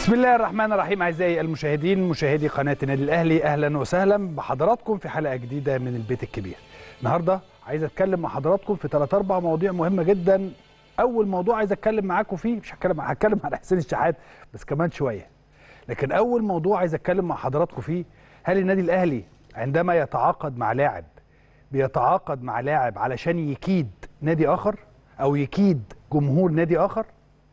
بسم الله الرحمن الرحيم اعزائي المشاهدين مشاهدي قناه النادي الاهلي اهلا وسهلا بحضراتكم في حلقه جديده من البيت الكبير. النهارده عايز اتكلم مع حضراتكم في ثلاث اربع مواضيع مهمه جدا. اول موضوع عايز اتكلم معاكم فيه مش هتكلم هتكلم على حسين الشحات بس كمان شويه. لكن اول موضوع عايز اتكلم مع حضراتكم فيه هل النادي الاهلي عندما يتعاقد مع لاعب بيتعاقد مع لاعب علشان يكيد نادي اخر او يكيد جمهور نادي اخر؟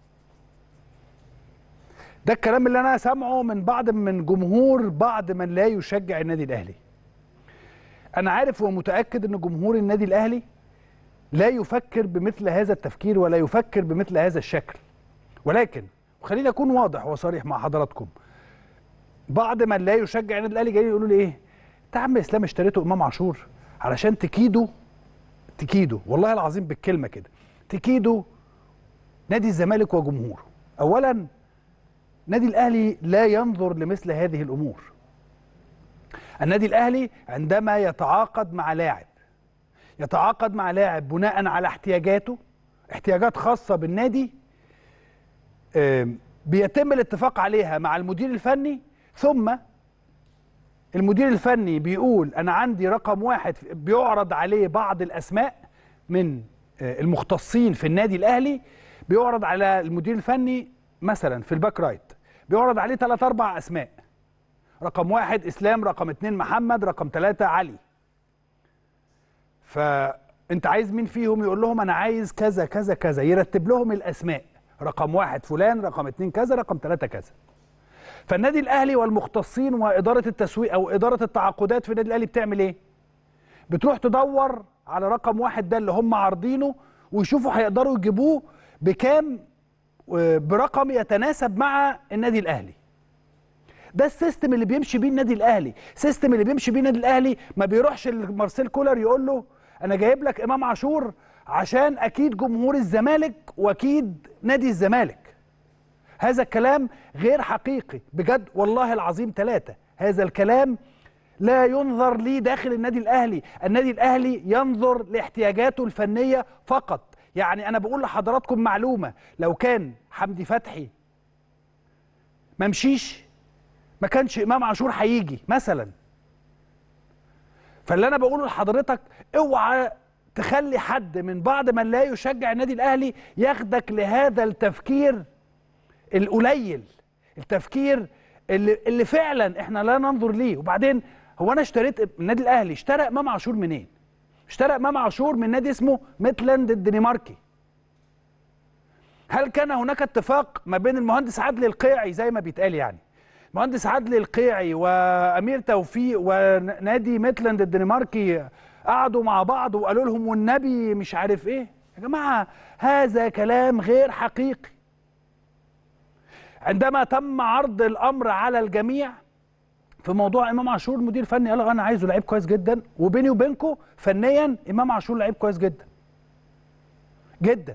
ده الكلام اللي انا سامعه من بعض من جمهور بعض من لا يشجع النادي الاهلي انا عارف ومتاكد ان جمهور النادي الاهلي لا يفكر بمثل هذا التفكير ولا يفكر بمثل هذا الشكل ولكن وخليني اكون واضح وصريح مع حضراتكم بعض من لا يشجع النادي الاهلي جايين يقولوا لي ايه انت يا عم اسلام اشتريته امام عاشور علشان تكيده تكيده والله العظيم بالكلمه كده تكيده نادي الزمالك وجمهوره اولا النادي الاهلي لا ينظر لمثل هذه الامور النادي الاهلي عندما يتعاقد مع لاعب يتعاقد مع لاعب بناء على احتياجاته احتياجات خاصه بالنادي بيتم الاتفاق عليها مع المدير الفني ثم المدير الفني بيقول انا عندي رقم واحد بيعرض عليه بعض الاسماء من المختصين في النادي الاهلي بيعرض على المدير الفني مثلا في الباك رايت بيعرض عليه ثلاث اربع اسماء رقم واحد اسلام رقم اثنين محمد رقم ثلاثة علي فانت عايز مين فيهم يقول لهم انا عايز كذا كذا كذا يرتب لهم الاسماء رقم واحد فلان رقم اثنين كذا رقم ثلاثة كذا فالنادي الاهلي والمختصين واداره التسويق او اداره التعاقدات في النادي الاهلي بتعمل ايه بتروح تدور على رقم واحد ده اللي هم عارضينه ويشوفوا هيقدروا يجيبوه بكام برقم يتناسب مع النادي الاهلي ده السيستم اللي بيمشي بيه النادي الاهلي سيستم اللي بيمشي بيه النادي الاهلي ما بيروحش لمارسيل كولر يقول له انا جايب لك امام عاشور عشان اكيد جمهور الزمالك واكيد نادي الزمالك هذا الكلام غير حقيقي بجد والله العظيم ثلاثة هذا الكلام لا ينظر ليه داخل النادي الاهلي النادي الاهلي ينظر لاحتياجاته الفنيه فقط يعني انا بقول لحضراتكم معلومه لو كان حمدي فتحي ما مشيش ما كانش امام عاشور هيجي مثلا فاللي انا بقوله لحضرتك اوعى تخلي حد من بعض من لا يشجع النادي الاهلي ياخدك لهذا التفكير القليل التفكير اللي, اللي فعلا احنا لا ننظر ليه وبعدين هو انا اشتريت النادي الاهلي اشترى امام عاشور منين اشترى امام عاشور من نادي اسمه ميتلاند الدنماركي هل كان هناك اتفاق ما بين المهندس عدلي القيعي زي ما بيتقال يعني مهندس عدلي القيعي وامير توفيق ونادي ميتلاند الدنماركي قعدوا مع بعض وقالوا لهم والنبي مش عارف ايه يا جماعه هذا كلام غير حقيقي عندما تم عرض الامر على الجميع في موضوع امام عاشور مدير فني قال انا عايزه لعيب كويس جدا وبيني وبينكم فنيا امام عاشور لعيب كويس جدا جدا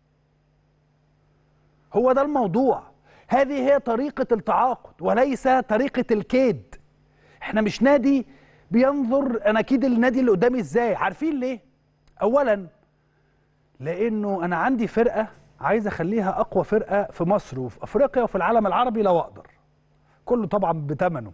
هو ده الموضوع هذه هي طريقة التعاقد وليس طريقة الكيد احنا مش نادي بينظر انا اكيد النادي اللي قدامي ازاي عارفين ليه اولا لانه انا عندي فرقة عايز اخليها اقوى فرقة في مصر وفي افريقيا وفي العالم العربي لو اقدر كله طبعا بثمنه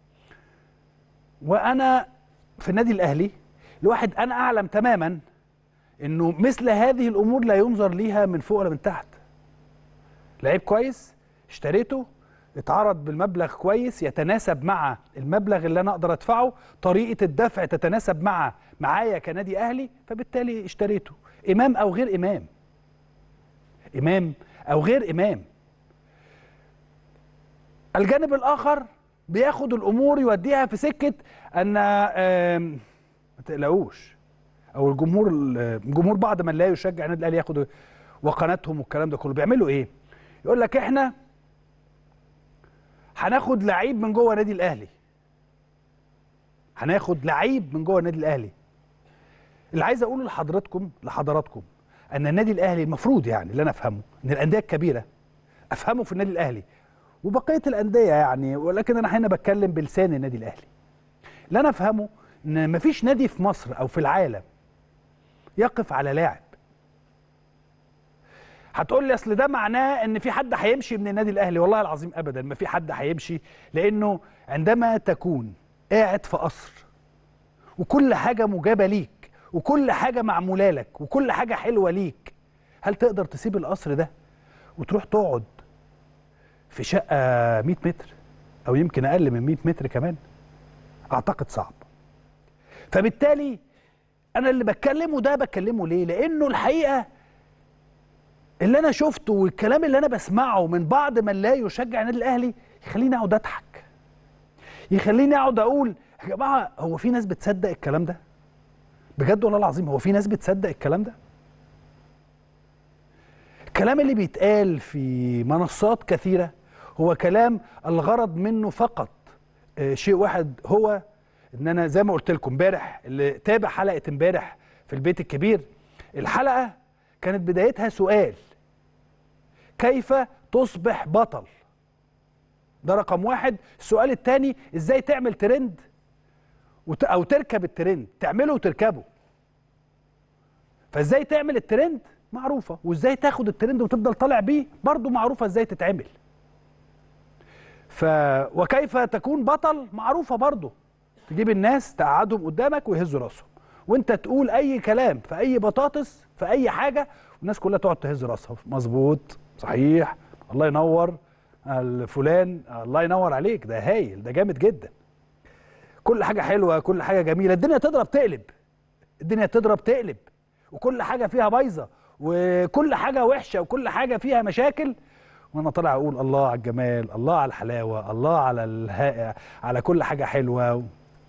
وانا في النادي الاهلي الواحد انا اعلم تماما انه مثل هذه الامور لا ينظر ليها من فوق ولا من تحت لعيب كويس اشتريته اتعرض بالمبلغ كويس يتناسب مع المبلغ اللي انا اقدر ادفعه طريقه الدفع تتناسب مع معايا كنادي اهلي فبالتالي اشتريته امام او غير امام امام او غير امام الجانب الاخر بياخد الامور يوديها في سكه ان ما تقلقوش او الجمهور الجمهور بعض من لا يشجع النادي الاهلي ياخد وقناتهم والكلام ده كله بيعملوا ايه؟ يقول لك احنا هناخد لعيب من جوه النادي الاهلي هناخد لعيب من جوه النادي الاهلي اللي عايز اقوله لحضراتكم لحضراتكم ان النادي الاهلي المفروض يعني اللي انا افهمه ان الانديه الكبيره افهمه في النادي الاهلي وبقيه الانديه يعني ولكن انا هنا بتكلم بلسان النادي الاهلي اللي انا افهمه ان مفيش نادي في مصر او في العالم يقف على لاعب هتقول لي اصل ده معناه ان في حد هيمشي من النادي الاهلي والله العظيم ابدا ما في حد هيمشي لانه عندما تكون قاعد في قصر وكل حاجه مجابه ليك وكل حاجه معموله لك وكل حاجه حلوه ليك هل تقدر تسيب القصر ده وتروح تقعد في شقه 100 متر او يمكن اقل من 100 متر كمان اعتقد صعب فبالتالي انا اللي بتكلمه ده بكلمه ليه لانه الحقيقه اللي انا شفته والكلام اللي انا بسمعه من بعض من لا يشجع النادي الاهلي يخليني اقعد اضحك يخليني اقعد اقول يا جماعه هو في ناس بتصدق الكلام ده بجد والله العظيم هو في ناس بتصدق الكلام ده الكلام اللي بيتقال في منصات كثيره هو كلام الغرض منه فقط آه، شيء واحد هو ان انا زي ما قلت لكم امبارح اللي تابع حلقه امبارح في البيت الكبير الحلقه كانت بدايتها سؤال كيف تصبح بطل ده رقم واحد السؤال الثاني ازاي تعمل ترند وت... او تركب الترند تعمله وتركبه فازاي تعمل الترند معروفه وازاي تاخد الترند وتفضل طالع بيه برضه معروفه ازاي تتعمل ف وكيف تكون بطل معروفه برضه تجيب الناس تقعدهم قدامك ويهزوا راسهم وانت تقول اي كلام في اي بطاطس في اي حاجه والناس كلها تقعد تهز راسها مظبوط صحيح الله ينور الفلان الله ينور عليك ده هايل ده جامد جدا كل حاجه حلوه كل حاجه جميله الدنيا تضرب تقلب الدنيا تضرب تقلب وكل حاجه فيها بايظه وكل حاجه وحشه وكل حاجه فيها مشاكل وانا طالع اقول الله على الجمال الله على الحلاوه الله على الها... على كل حاجه حلوه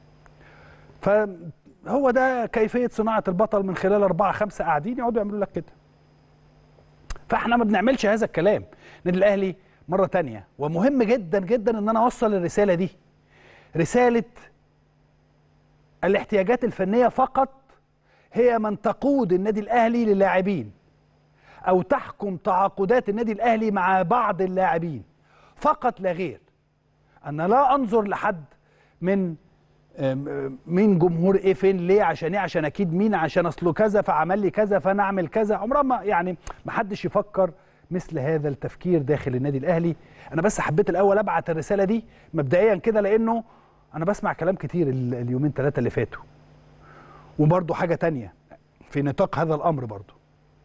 فهو ده كيفيه صناعه البطل من خلال اربعه خمسه قاعدين يقعدوا يعملوا لك كده فاحنا ما بنعملش هذا الكلام النادي الاهلي مره تانية ومهم جدا جدا ان انا اوصل الرساله دي رساله الاحتياجات الفنيه فقط هي من تقود النادي الاهلي للاعبين او تحكم تعاقدات النادي الاهلي مع بعض اللاعبين فقط لا غير انا لا انظر لحد من مين جمهور ايه فين ليه عشان ايه عشان اكيد مين عشان اصله كذا فعمل لي كذا فانا اعمل كذا عمرها ما يعني ما حدش يفكر مثل هذا التفكير داخل النادي الاهلي انا بس حبيت الاول ابعت الرساله دي مبدئيا كده لانه انا بسمع كلام كتير اليومين ثلاثه اللي فاتوا وبرضه حاجه تانية في نطاق هذا الامر برضه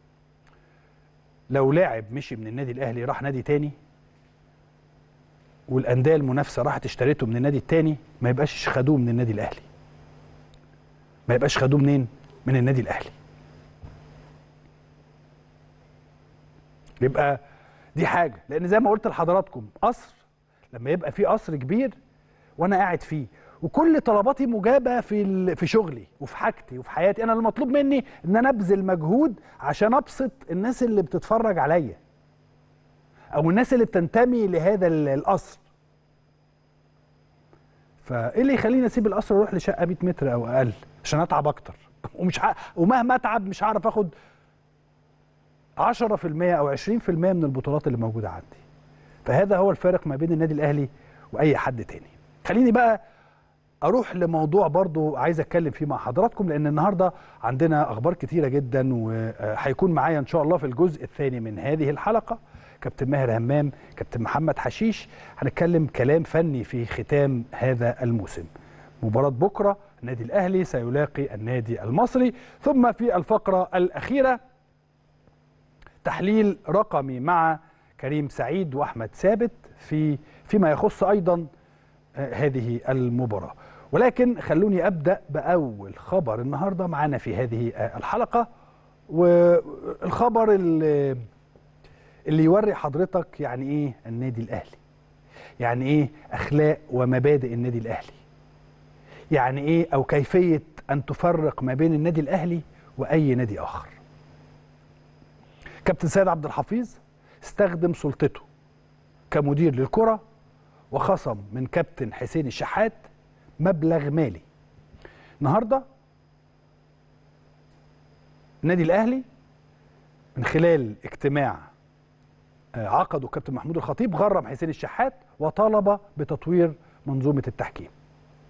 لو لاعب مشي من النادي الاهلي راح نادي تاني والانديه المنافسه راحت اشتريته من النادي التاني ما يبقاش خدوه من النادي الاهلي ما يبقاش خدوه منين من النادي الاهلي يبقى دي حاجه لان زي ما قلت لحضراتكم قصر لما يبقى في قصر كبير وانا قاعد فيه وكل طلباتي مجابه في في شغلي وفي حاجتي وفي حياتي انا المطلوب مني ان انا ابذل مجهود عشان ابسط الناس اللي بتتفرج عليا او الناس اللي بتنتمي لهذا القصر فايه اللي يخليني اسيب القصر واروح لشقه 100 متر او اقل عشان اتعب اكتر ومش ه... ومهما اتعب مش هعرف اخد 10% او 20% من البطولات اللي موجوده عندي فهذا هو الفارق ما بين النادي الاهلي واي حد تاني خليني بقى اروح لموضوع برضو عايز اتكلم فيه مع حضراتكم لان النهارده عندنا اخبار كتيره جدا وهيكون معايا ان شاء الله في الجزء الثاني من هذه الحلقه كابتن ماهر همام كابتن محمد حشيش هنتكلم كلام فني في ختام هذا الموسم مباراة بكرة النادي الأهلي سيلاقي النادي المصري ثم في الفقرة الأخيرة تحليل رقمي مع كريم سعيد وأحمد ثابت في فيما يخص أيضا هذه المباراة ولكن خلوني أبدأ بأول خبر النهاردة معنا في هذه الحلقة والخبر اللي اللي يوري حضرتك يعني ايه النادي الاهلي يعني ايه اخلاق ومبادئ النادي الاهلي يعني ايه او كيفيه ان تفرق ما بين النادي الاهلي واي نادي اخر كابتن سيد عبد الحفيظ استخدم سلطته كمدير للكره وخصم من كابتن حسين الشحات مبلغ مالي النهارده النادي الاهلي من خلال اجتماع عقده كابتن محمود الخطيب غرم حسين الشحات وطالب بتطوير منظومه التحكيم.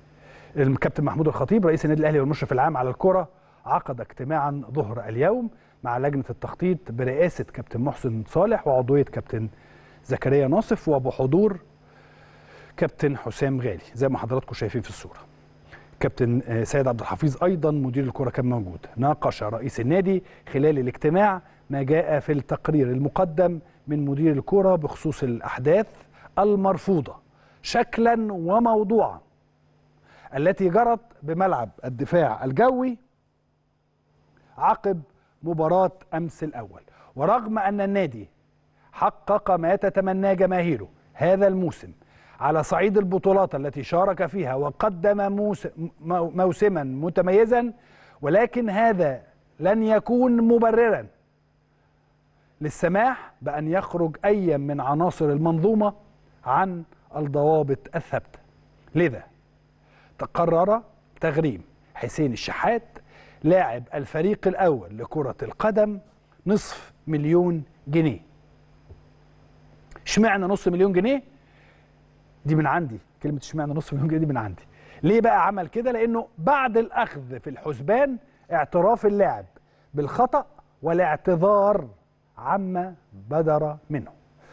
الكابتن محمود الخطيب رئيس النادي الاهلي والمشرف العام على الكره عقد اجتماعا ظهر اليوم مع لجنه التخطيط برئاسه كابتن محسن صالح وعضويه كابتن زكريا ناصف وبحضور كابتن حسام غالي زي ما حضراتكم شايفين في الصوره كابتن آه، سيد عبد الحفيظ ايضا مدير الكره كان موجود ناقش رئيس النادي خلال الاجتماع ما جاء في التقرير المقدم من مدير الكره بخصوص الاحداث المرفوضه شكلا وموضوعا التي جرت بملعب الدفاع الجوي عقب مباراة أمس الأول ورغم أن النادي حقق ما تتمناه جماهيره هذا الموسم على صعيد البطولات التي شارك فيها وقدم موسم موسما متميزا ولكن هذا لن يكون مبررا للسماح بأن يخرج أي من عناصر المنظومة عن الضوابط الثابتة لذا تقرر تغريم حسين الشحات لاعب الفريق الأول لكرة القدم نصف مليون جنيه اشمعنى نص مليون جنيه دي من عندي كلمة اشمعنى نص مليون جنيه دي من عندي ليه بقى عمل كده لأنه بعد الأخذ في الحسبان اعتراف اللاعب بالخطأ والاعتذار عما بدر منه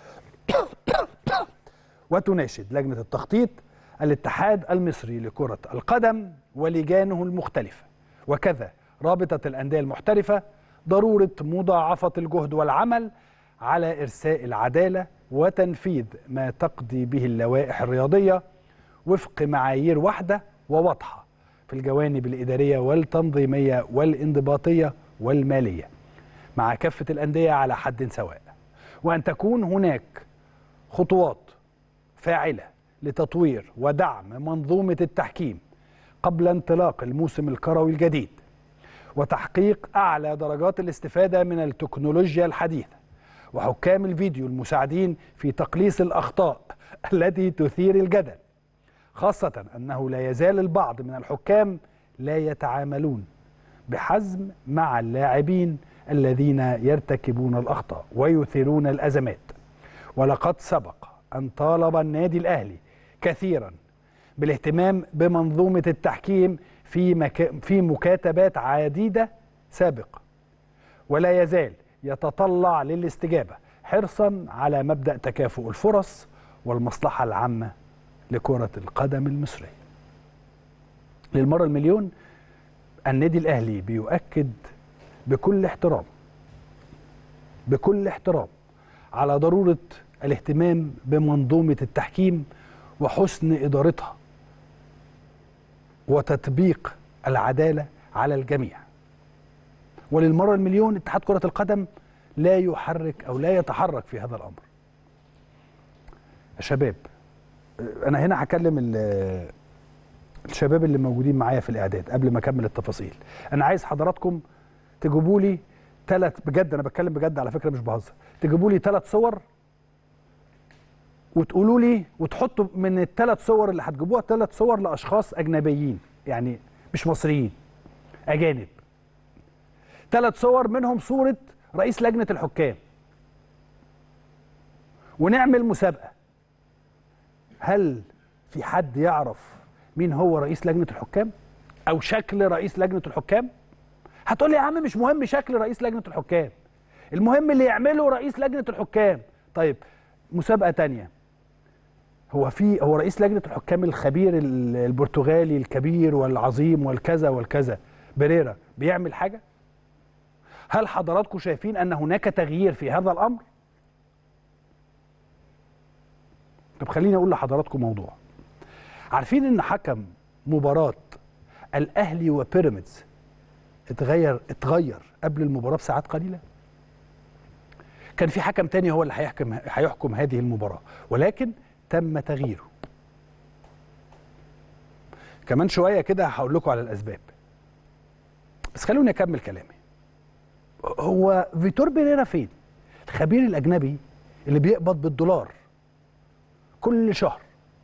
وتناشد لجنة التخطيط الاتحاد المصري لكرة القدم ولجانه المختلفة وكذا رابطة الأندية المحترفة ضرورة مضاعفة الجهد والعمل على إرساء العدالة وتنفيذ ما تقضي به اللوائح الرياضية وفق معايير واحدة وواضحة في الجوانب الإدارية والتنظيمية والانضباطية والمالية مع كافة الأندية على حد سواء وأن تكون هناك خطوات فاعلة لتطوير ودعم منظومة التحكيم قبل انطلاق الموسم الكروي الجديد وتحقيق أعلى درجات الاستفادة من التكنولوجيا الحديثة وحكام الفيديو المساعدين في تقليص الأخطاء التي تثير الجدل خاصة أنه لا يزال البعض من الحكام لا يتعاملون بحزم مع اللاعبين الذين يرتكبون الأخطاء ويثيرون الأزمات ولقد سبق أن طالب النادي الأهلي كثيرا بالاهتمام بمنظومة التحكيم في, مكا في مكاتبات عديدة سابقة ولا يزال يتطلع للاستجابة حرصا على مبدأ تكافؤ الفرص والمصلحة العامة لكرة القدم المصرية للمرة المليون النادي الأهلي بيؤكد بكل احترام بكل احترام على ضرورة الاهتمام بمنظومة التحكيم وحسن إدارتها وتطبيق العدالة على الجميع وللمرة المليون اتحاد كرة القدم لا يحرك أو لا يتحرك في هذا الأمر يا شباب أنا هنا هكلم ال- الشباب اللي موجودين معايا في الإعداد قبل ما أكمل التفاصيل أنا عايز حضراتكم تجيبوا لي ثلاث بجد أنا بتكلم بجد على فكرة مش بهزر تجيبوا لي ثلاث صور وتقولوا لي وتحطوا من الثلاث صور اللي هتجيبوها ثلاث صور لاشخاص اجنبيين يعني مش مصريين اجانب ثلاث صور منهم صوره رئيس لجنه الحكام ونعمل مسابقه هل في حد يعرف مين هو رئيس لجنه الحكام او شكل رئيس لجنه الحكام هتقول لي يا عم مش مهم شكل رئيس لجنه الحكام المهم اللي يعمله رئيس لجنه الحكام طيب مسابقه تانية هو في هو رئيس لجنه الحكام الخبير ال- البرتغالي الكبير والعظيم والكذا والكذا بريرا بيعمل حاجه هل حضراتكم شايفين ان هناك تغيير في هذا الامر طب خليني اقول لحضراتكم موضوع عارفين ان حكم مباراه الاهلي وبيراميدز اتغير اتغير قبل المباراه بساعات قليله كان في حكم تاني هو اللي هيحكم هيحكم هذه المباراه ولكن تم تغييره كمان شويه كده هقول لكم على الاسباب بس خلوني اكمل كلامي هو فيتور بيريرا فين الخبير الاجنبي اللي بيقبض بالدولار كل شهر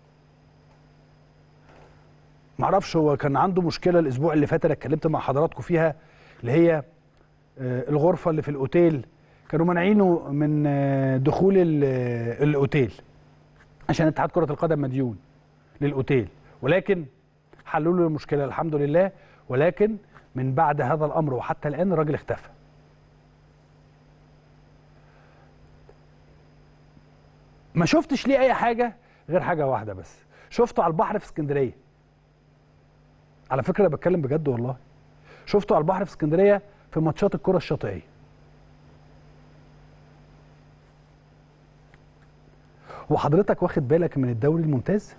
معرفش هو كان عنده مشكله الاسبوع اللي فات انا اتكلمت مع حضراتكم فيها اللي هي آه، الغرفه اللي في الاوتيل كانوا مانعينه من آه، دخول ال- آه، الاوتيل عشان اتحاد كره القدم مديون للاوتيل ولكن حلوا له المشكله الحمد لله ولكن من بعد هذا الامر وحتى الان الراجل اختفى ما شفتش ليه اي حاجه غير حاجه واحده بس شفته على البحر في اسكندريه على فكره بتكلم بجد والله شفته على البحر في اسكندريه في ماتشات الكره الشاطئيه وحضرتك واخد بالك من الدوري الممتاز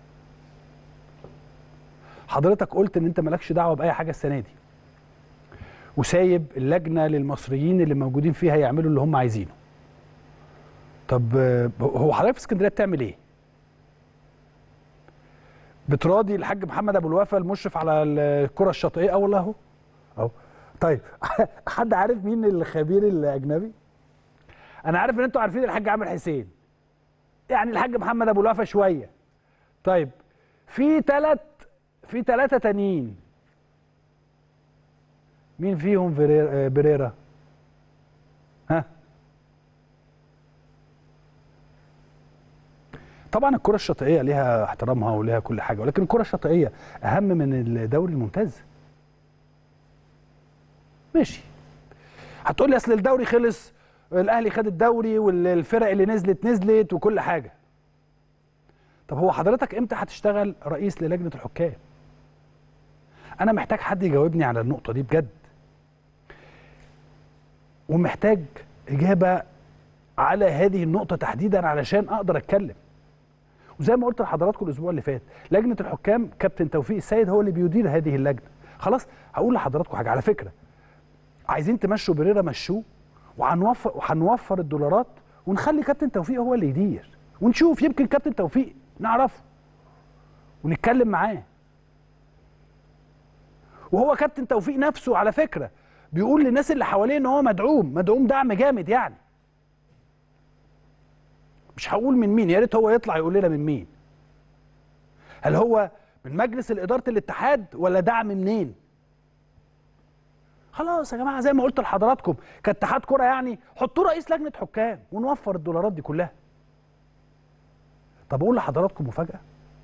حضرتك قلت ان انت مالكش دعوه باي حاجه السنه دي وسايب اللجنه للمصريين اللي موجودين فيها يعملوا اللي هم عايزينه طب آه، هو حضرتك في اسكندريه بتعمل ايه بتراضي الحاج محمد ابو الوفا المشرف على الكره الشاطئيه اه والله اهو اهو طيب حد عارف مين الخبير الاجنبي انا عارف ان انتوا عارفين الحاج عامر حسين يعني الحاج محمد ابو الوفا شويه طيب في ثلاث في ثلاثه تانيين مين فيهم فيريرا- آه، بريرا ها طبعا الكره الشاطئيه ليها احترامها وليها كل حاجه ولكن الكره الشاطئيه اهم من الدوري الممتاز ماشي هتقول لي اصل الدوري خلص الاهلي خد الدوري والفرق اللي نزلت نزلت وكل حاجه طب هو حضرتك امتى هتشتغل رئيس للجنه الحكام انا محتاج حد يجاوبني على النقطه دي بجد ومحتاج اجابه على هذه النقطه تحديدا علشان اقدر اتكلم وزي ما قلت لحضراتكم الاسبوع اللي فات لجنه الحكام كابتن توفيق السيد هو اللي بيدير هذه اللجنه خلاص هقول لحضراتكم حاجه على فكره عايزين تمشوا بريرا مشوه وهنوفر وهنوفر الدولارات ونخلي كابتن توفيق هو اللي يدير ونشوف يمكن كابتن توفيق نعرفه ونتكلم معاه وهو كابتن توفيق نفسه على فكره بيقول للناس اللي حواليه ان هو مدعوم مدعوم دعم جامد يعني مش هقول من مين يا ريت هو يطلع يقول لنا من مين هل هو من مجلس الاداره الاتحاد ولا دعم منين خلاص يا جماعه زي ما قلت لحضراتكم كاتحاد كره يعني حطوا رئيس لجنه حكام ونوفر الدولارات دي كلها طب اقول لحضراتكم مفاجاه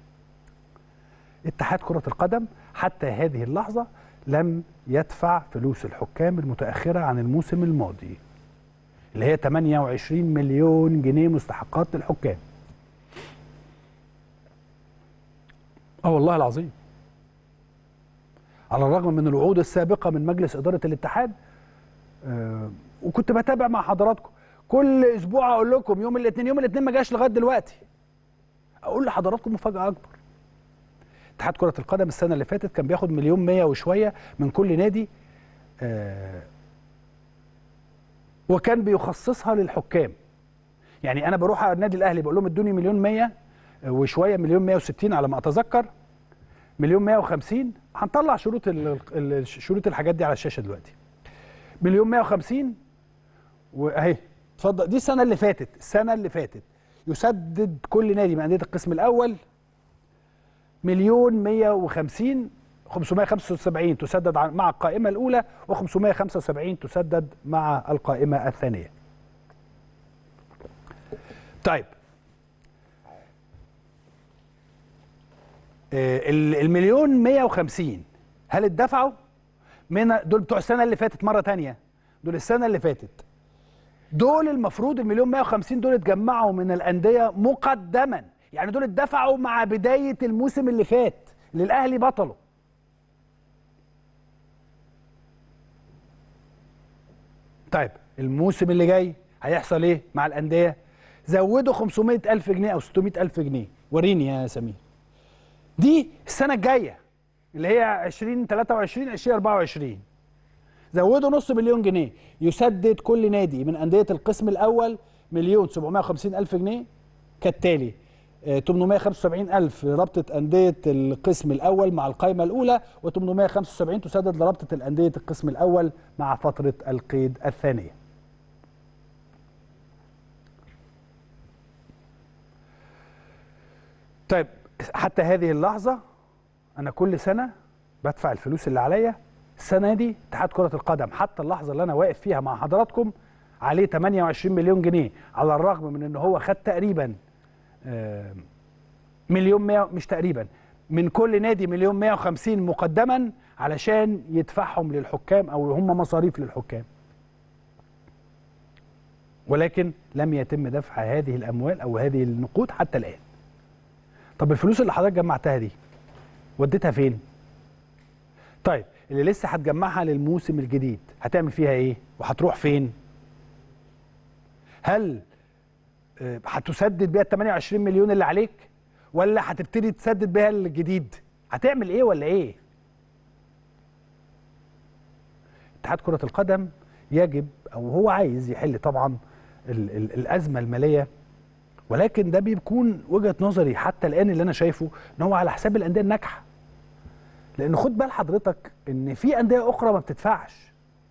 اتحاد كره القدم حتى هذه اللحظه لم يدفع فلوس الحكام المتاخره عن الموسم الماضي اللي هي 28 مليون جنيه مستحقات للحكام اه والله العظيم على الرغم من الوعود السابقه من مجلس اداره الاتحاد آه وكنت بتابع مع حضراتكم كل اسبوع اقول لكم يوم الاثنين يوم الاثنين ما جاش لغايه دلوقتي اقول لحضراتكم مفاجاه اكبر اتحاد كره القدم السنه اللي فاتت كان بياخد مليون مية وشويه من كل نادي آه وكان بيخصصها للحكام يعني انا بروح على النادي الاهلي بقول لهم ادوني مليون مية وشويه مليون مية وستين على ما اتذكر مليون مية وخمسين هنطلع شروط ال- ال- شروط الحاجات دي على الشاشه دلوقتي مليون مية وخمسين واهي اتفضل دي السنه اللي فاتت السنه اللي فاتت يسدد كل نادي من انديه القسم الاول مليون مية وخمسين 575 تسدد ع- مع القائمة الأولى و575 تسدد مع القائمة الثانية طيب آه، ال- المليون 150 هل اتدفعوا من دول بتوع السنة اللي فاتت مرة تانية دول السنة اللي فاتت دول المفروض المليون 150 دول اتجمعوا من الأندية مقدما يعني دول اتدفعوا مع بداية الموسم اللي فات اللي الأهلي بطله طيب الموسم اللي جاي هيحصل ايه مع الأندية زودوا 500 ألف جنيه أو 600 ألف جنيه وريني يا سمير دي السنة الجاية اللي هي 2023 2024 زودوا نص مليون جنيه يسدد كل نادي من أندية القسم الأول مليون 750 ألف جنيه كالتالي آه، 875 ألف لرابطة أندية القسم الأول مع القائمة الأولى و875 تسدد لرابطة الأندية القسم الأول مع فترة القيد الثانية طيب حتى هذه اللحظة أنا كل سنة بدفع الفلوس اللي عليا السنة دي اتحاد كرة القدم حتى اللحظة اللي أنا واقف فيها مع حضراتكم عليه 28 مليون جنيه على الرغم من إن هو خد تقريبا آه، مليون مية مش تقريبا من كل نادي مليون 150 مقدما علشان يدفعهم للحكام أو هم مصاريف للحكام ولكن لم يتم دفع هذه الاموال او هذه النقود حتى الان طب الفلوس اللي حضرتك جمعتها دي وديتها فين طيب اللي لسه هتجمعها للموسم الجديد هتعمل فيها ايه وهتروح فين هل آه، هتسدد بيها ال 28 مليون اللي عليك ولا هتبتدي تسدد بيها الجديد هتعمل ايه ولا ايه اتحاد كرة القدم يجب او هو عايز يحل طبعا ال ال الازمة المالية ولكن ده بيكون وجهة نظري حتى الان اللي انا شايفه ان هو على حساب الاندية الناجحة لان خد بال حضرتك ان في اندية اخرى ما بتدفعش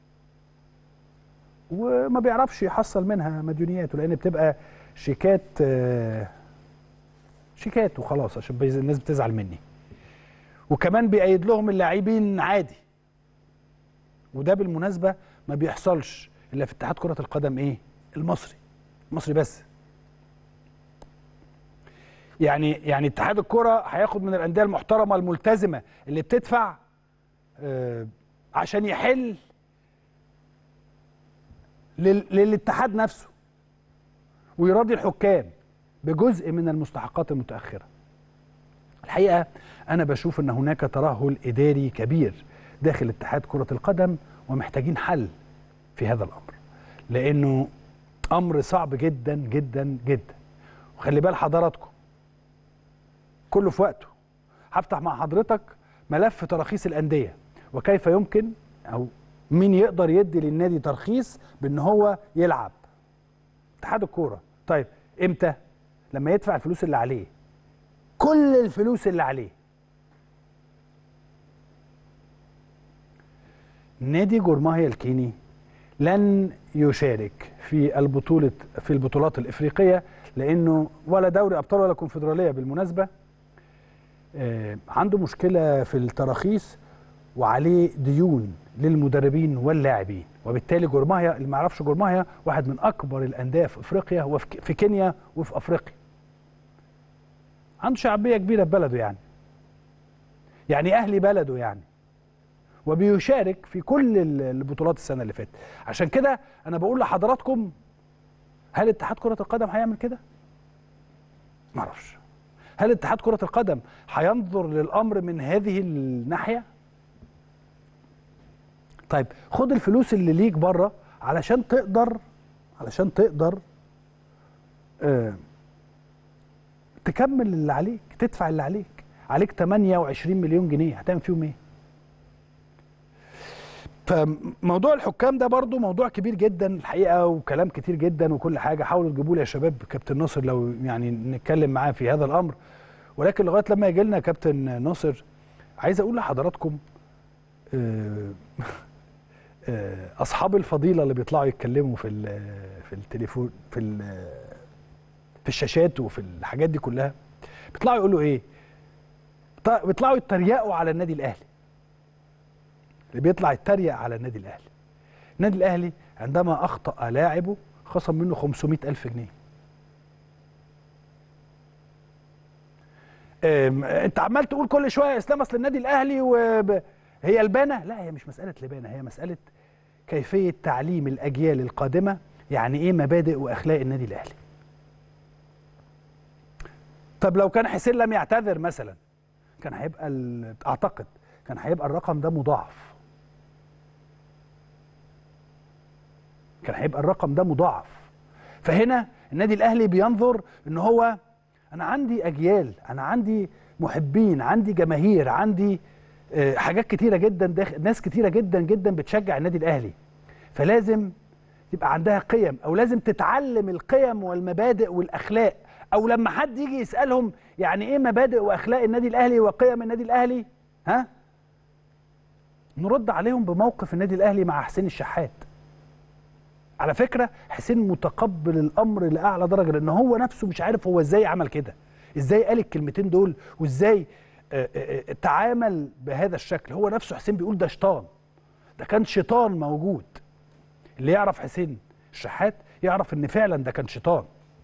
وما بيعرفش يحصل منها مديونياته لان بتبقى شيكات آه، شيكات وخلاص عشان بيز- الناس بتزعل مني وكمان بيأيد لهم اللاعبين عادي وده بالمناسبة ما بيحصلش إلا في اتحاد كرة القدم إيه؟ المصري المصري بس يعني يعني اتحاد الكرة هياخد من الأندية المحترمة الملتزمة اللي بتدفع آه عشان يحل لل- للاتحاد نفسه ويراضي الحكام بجزء من المستحقات المتأخرة الحقيقة أنا بشوف أن هناك ترهل إداري كبير داخل اتحاد كرة القدم ومحتاجين حل في هذا الأمر لأنه أمر صعب جدا جدا جدا وخلي بال حضراتكم كله في وقته هفتح مع حضرتك ملف تراخيص الأندية وكيف يمكن أو مين يقدر يدي للنادي ترخيص بأن هو يلعب اتحاد الكورة طيب امتى لما يدفع الفلوس اللي عليه كل الفلوس اللي عليه نادي جورماهيا الكيني لن يشارك في البطولة في البطولات الإفريقية لأنه ولا دوري أبطال ولا كونفدرالية بالمناسبة آه، عنده مشكلة في التراخيص وعليه ديون للمدربين واللاعبين وبالتالي جورماهيا اللي ما يعرفش جورماهيا واحد من أكبر الأندية في أفريقيا وفي في كينيا وفي أفريقيا عنده شعبية كبيرة في بلده يعني يعني أهلي بلده يعني وبيشارك في كل ال- البطولات السنة اللي فاتت عشان كده أنا بقول لحضراتكم هل اتحاد كرة القدم هيعمل كده؟ معرفش هل اتحاد كرة القدم هينظر للأمر من هذه الناحية؟ طيب خد الفلوس اللي ليك بره علشان تقدر علشان تقدر آه تكمل اللي عليك تدفع اللي عليك عليك 28 مليون جنيه هتعمل فيهم ايه فموضوع الحكام ده برضو موضوع كبير جدا الحقيقه وكلام كتير جدا وكل حاجه حاولوا تجيبوا لي يا شباب كابتن ناصر لو يعني نتكلم معاه في هذا الامر ولكن لغايه لما يجي لنا كابتن ناصر عايز اقول لحضراتكم آه، آه، اصحاب الفضيله اللي بيطلعوا يتكلموا في ال- في التليفون في ال- في الشاشات وفي الحاجات دي كلها بيطلعوا يقولوا ايه بيطلع- بيطلعوا يتريقوا على النادي الاهلي اللي بيطلع يتريق على النادي الاهلي النادي الاهلي عندما اخطا لاعبه خصم منه 500 الف جنيه أم، انت عمال تقول كل شويه يا اسلام اصل النادي الاهلي وب... هي البانه لا هي مش مساله لبانه هي مساله كيفيه تعليم الاجيال القادمه يعني ايه مبادئ واخلاق النادي الاهلي طب لو كان حسين لم يعتذر مثلا كان هيبقى ال... اعتقد كان هيبقى الرقم ده مضاعف كان هيبقى الرقم ده مضاعف فهنا النادي الاهلي بينظر ان هو انا عندي اجيال انا عندي محبين عندي جماهير عندي آه، حاجات كتيره جدا داخل ناس كتيره جدا جدا بتشجع النادي الاهلي فلازم يبقى عندها قيم او لازم تتعلم القيم والمبادئ والاخلاق او لما حد يجي يسالهم يعني ايه مبادئ واخلاق النادي الاهلي وقيم النادي الاهلي ها نرد عليهم بموقف النادي الاهلي مع حسين الشحات على فكره حسين متقبل الامر لاعلى درجه لان هو نفسه مش عارف هو ازاي عمل كده ازاي قال الكلمتين دول وازاي آه، آه، آه، تعامل بهذا الشكل هو نفسه حسين بيقول ده شيطان ده كان شيطان موجود اللي يعرف حسين الشحات يعرف ان فعلا ده كان شيطان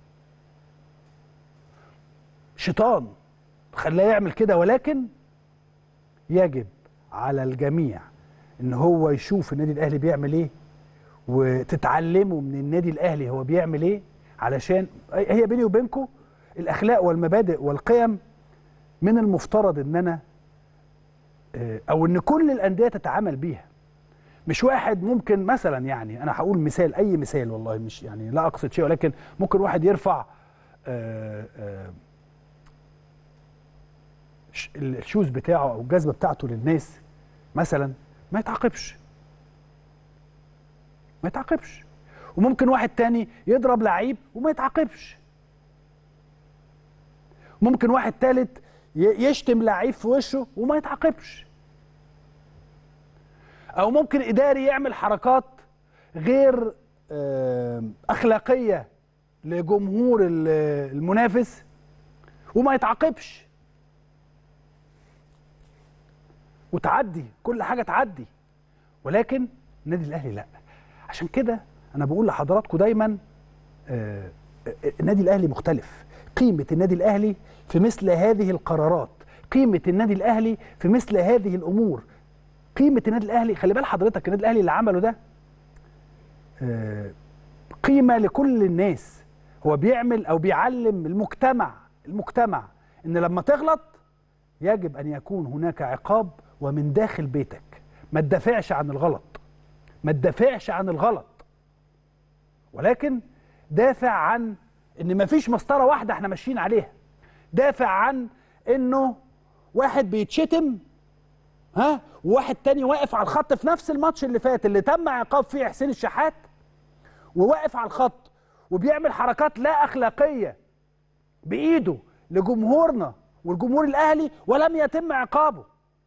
شيطان خلاه يعمل كده ولكن يجب على الجميع ان هو يشوف النادي الاهلي بيعمل ايه وتتعلموا من النادي الاهلي هو بيعمل ايه علشان هي بيني وبينكم الاخلاق والمبادئ والقيم من المفترض ان انا آه، او ان كل الانديه تتعامل بيها مش واحد ممكن مثلا يعني انا هقول مثال اي مثال والله مش يعني لا اقصد شيء ولكن ممكن واحد يرفع آه، آه، ش- الشوز بتاعه او الجزمه بتاعته للناس مثلا ما يتعاقبش ما يتعاقبش وممكن واحد تاني يضرب لعيب وما يتعاقبش ممكن واحد تالت ي- يشتم لعيب في وشه وما يتعاقبش او ممكن اداري يعمل حركات غير آه، اخلاقيه لجمهور ال- المنافس وما يتعاقبش وتعدي كل حاجه تعدي ولكن النادي الاهلي لا عشان كده انا بقول لحضراتكم دايما آه، آه، النادي الاهلي مختلف قيمه النادي الاهلي في مثل هذه القرارات قيمه النادي الاهلي في مثل هذه الامور قيمه النادي الاهلي خلي بال حضرتك النادي الاهلي اللي عمله ده آه، قيمه لكل الناس هو بيعمل او بيعلم المجتمع المجتمع ان لما تغلط يجب ان يكون هناك عقاب ومن داخل بيتك ما تدافعش عن الغلط ما تدافعش عن الغلط ولكن دافع عن ان مفيش مسطره واحده احنا ماشيين عليها دافع عن انه واحد بيتشتم ها وواحد تاني واقف على الخط في نفس الماتش اللي فات اللي تم عقاب فيه حسين الشحات وواقف على الخط وبيعمل حركات لا اخلاقيه بايده لجمهورنا والجمهور الاهلي ولم يتم عقابه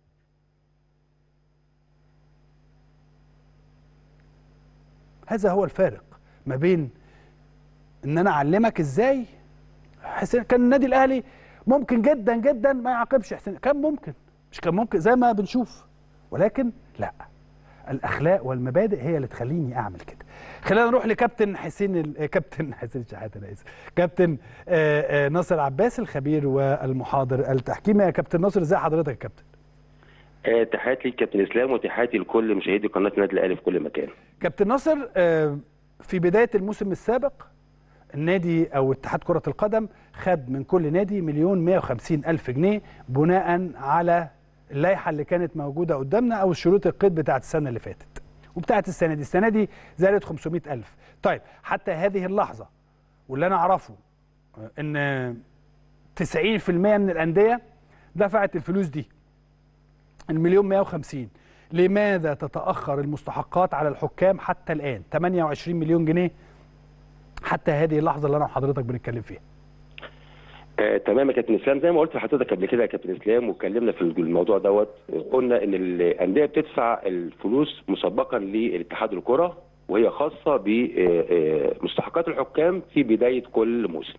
هذا هو الفارق ما بين ان انا اعلمك ازاي حسين كان النادي الاهلي ممكن جدا جدا ما يعاقبش حسين كان ممكن مش كان ممكن زي ما بنشوف ولكن لا الاخلاق والمبادئ هي اللي تخليني اعمل كده خلينا نروح لكابتن حسين ال... آه، كابتن حسين شحاته انا اسف كابتن آه، آه، ناصر عباس الخبير والمحاضر التحكيمي يا كابتن ناصر ازي حضرتك يا كابتن آه، تحياتي لكابتن اسلام وتحياتي لكل مشاهدي قناه النادي الاهلي في كل مكان. كابتن ناصر آه، في بدايه الموسم السابق النادي او اتحاد كره القدم خد من كل نادي مليون 150 الف جنيه بناء على اللائحه اللي كانت موجوده قدامنا او الشروط القيد بتاعت السنه اللي فاتت وبتاعت السنه دي السنه دي زادت 500 الف طيب حتى هذه اللحظه واللي انا اعرفه آه، ان 90% من الانديه دفعت الفلوس دي المليون 150 لماذا تتأخر المستحقات على الحكام حتى الآن 28 مليون جنيه حتى هذه اللحظة اللي أنا وحضرتك بنتكلم فيها آه، تمام يا كابتن اسلام زي ما قلت لحضرتك قبل كده يا كابتن اسلام واتكلمنا في الموضوع دوت قلنا ان الانديه بتدفع الفلوس مسبقا لاتحاد الكره وهي خاصه بمستحقات الحكام في بدايه كل موسم.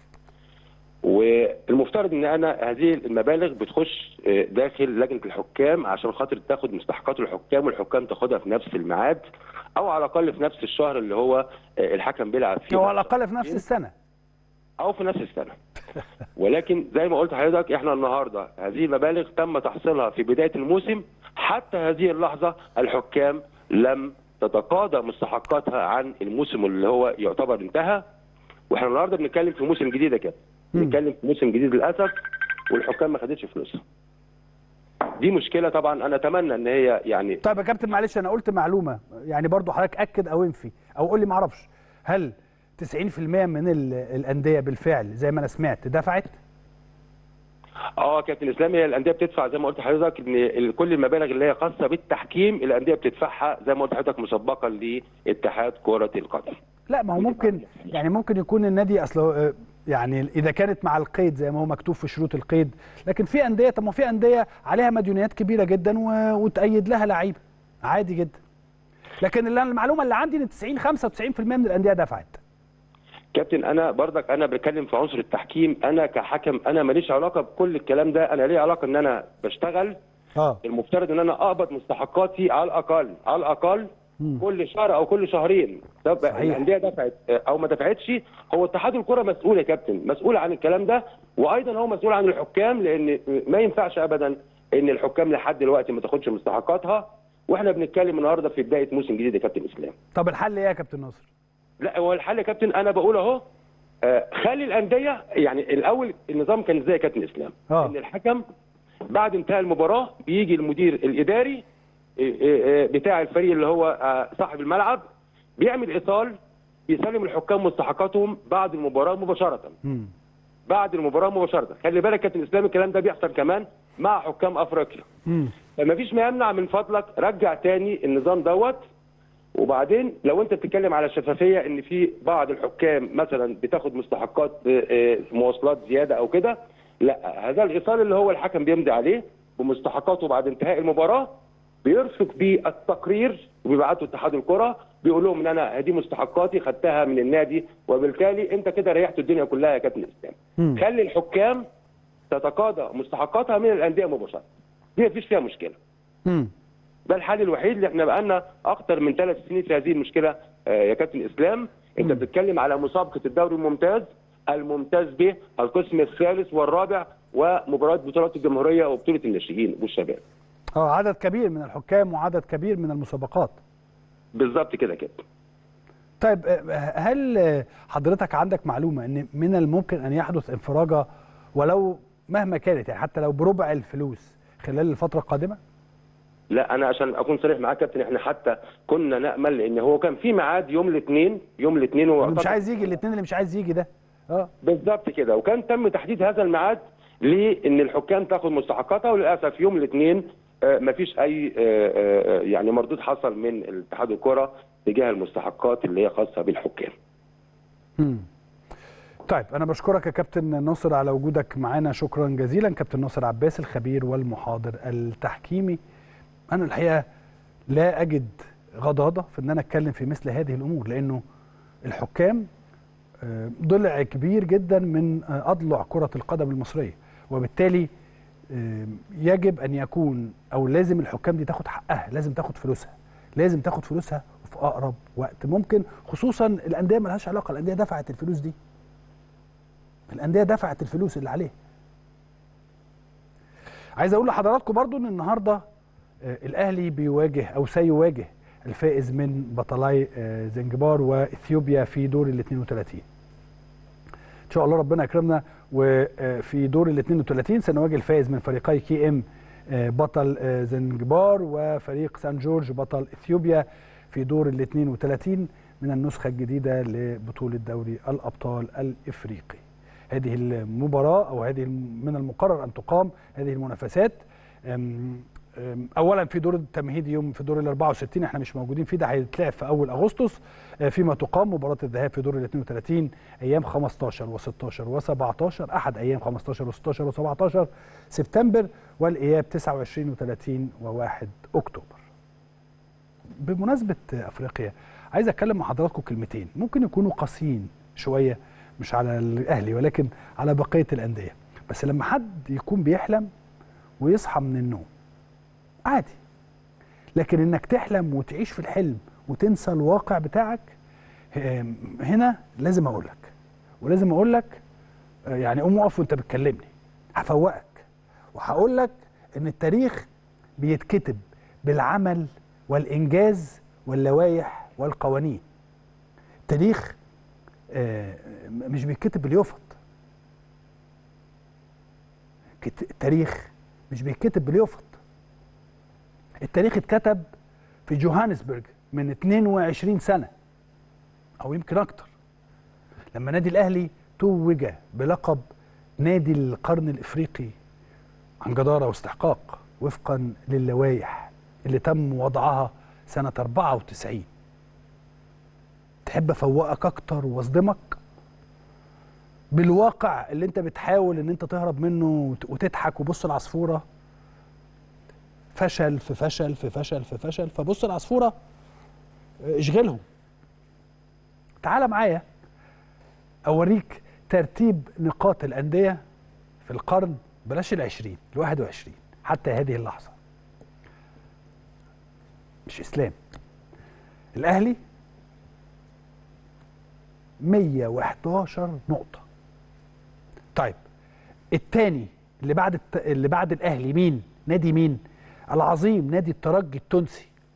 والمفترض ان انا هذه المبالغ بتخش آه، داخل لجنه الحكام عشان خاطر تاخد مستحقات الحكام والحكام تاخدها في نفس الميعاد او على الاقل في نفس الشهر اللي هو آه، الحكم بيلعب فيه أو على الأقل في نفس السنة او في نفس السنه ولكن زي ما قلت لحضرتك احنا النهارده هذه المبالغ تم تحصيلها في بدايه الموسم حتى هذه اللحظه الحكام لم تتقاضى مستحقاتها عن الموسم اللي هو يعتبر انتهى واحنا النهارده بنتكلم في موسم جديد يا كابتن مم. بنتكلم في موسم جديد للاسف والحكام ما خدتش فلوسها دي مشكله طبعا انا اتمنى ان هي يعني طيب يا كابتن معلش أنا قلت معلومة يعني برضو حضرتك أكد أو انفي أو قول لي معرفش هل 90% من ال- الأندية بالفعل زي ما أنا سمعت دفعت اه كابتن اسلام هي الانديه بتدفع زي ما قلت لحضرتك ان ال- كل المبالغ اللي هي خاصه بالتحكيم الانديه بتدفعها زي ما قلت لحضرتك مسبقا لاتحاد كره القدم. لا ما هو ممكن يعني ممكن يكون النادي اصله آه، يعني اذا كانت مع القيد زي ما هو مكتوب في شروط القيد لكن في انديه طب ما في انديه عليها مديونيات كبيره جدا و- وتأيد لها لعيبه عادي جدا لكن اللي أنا- المعلومه اللي عندي ان 90 95% من الانديه دفعت كابتن انا برضك انا بتكلم في عنصر التحكيم انا كحكم انا ماليش علاقه بكل الكلام ده انا ليه علاقه ان انا بشتغل اه المفترض ان انا اقبض مستحقاتي على الاقل على الاقل مم. كل شهر او كل شهرين طب صحيح. الانديه دفعت او ما دفعتش هو اتحاد الكره مسؤول يا كابتن مسؤول عن الكلام ده وايضا هو مسؤول عن الحكام لان ما ينفعش ابدا ان الحكام لحد دلوقتي ما تاخدش مستحقاتها واحنا بنتكلم النهارده في بدايه موسم جديد يا كابتن اسلام طب الحل ايه يا كابتن ناصر لا هو الحل يا كابتن انا بقول اهو آه، خلي الانديه يعني الاول النظام كان ازاي يا كابتن اسلام؟ آه. ان الحكم بعد انتهاء المباراه بيجي المدير الاداري آه، آه، آه، بتاع الفريق اللي هو آه، صاحب الملعب بيعمل ايصال بيسلم الحكام مستحقاتهم بعد المباراه مباشره مم. بعد المباراه مباشره خلي بالك يا كابتن اسلام الكلام ده بيحصل كمان مع حكام افريقيا مم. فما فيش ما يمنع من فضلك رجع تاني النظام دوت وبعدين لو انت بتتكلم على الشفافيه ان في بعض الحكام مثلا بتاخد مستحقات آه، آه، مواصلات زياده او كده لا هذا الايصال اللي هو الحكم بيمضي عليه بمستحقاته بعد انتهاء المباراه بيرفق بيه التقرير وبيبعته اتحاد الكره بيقول لهم ان انا دي مستحقاتي خدتها من النادي وبالتالي انت كده ريحت الدنيا كلها يا كابتن اسلام مم. خلي الحكام تتقاضى مستحقاتها من الانديه مباشره دي مفيش فيها مشكله مم. ده الحل الوحيد اللي احنا بقالنا اكتر من ثلاث سنين في هذه المشكله آه، يا كابتن اسلام انت بتتكلم على مسابقه الدوري الممتاز الممتاز به القسم الثالث والرابع ومباراه بطولات الجمهوريه وبطوله الناشئين والشباب اه عدد كبير من الحكام وعدد كبير من المسابقات بالظبط كده كده طيب آه، هل آه، حضرتك عندك معلومه ان من الممكن ان يحدث انفراجه ولو مهما كانت يعني حتى لو بربع الفلوس خلال الفتره القادمه لا انا عشان اكون صريح معاك يا كابتن احنا حتى كنا نامل ان هو كان في ميعاد يوم الاثنين يوم الاثنين هو اللي مش أعتقد- عايز يجي الاثنين اللي مش عايز يجي ده اه بالظبط كده وكان تم تحديد هذا الميعاد لان الحكام تاخد مستحقاتها وللاسف يوم الاثنين مفيش اي آه، آه، يعني مردود حصل من اتحاد الكره تجاه المستحقات اللي هي خاصه بالحكام مم. طيب انا بشكرك يا كابتن ناصر على وجودك معانا شكرا جزيلا كابتن ناصر عباس الخبير والمحاضر التحكيمي انا الحقيقه لا اجد غضاضه في ان انا اتكلم في مثل هذه الامور لانه الحكام آه، ضلع كبير جدا من آه، اضلع كره القدم المصريه وبالتالي آه، يجب ان يكون او لازم الحكام دي تاخد حقها لازم تاخد فلوسها لازم تاخد فلوسها في اقرب وقت ممكن خصوصا الانديه ملهاش علاقه الانديه دفعت الفلوس دي الانديه دفعت الفلوس اللي عليها عايز اقول لحضراتكم برضو ان النهارده آه، الاهلي بيواجه او سيواجه الفائز من بطلاي آه، زنجبار واثيوبيا في دور ال 32 ان شاء الله ربنا يكرمنا وفي دور ال 32 سنواجه الفائز من فريقي كي ام آه، بطل آه، زنجبار وفريق سان جورج بطل اثيوبيا في دور ال 32 من النسخه الجديده لبطوله دوري الابطال الافريقي. هذه المباراه او هذه من المقرر ان تقام هذه المنافسات أم، أم، اولا في دور التمهيد يوم في دور ال 64 احنا مش موجودين فيه ده هيتلعب في اول اغسطس آه، فيما تقام مباراه الذهاب في دور ال 32 ايام 15 و16 و17 احد ايام 15 و16 و17 سبتمبر والاياب 29 و30 و1 اكتوبر. بمناسبه افريقيا عايز اتكلم مع حضراتكم كلمتين ممكن يكونوا قاسيين شويه مش على الاهلي ولكن على بقيه الانديه بس لما حد يكون بيحلم ويصحى من النوم عادي لكن انك تحلم وتعيش في الحلم وتنسى الواقع بتاعك آم، هنا لازم اقول لك ولازم اقول لك آه، يعني قوم اقف وانت بتكلمني هفوقك وهقول لك ان التاريخ بيتكتب بالعمل والانجاز واللوائح والقوانين التاريخ آه، مش بيتكتب باليفط كت- التاريخ مش بيتكتب باليفط التاريخ اتكتب في جوهانسبرج من 22 سنة أو يمكن أكتر لما نادي الأهلي توج بلقب نادي القرن الإفريقي عن جدارة واستحقاق وفقا للوائح اللي تم وضعها سنة 94 تحب أفوقك أكتر وأصدمك بالواقع اللي أنت بتحاول إن أنت تهرب منه وت- وتضحك وبص العصفورة فشل في فشل في فشل في فشل فبص العصفورة اه، اشغلهم تعال معايا أوريك ترتيب نقاط الأندية في القرن بلاش العشرين الواحد وعشرين حتى هذه اللحظة مش إسلام الأهلي 111 نقطة طيب الثاني اللي بعد الت... اللي بعد الأهلي مين؟ نادي مين؟ العظيم نادي الترجي التونسي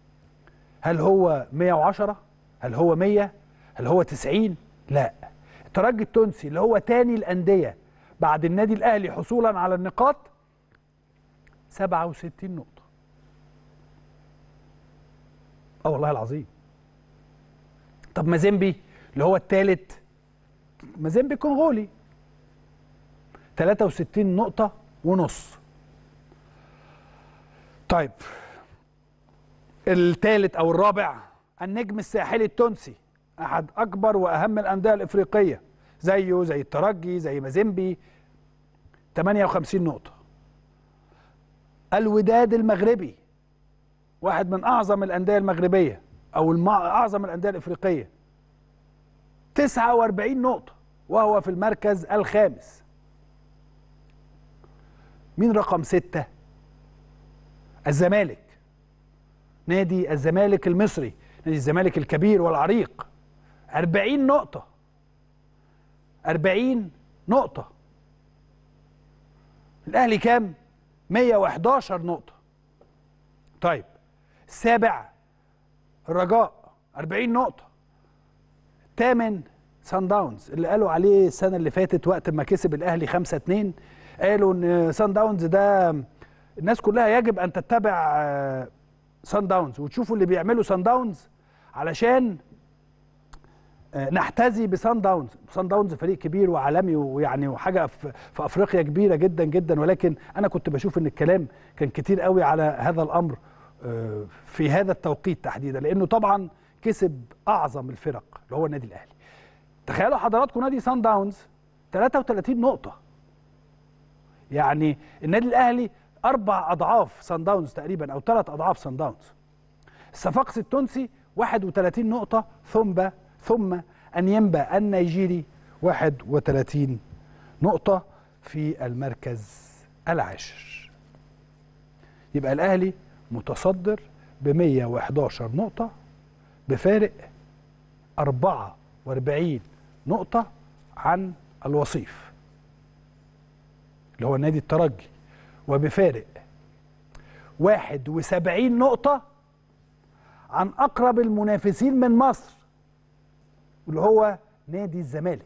هل هو 110 هل هو 100 هل هو 90 لا الترجي التونسي اللي هو تاني الانديه بعد النادي الاهلي حصولا على النقاط 67 نقطه اه والله العظيم طب مازيمبي اللي هو الثالث مازيمبي كونغولي 63 نقطة ونص طيب الثالث أو الرابع النجم الساحلي التونسي أحد أكبر وأهم الأندية الإفريقية زيه زي الترجي زي مازيمبي 58 نقطة الوداد المغربي واحد من أعظم الأندية المغربية أو المع... أعظم الأندية الإفريقية 49 نقطة وهو في المركز الخامس مين رقم ستة؟ الزمالك نادي الزمالك المصري نادي الزمالك الكبير والعريق 40 نقطة 40 نقطة الأهلي كام؟ 111 نقطة طيب السابع الرجاء 40 نقطة تامن سان داونز اللي قالوا عليه السنة اللي فاتت وقت ما كسب الأهلي 5 2 قالوا إن سان داونز ده الناس كلها يجب أن تتبع آه، سان داونز وتشوفوا اللي بيعمله سان داونز علشان آه، نحتذي بسان داونز سان داونز فريق كبير وعالمي ويعني وحاجه في, في افريقيا كبيره جدا جدا ولكن انا كنت بشوف ان الكلام كان كتير قوي على هذا الامر آه، في هذا التوقيت تحديدا لانه طبعا كسب اعظم الفرق اللي هو النادي الاهلي تخيلوا حضراتكم نادي سان داونز 33 نقطه يعني النادي الاهلي اربع اضعاف سان داونز تقريبا او ثلاث اضعاف سان داونز الصفاقسي التونسي 31 نقطة ثم ثم أنيمبا النيجيري 31 نقطة في المركز العاشر يبقى الأهلي متصدر ب 111 نقطة بفارق 44 نقطة عن الوصيف اللي هو نادي الترجي وبفارق 71 نقطة عن اقرب المنافسين من مصر اللي هو نادي الزمالك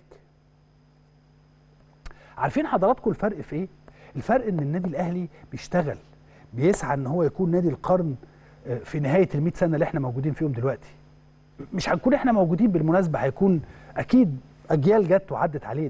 عارفين حضراتكم الفرق في ايه الفرق ان النادي الاهلي بيشتغل بيسعى ان هو يكون نادي القرن آه، في نهايه ال سنه اللي احنا موجودين فيهم دلوقتي مش هنكون احنا موجودين بالمناسبه هيكون اكيد اجيال جت وعدت علينا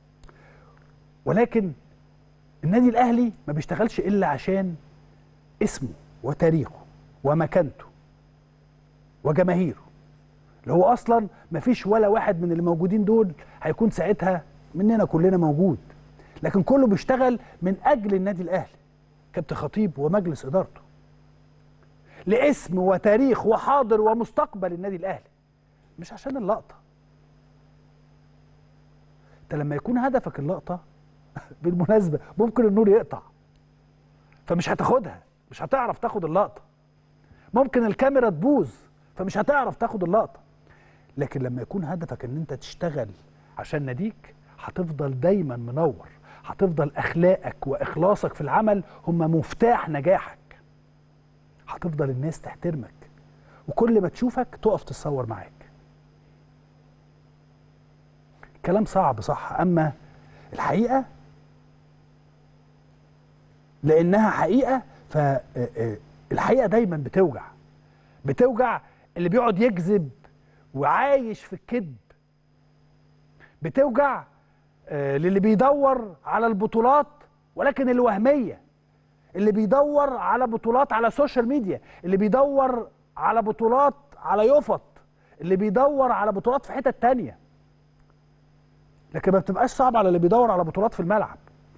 ولكن النادي الاهلي ما بيشتغلش الا عشان اسمه وتاريخه ومكانته وجماهيره اللي هو اصلا ما فيش ولا واحد من اللي موجودين دول هيكون ساعتها مننا كلنا موجود لكن كله بيشتغل من اجل النادي الاهلي كابتن خطيب ومجلس ادارته لاسم وتاريخ وحاضر ومستقبل النادي الاهلي مش عشان اللقطه انت لما يكون هدفك اللقطه بالمناسبه ممكن النور يقطع فمش هتاخدها مش هتعرف تاخد اللقطه ممكن الكاميرا تبوظ فمش هتعرف تاخد اللقطه لكن لما يكون هدفك ان انت تشتغل عشان ناديك هتفضل دايما منور هتفضل اخلاقك واخلاصك في العمل هم مفتاح نجاحك هتفضل الناس تحترمك وكل ما تشوفك تقف تتصور معاك كلام صعب صح اما الحقيقه لانها حقيقه فالحقيقه دايما بتوجع بتوجع اللي بيقعد يكذب وعايش في الكذب بتوجع آه، للي بيدور على البطولات ولكن الوهميه اللي بيدور على بطولات على السوشيال ميديا اللي بيدور على بطولات على يفط اللي بيدور على بطولات في حتت تانية لكن ما بتبقاش صعب على اللي بيدور على بطولات في الملعب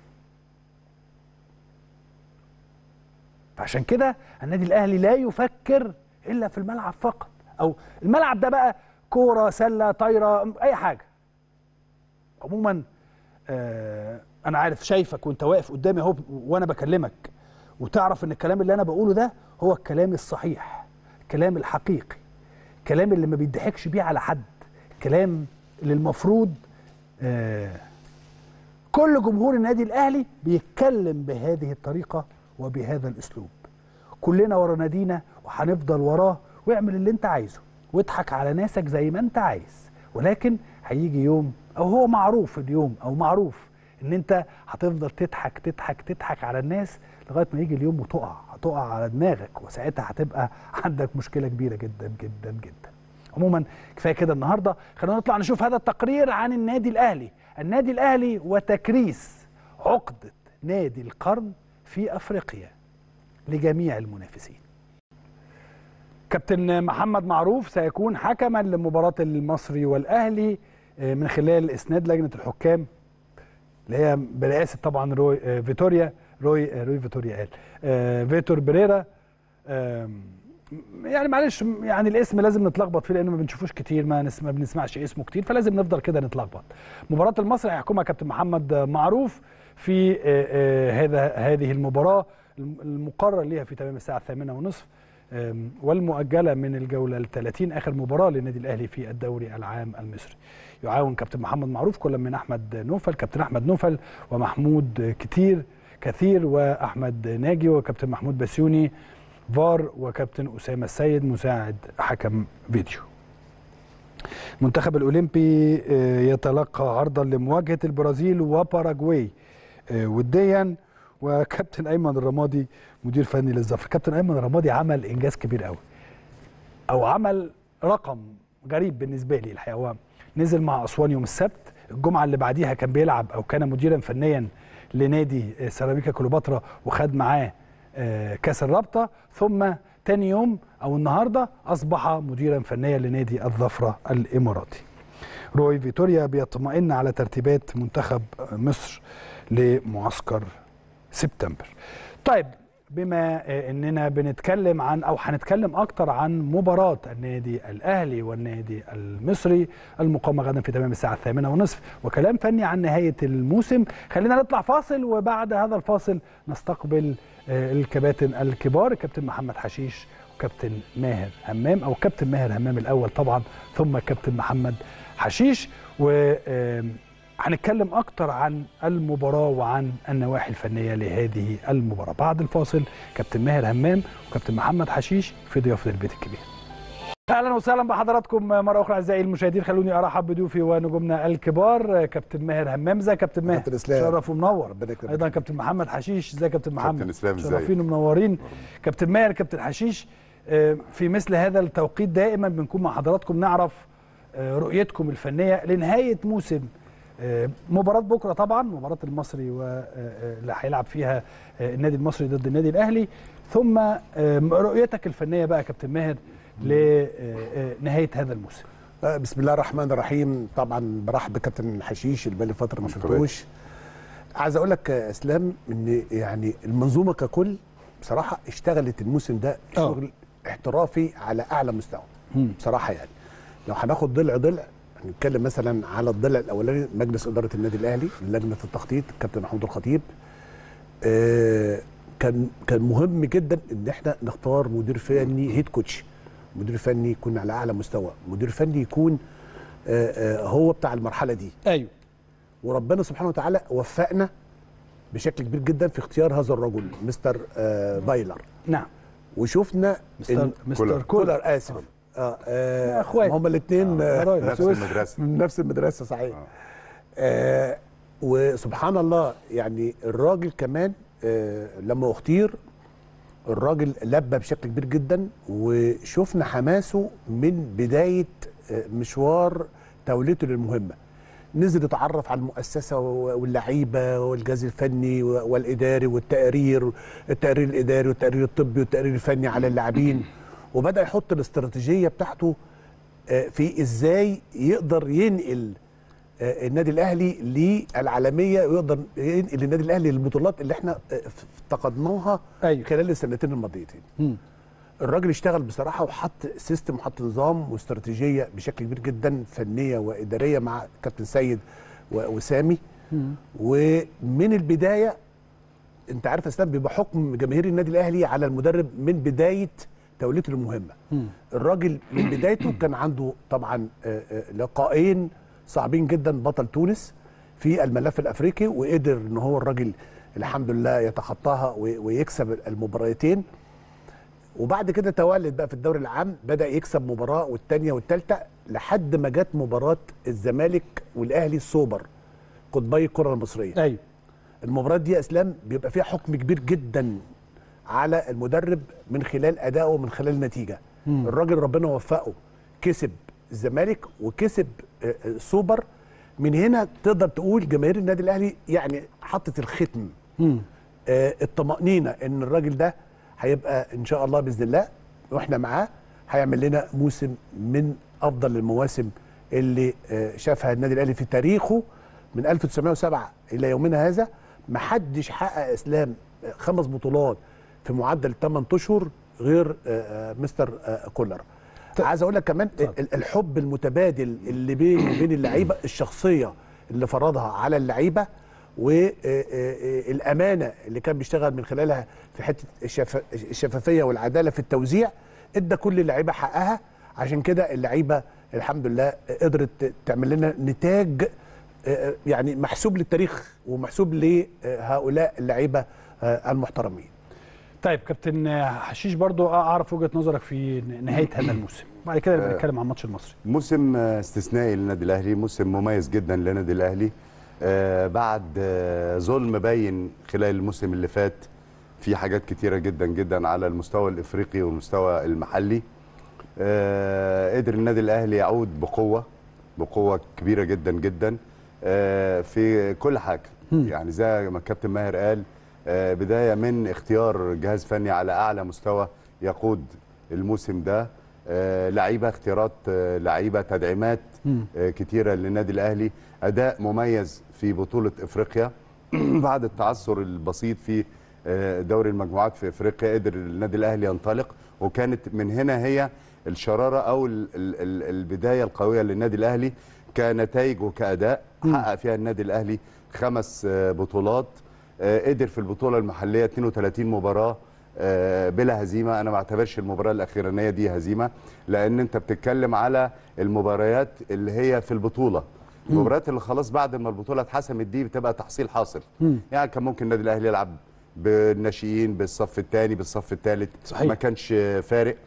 فعشان كده النادي الاهلي لا يفكر الا في الملعب فقط او الملعب ده بقى كوره سله طايره اي حاجه عموما آه انا عارف شايفك وانت واقف قدامي اهو وانا بكلمك وتعرف ان الكلام اللي انا بقوله ده هو الكلام الصحيح الكلام الحقيقي الكلام اللي ما بيضحكش بيه على حد الكلام اللي المفروض آه كل جمهور النادي الاهلي بيتكلم بهذه الطريقه وبهذا الاسلوب كلنا ورا نادينا وهنفضل وراه واعمل اللي انت عايزه واضحك على ناسك زي ما انت عايز ولكن هيجي يوم او هو معروف اليوم او معروف ان انت هتفضل تضحك تضحك تضحك على الناس لغايه ما يجي اليوم وتقع هتقع على دماغك وساعتها هتبقى عندك مشكله كبيره جدا جدا جدا عموما كفايه كده النهارده خلينا نطلع نشوف هذا التقرير عن النادي الاهلي النادي الاهلي وتكريس عقده نادي القرن في افريقيا لجميع المنافسين كابتن محمد معروف سيكون حكما لمباراه المصري والاهلي من خلال اسناد لجنه الحكام اللي هي برئاسه طبعا روي فيتوريا روي روي فيتوريا قال فيتور بريرا يعني معلش يعني الاسم لازم نتلخبط فيه لانه ما بنشوفوش كتير ما, نسمع ما بنسمعش اسمه كتير فلازم نفضل كده نتلخبط مباراه المصري هيحكمها كابتن محمد معروف في هذا هذه المباراه المقرر ليها في تمام الساعه الثامنة ونصف والمؤجله من الجوله ال 30 اخر مباراه للنادي الاهلي في الدوري العام المصري. يعاون كابتن محمد معروف كل من احمد نوفل كابتن احمد نوفل ومحمود كتير كثير واحمد ناجي وكابتن محمود بسيوني فار وكابتن اسامه السيد مساعد حكم فيديو. المنتخب الاولمبي يتلقى عرضا لمواجهه البرازيل وباراجواي وديا وكابتن ايمن الرمادي مدير فني للظفر كابتن ايمن الرمادي عمل انجاز كبير قوي او عمل رقم غريب بالنسبه لي الحقيقه هو نزل مع اسوان يوم السبت الجمعه اللي بعديها كان بيلعب او كان مديرا فنيا لنادي سيراميكا كليوباترا وخد معاه كاس الرابطه ثم تاني يوم او النهارده اصبح مديرا فنيا لنادي الظفره الاماراتي روي فيتوريا بيطمئن على ترتيبات منتخب مصر لمعسكر سبتمبر طيب بما اننا بنتكلم عن او هنتكلم اكتر عن مباراه النادي الاهلي والنادي المصري المقامه غدا في تمام الساعه الثامنة ونصف وكلام فني عن نهايه الموسم خلينا نطلع فاصل وبعد هذا الفاصل نستقبل الكباتن الكبار الكابتن محمد حشيش وكابتن ماهر همام او كابتن ماهر همام الاول طبعا ثم كابتن محمد حشيش و هنتكلم اكتر عن المباراه وعن النواحي الفنيه لهذه المباراه بعد الفاصل كابتن ماهر همام وكابتن محمد حشيش في ضيافه البيت الكبير اهلا وسهلا بحضراتكم مره اخرى اعزائي المشاهدين خلوني ارحب بضيوفي ونجومنا الكبار كابتن ماهر همام ازيك يا كابتن ماهر كابتن اسلام شرف ومنور ربنا يكرمك. ايضا كابتن محمد حشيش ازيك يا كابتن محمد كابتن اسلام ازيك شرفين ومنورين كابتن ماهر كابتن حشيش آه، في مثل هذا التوقيت دائما بنكون مع حضراتكم نعرف آه، رؤيتكم الفنيه لنهايه موسم آه، مباراة بكرة طبعا مباراة المصري واللي هيلعب فيها آه، النادي المصري ضد النادي الأهلي ثم آه، رؤيتك الفنية بقى يا كابتن ماهر لنهاية هذا الموسم آه، بسم الله الرحمن الرحيم طبعا برحب بكابتن حشيش اللي بقالي فتره ما شفتوش عايز اقول لك يا اسلام ان يعني المنظومه ككل بصراحه اشتغلت الموسم ده آه. شغل احترافي على اعلى مستوى مم. بصراحه يعني لو هناخد ضلع ضلع هنتكلم مثلا على الضلع الاولاني مجلس اداره النادي الاهلي لجنه التخطيط كابتن محمود الخطيب آه، كان كان مهم جدا ان احنا نختار مدير فني هيد كوتش مدير فني يكون على اعلى مستوى مدير فني يكون آه، آه، هو بتاع المرحله دي أيوه وربنا سبحانه وتعالى وفقنا بشكل كبير جدا في اختيار هذا الرجل مستر آه فايلر نعم وشفنا مستر مستر كولر. كولر كولر اسف اه, آه أخوات. هما الاثنين آه، آه قرايب. نفس سويس. المدرسه من نفس المدرسه صحيح آه. آه وسبحان الله يعني الراجل كمان آه لما اختير الراجل لبى بشكل كبير جدا وشفنا حماسه من بدايه آه، مشوار توليته للمهمه نزل يتعرف على المؤسسه و- واللعيبه والجهاز الفني و- والاداري والتقارير التقرير الاداري والتقرير الطبي والتقرير الفني على اللاعبين وبدا يحط الاستراتيجيه بتاعته آه، في ازاي يقدر ينقل آه، النادي الاهلي للعالميه ويقدر ينقل النادي الاهلي للبطولات اللي احنا آه، افتقدناها أيوه خلال السنتين الماضيتين مم. الراجل اشتغل بصراحه وحط سيستم وحط نظام واستراتيجيه بشكل كبير جدا فنيه واداريه مع كابتن سيد و- وسامي مم. ومن البدايه انت عارف يا اسلام بيبقى حكم جماهير النادي الاهلي على المدرب من بدايه توليته المهمه مم. الراجل من بدايته كان عنده طبعا آه، آه، لقاءين صعبين جدا بطل تونس في الملف الافريقي وقدر ان هو الراجل الحمد لله يتخطاها و- ويكسب المباراتين وبعد كده تولد بقى في الدوري العام بدا يكسب مباراه والثانيه والثالثه لحد ما جت مباراه الزمالك والاهلي السوبر قطبي الكره المصريه ايوه المباراه دي يا اسلام بيبقى فيها حكم كبير جدا على المدرب من خلال ادائه ومن خلال النتيجه الراجل ربنا وفقه كسب الزمالك وكسب آه، آه، السوبر من هنا تقدر تقول جماهير النادي الاهلي يعني حطت الختم آه، الطمأنينة ان الراجل ده هيبقى ان شاء الله باذن الله واحنا معاه هيعمل لنا موسم من افضل المواسم اللي آه، شافها النادي الاهلي في تاريخه من 1907 الى يومنا هذا ما حدش حقق اسلام آه، خمس بطولات في معدل 8 اشهر غير آه، آه، مستر آه، كولر عايز اقول لك كمان ال- الحب المتبادل اللي بينه وبين اللعيبه الشخصيه اللي فرضها على اللعيبه والامانه اللي كان بيشتغل من خلالها في حته الشف- الشفافيه والعداله في التوزيع ادى كل اللعيبه حقها عشان كده اللعيبه الحمد لله قدرت تعمل لنا نتاج آه، يعني محسوب للتاريخ ومحسوب لهؤلاء اللعيبه آه، المحترمين طيب كابتن حشيش برضو اعرف وجهه نظرك في نهايه هذا الموسم بعد كده نبقى نتكلم عن الماتش المصري موسم آه، استثنائي للنادي الاهلي موسم مميز جدا للنادي الاهلي آه، بعد آه، ظلم باين خلال الموسم اللي فات في حاجات كتيره جدا جدا على المستوى الافريقي والمستوى المحلي آه، قدر النادي الاهلي يعود بقوه بقوه كبيره جدا جدا آه، في كل حاجه يعني زي ما الكابتن ماهر قال آه، بدايه من اختيار جهاز فني على اعلى مستوى يقود الموسم ده آه، لعيبه اختيارات آه، لعيبه تدعيمات آه، كتيره للنادي الاهلي اداء مميز في بطوله افريقيا بعد التعثر البسيط في آه، دوري المجموعات في افريقيا قدر النادي الاهلي ينطلق وكانت من هنا هي الشراره او ال- ال- ال- البدايه القويه للنادي الاهلي كنتائج وكاداء حقق فيها النادي الاهلي خمس آه، بطولات آه، قدر في البطوله المحليه 32 مباراه آه، بلا هزيمه انا ما اعتبرش المباراه الاخيرانيه دي هزيمه لان انت بتتكلم على المباريات اللي هي في البطوله المباريات اللي خلاص بعد ما البطوله اتحسمت دي بتبقى تحصيل حاصل يعني كان ممكن النادي الاهلي يلعب بالناشئين بالصف الثاني بالصف الثالث صحيح. ما كانش فارق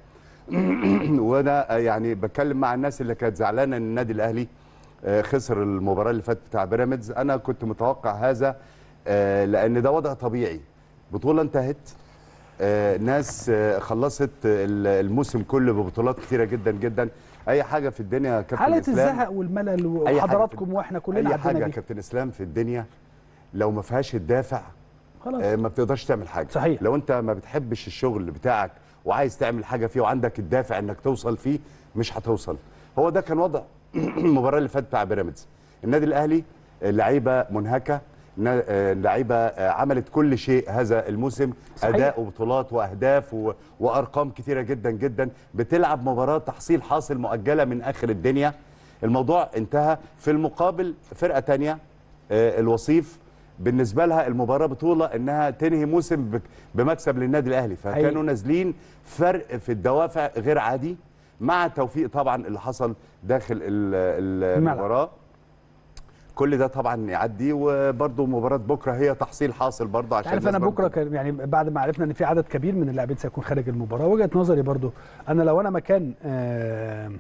وانا يعني بتكلم مع الناس اللي كانت زعلانه ان النادي الاهلي آه، خسر المباراه اللي فاتت بتاع بيراميدز انا كنت متوقع هذا آه، لان ده وضع طبيعي بطوله انتهت آه، ناس آه، خلصت ال- الموسم كله ببطولات كتيره جدا جدا اي حاجه في الدنيا يا كابتن حاله إسلام، الزهق والملل أي حاجة وحضراتكم في- واحنا كلنا اي عدينا حاجه يا بيها. كابتن اسلام في الدنيا لو ما فيهاش الدافع خلاص آه، ما بتقدرش تعمل حاجه صحيح. لو انت ما بتحبش الشغل بتاعك وعايز تعمل حاجه فيه وعندك الدافع انك توصل فيه مش هتوصل هو ده كان وضع المباراه اللي فاتت بتاع بيراميدز النادي الاهلي آه، لعيبه منهكه نا- آه، لعيبه آه، عملت كل شيء هذا الموسم صحيح. اداء وبطولات واهداف و... وارقام كتيره جدا جدا بتلعب مباراه تحصيل حاصل مؤجله من اخر الدنيا الموضوع انتهى في المقابل فرقه تانية آه، الوصيف بالنسبه لها المباراه بطوله انها تنهي موسم بك- بمكسب للنادي الاهلي فكانوا حقيقي. نازلين فرق في الدوافع غير عادي مع التوفيق طبعا اللي حصل داخل ال- ال- الملعب. المباراه كل ده طبعا يعدي وبرده مباراه بكره هي تحصيل حاصل برضه عشان عارف الناس انا برضه بكره كان يعني بعد ما عرفنا ان في عدد كبير من اللاعبين سيكون خارج المباراه وجهه نظري برضو انا لو انا مكان آه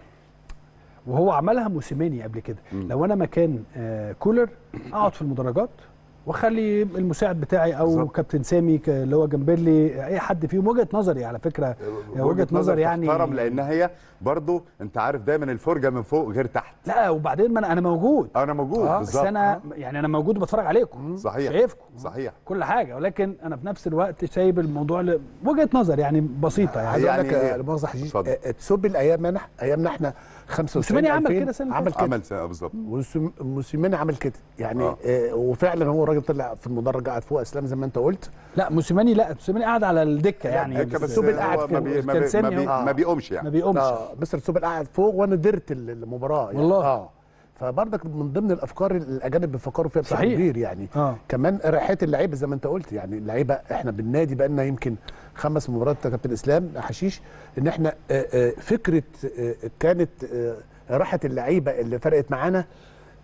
وهو عملها موسيماني قبل كده لو انا مكان آه كولر اقعد في المدرجات واخلي المساعد بتاعي او بالظبط. كابتن سامي ك- اللي هو جنبرلي اي حد فيهم وجهه نظري على فكره وجهه نظر يعني تحترم لان هي برضه انت عارف دايما الفرجه من فوق غير تحت لا وبعدين ما انا انا موجود انا موجود آه بس بالظبط انا يعني انا موجود وبتفرج عليكم صحيح شايفكم صحيح كل حاجه ولكن انا في نفس الوقت سايب الموضوع ل... وجهه نظر يعني بسيطه يعني عايز اقول لك يعني- آه، لا مؤاخذه حجيج اتفضل. آه، تسوبل ايامنا ايامنا احنا 95 موسيماني عمل 2000 كده السنة اللي عمل كده عمل سنة بالظبط وسم- موسيماني عمل كده يعني آه. آه. وفعلا هو الراجل طلع في المدرج قاعد فوق اسلام زي ما انت قلت لا موسيماني لا موسيماني قاعد على الدكه يعني دكة بس بس سوبل هو قاعد ما, فوق. بي ما, كان بي سامي ما, بي أهو. ما بيقومش ما يعني بيقومش اه مستر سوبل قاعد فوق وانا درت ال- المباراه يعني. والله. اه فبرضك من ضمن الافكار اللي الاجانب بيفكروا فيها بشكل صحيح. كبير يعني آه. كمان ريحه اللعيبه زي ما انت قلت يعني اللعيبه احنا بالنادي بقى لنا يمكن خمس مباريات يا كابتن اسلام حشيش ان احنا آه، آه، فكره آه، كانت آه، راحه اللعيبه اللي فرقت معانا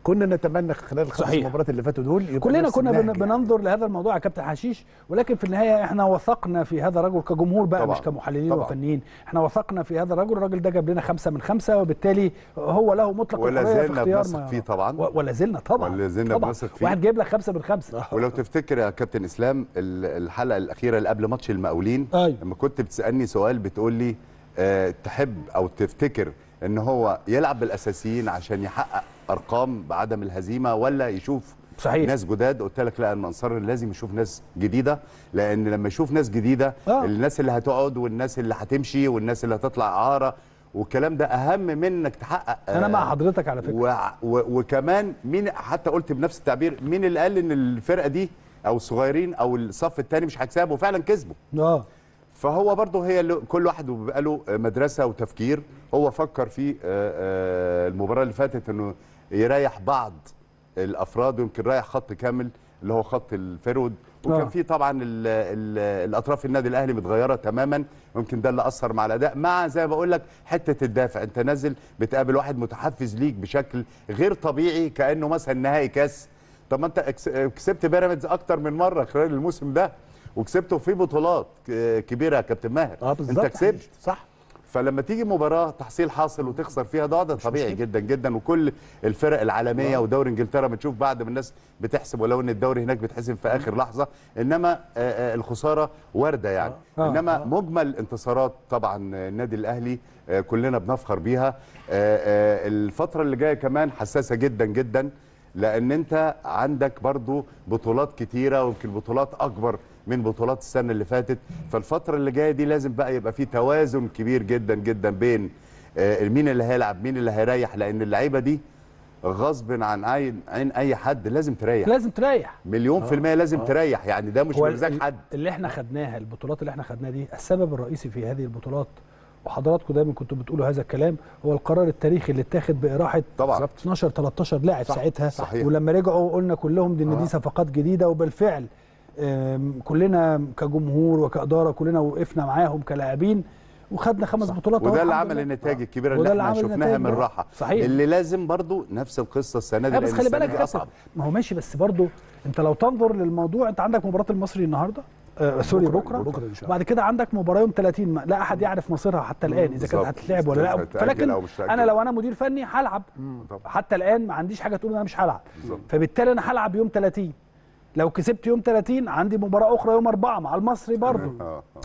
كنا نتمنى خلال الخمس صحيح. مباريات اللي فاتوا دول يبقى كلنا نفس كنا بن- النهج يعني. بننظر لهذا الموضوع يا كابتن حشيش ولكن في النهايه احنا وثقنا في هذا الرجل كجمهور بقى طبعاً. مش كمحللين طبعاً. وفنيين احنا وثقنا في هذا الرجل الراجل ده جاب لنا خمسة من خمسة وبالتالي هو له مطلق ولا الحريه في زلنا اختيار بنثق ما فيه يراه. طبعاً. و- ولا زلنا طبعا ولا زلنا طبعاً. بنثق فيه. واحد جايب لك خمسة من خمسة ولو تفتكر يا كابتن اسلام ال- الحلقه الاخيره اللي قبل ماتش المقاولين أيوة. لما كنت بتسالني سؤال بتقول لي أه تحب او تفتكر ان هو يلعب بالاساسيين عشان يحقق ارقام بعدم الهزيمه ولا يشوف صحيح. ناس جداد قلت لك لا المنصر لازم يشوف ناس جديده لان لما يشوف ناس جديده آه. الناس اللي هتقعد والناس اللي هتمشي والناس اللي هتطلع اعاره والكلام ده اهم من انك تحقق انا آه، مع حضرتك على فكره و... و... وكمان مين حتى قلت بنفس التعبير مين اللي قال ان الفرقه دي او الصغيرين او الصف الثاني مش هيكسبوا وفعلا كسبوا اه فهو برضه هي اللي كل واحد بيبقى له مدرسه وتفكير هو فكر في آه، آه، المباراه اللي فاتت انه يريح بعض الافراد ويمكن رايح خط كامل اللي هو خط الفرود وكان آه. في طبعا ال ال الاطراف النادي الاهلي متغيره تماما يمكن ده اللي اثر مع الاداء مع زي ما بقول لك حته الدافع انت نازل بتقابل واحد متحفز ليك بشكل غير طبيعي كانه مثلا نهائي كاس طب ما انت اكس- كسبت بيراميدز اكتر من مره خلال الموسم ده وكسبته في بطولات ك- كبيره يا كابتن ماهر اه بالظبط انت كسبت صح فلما تيجي مباراه تحصيل حاصل وتخسر فيها ده ده طبيعي جدا جدا وكل الفرق العالميه ودوري انجلترا بتشوف بعد ما الناس بتحسب ولو ان الدوري هناك بيتحسب في اخر لحظه انما آه، آه، الخساره وارده يعني آه. انما مجمل انتصارات طبعا النادي الاهلي آه، كلنا بنفخر بيها آه، آه، الفتره اللي جايه كمان حساسه جدا جدا لان انت عندك برضو بطولات كتيره ويمكن بطولات اكبر من بطولات السنه اللي فاتت فالفتره اللي جايه دي لازم بقى يبقى في توازن كبير جدا جدا بين آه، مين اللي هيلعب مين اللي هيريح لان اللعيبه دي غصب عن عين عين اي حد لازم تريح لازم تريح مليون في المية لازم تريح يعني ده مش هو بمزاج ال- حد اللي احنا خدناها البطولات اللي احنا خدناها دي السبب الرئيسي في هذه البطولات وحضراتكم دايما كنتوا بتقولوا هذا الكلام هو القرار التاريخي اللي اتاخد باراحه طبعا 12 13 لاعب صح، ساعتها صحيح. ولما رجعوا قلنا كلهم دي ان دي صفقات جديده وبالفعل آم، كلنا كجمهور وكاداره كلنا وقفنا معاهم كلاعبين وخدنا خمس بطولات أهو وده اللي الحمد عمل لله. النتائج الكبيره وده اللي اللي احنا عمل شفناها النتائج من ده. الراحه صحيح. اللي لازم برضو نفس القصه السنه دي لا بس لأن خلي السنة بالك دي يا كابتن اصعب ما هو ماشي بس برضه انت لو تنظر للموضوع انت عندك مباراه المصري النهارده آه سوري بكرة- بكره, بكرة إن شاء الله. وبعد كده عندك مباراه يوم 30 ما لا احد يعرف مصيرها حتى الان اذا كانت بالظبط. هتتلعب ولا لا هتتأجل فلكن أو مش هتتأجل. انا لو انا مدير فني هلعب طبعا. حتى الان ما عنديش حاجه تقول ان انا مش هلعب بالظبط. فبالتالي انا هلعب يوم 30 لو كسبت يوم 30 عندي مباراه اخرى يوم 4 مع المصري برضه اه اه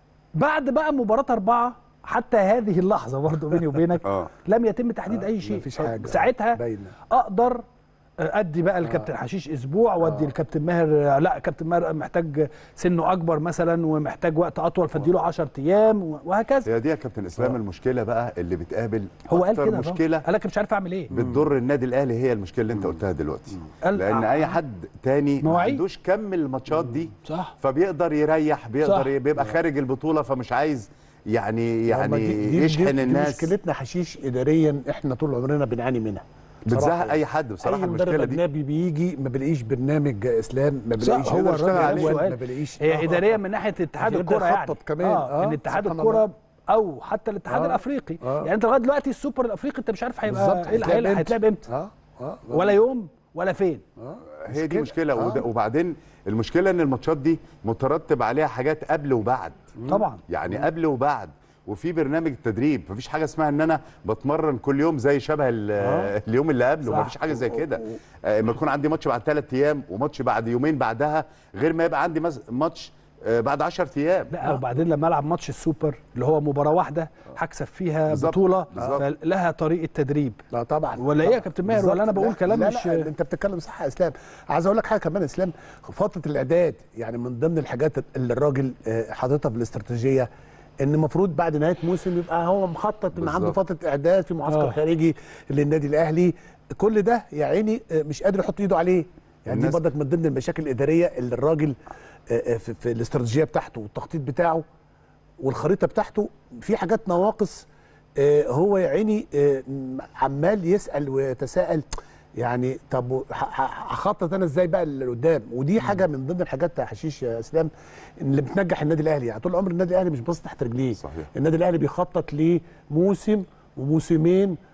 بعد بقى مباراه أربعة حتى هذه اللحظه برضه بيني وبينك آه. لم يتم تحديد اي شيء مفيش حاجة ساعتها باينة. اقدر ادي بقى الكابتن حشيش اسبوع وادي الكابتن ماهر لا كابتن ماهر محتاج سنه اكبر مثلا ومحتاج وقت اطول فاديله 10 ايام وهكذا هي دي يا كابتن اسلام المشكله بقى اللي بتقابل هو قال أكتر كده مشكله قال لك مش عارف اعمل ايه بتضر النادي الاهلي هي المشكله اللي انت قلتها دلوقتي قال- لان آه. اي حد تاني ما مواعيد. عندوش كم الماتشات دي صح فبيقدر يريح بيقدر صح. ي- بيبقى خارج البطوله فمش عايز يعني هما يعني دي- دي- يشحن دي- دي الناس مشكلتنا حشيش اداريا احنا طول عمرنا بنعاني منها بصراحة بتزهق يعني. اي حد بصراحه اي مدرب المشكله دي اجنبي بيجي ما بلاقيش برنامج اسلام ما صح بلاقيش هو يقدر يشتغل الراجل عليه. قال ما سؤال بلاقيش هي آه، اداريا آه. من ناحيه اتحاد يبدأ الكره يعني يخطط كمان. اه آه، ان اتحاد سبحان الكره الله. او حتى الاتحاد آه. الافريقي آه. يعني انت لغايه دلوقتي السوبر الافريقي انت مش عارف هيبقى بالظبط ايه اللي هيلعب- هيتلعب امتى اه اه ولا يوم ولا فين هي دي مشكلة. مشكله آه. وده- وبعدين المشكله ان الماتشات دي مترتب عليها حاجات قبل وبعد طبعا يعني قبل وبعد وفي برنامج تدريب مفيش حاجه اسمها ان انا بتمرن كل يوم زي شبه ال- اليوم اللي قبله صح. مفيش حاجه زي كده آه، اما يكون عندي ماتش بعد ثلاث ايام وماتش بعد يومين بعدها غير ما يبقى عندي مس- ماتش آه، بعد 10 ايام لا وبعدين لما العب ماتش السوبر اللي هو مباراه واحده هكسب فيها بالظبط، بطوله بالظبط. فلها طريقه تدريب لا طبعا ولا ايه يا كابتن ماهر ولا انا بقول لا، كلام لا مش لا انت بتتكلم صح يا اسلام عايز اقول لك حاجه كمان يا اسلام فتره الاعداد يعني من ضمن الحاجات اللي الراجل آه، حاططها في الاستراتيجيه ان المفروض بعد نهايه موسم يبقى هو مخطط ان عنده بالظبط. فتره اعداد في معسكر آه. خارجي للنادي الاهلي كل ده يا عيني آه، مش قادر يحط ايده عليه يعني دي الناس- برضك من ضمن المشاكل الاداريه اللي الراجل آه، آه، في, في الاستراتيجيه بتاعته والتخطيط بتاعه والخريطه بتاعته في حاجات نواقص آه، هو يا عيني آه، م- عمال يسال ويتساءل يعني طب و- ه- ه- هخطط انا ازاي بقى لقدام ودي حاجه من ضمن الحاجات يا حشيش يا اسلام اللي بتنجح النادي الاهلي يعني طول عمر النادي الاهلي مش باصص تحت رجليه صحيح. النادي الاهلي بيخطط لموسم وموسمين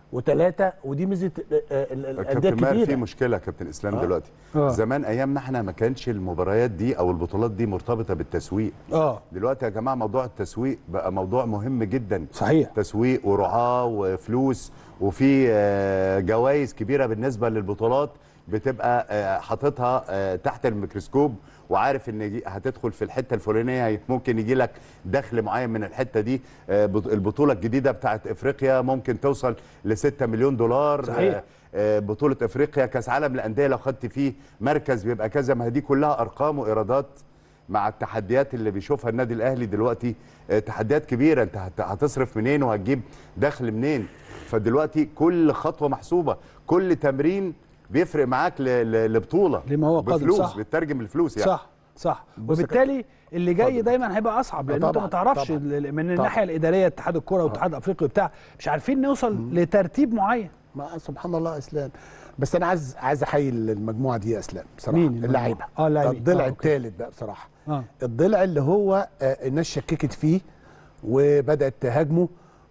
وثلاثه ودي ميزه آه، آه، الانديه كابتن ماهر في الكبيره مشكله يا كابتن اسلام آه. دلوقتي آه. زمان ايامنا احنا ما كانش المباريات دي او البطولات دي مرتبطه بالتسويق اه دلوقتي يا جماعه موضوع التسويق بقى موضوع مهم جدا صحيح تسويق ورعاه وفلوس وفي آه، جوائز كبيره بالنسبه للبطولات بتبقى آه، حاططها آه، تحت الميكروسكوب وعارف ان دي هتدخل في الحته الفلانيه هي- ممكن يجي لك دخل معين من الحته دي آه، بط- البطوله الجديده بتاعت افريقيا ممكن توصل ل 6 مليون دولار صحيح. آه، آه، بطوله افريقيا كاس عالم الانديه لو خدت فيه مركز بيبقى كذا ما هي دي كلها ارقام وايرادات مع التحديات اللي بيشوفها النادي الاهلي دلوقتي آه، تحديات كبيره انت هت- هتصرف منين وهتجيب دخل منين فدلوقتي كل خطوه محسوبه كل تمرين بيفرق معاك ل- ل- لبطوله لما هو قادر، بفلوس صح. بتترجم الفلوس يعني صح صح بص يا وبالتالي اللي جاي اتفضل. دايما هيبقى اصعب لان آه انت ما طبعاً، تعرفش طبعاً. ال- من طبعاً. الناحيه الاداريه اتحاد الكره والاتحاد الافريقي وبتاع مش عارفين نوصل لترتيب معين ما سبحان الله يا اسلام بس انا عايز عايز احيي المجموعه دي يا اسلام بصراحه مين المجموعة؟ اللعيبه آه، اللاعبين. الضلع آه، أوكي. الثالث بقى بصراحه اه الضلع اللي هو آه، الناس شككت فيه وبدات تهاجمه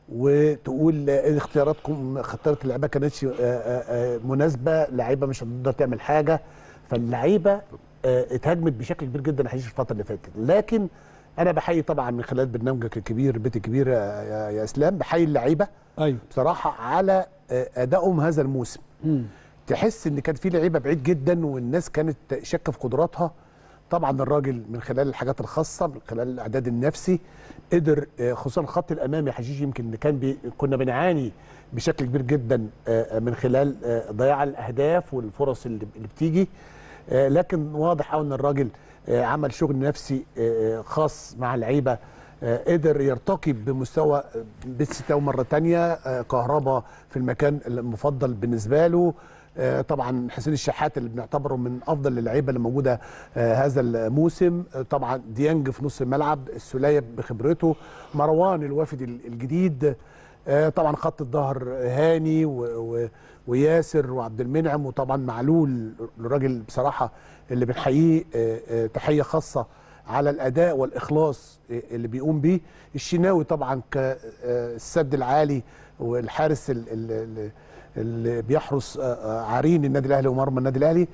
وتقول آه، اختياراتكم اختيارات اللعيبه كانتش آه، آه، آه، مناسبه لعيبه مش هتقدر تعمل حاجه فاللعيبه آه، اتهاجمت بشكل كبير جدا حقيقي الفتره اللي فاتت لكن انا بحيي طبعا من خلال برنامجك الكبير البيت الكبير يا, يا, يا اسلام بحيي اللعيبه ايوه بصراحه على آه، ادائهم هذا الموسم مم. تحس ان كان في لعيبه بعيد جدا والناس كانت شاكه في قدراتها طبعا الراجل من خلال الحاجات الخاصه من خلال الاعداد النفسي قدر آه، خصوصا الخط الامامي يا حشيش يمكن اللي كان بي كنا بنعاني بشكل كبير جدا آه، من خلال آه، ضياع الاهداف والفرص اللي اللي بتيجي آه، لكن واضح قوي ان الراجل آه، عمل شغل نفسي آه، خاص مع اللعيبه آه، قدر يرتقي بمستوى آه، بيتستاو مره تانية آه، كهربا في المكان المفضل بالنسبه له آه، طبعا حسين الشحات اللي بنعتبره من افضل اللعيبه اللي موجوده آه، هذا الموسم آه، طبعا ديانج في نص الملعب السوليه بخبرته مروان الوافد ال- الجديد آه، طبعا خط الظهر هاني و و وياسر وعبد المنعم وطبعا معلول الراجل بصراحه اللي بنحييه آه، آه، تحيه خاصه على الاداء والاخلاص آه، اللي بيقوم بيه الشناوي طبعا كالسد العالي والحارس ال- ال- ال- اللي بيحرس آه، آه، عرين النادي الاهلي ومرمى النادي الاهلي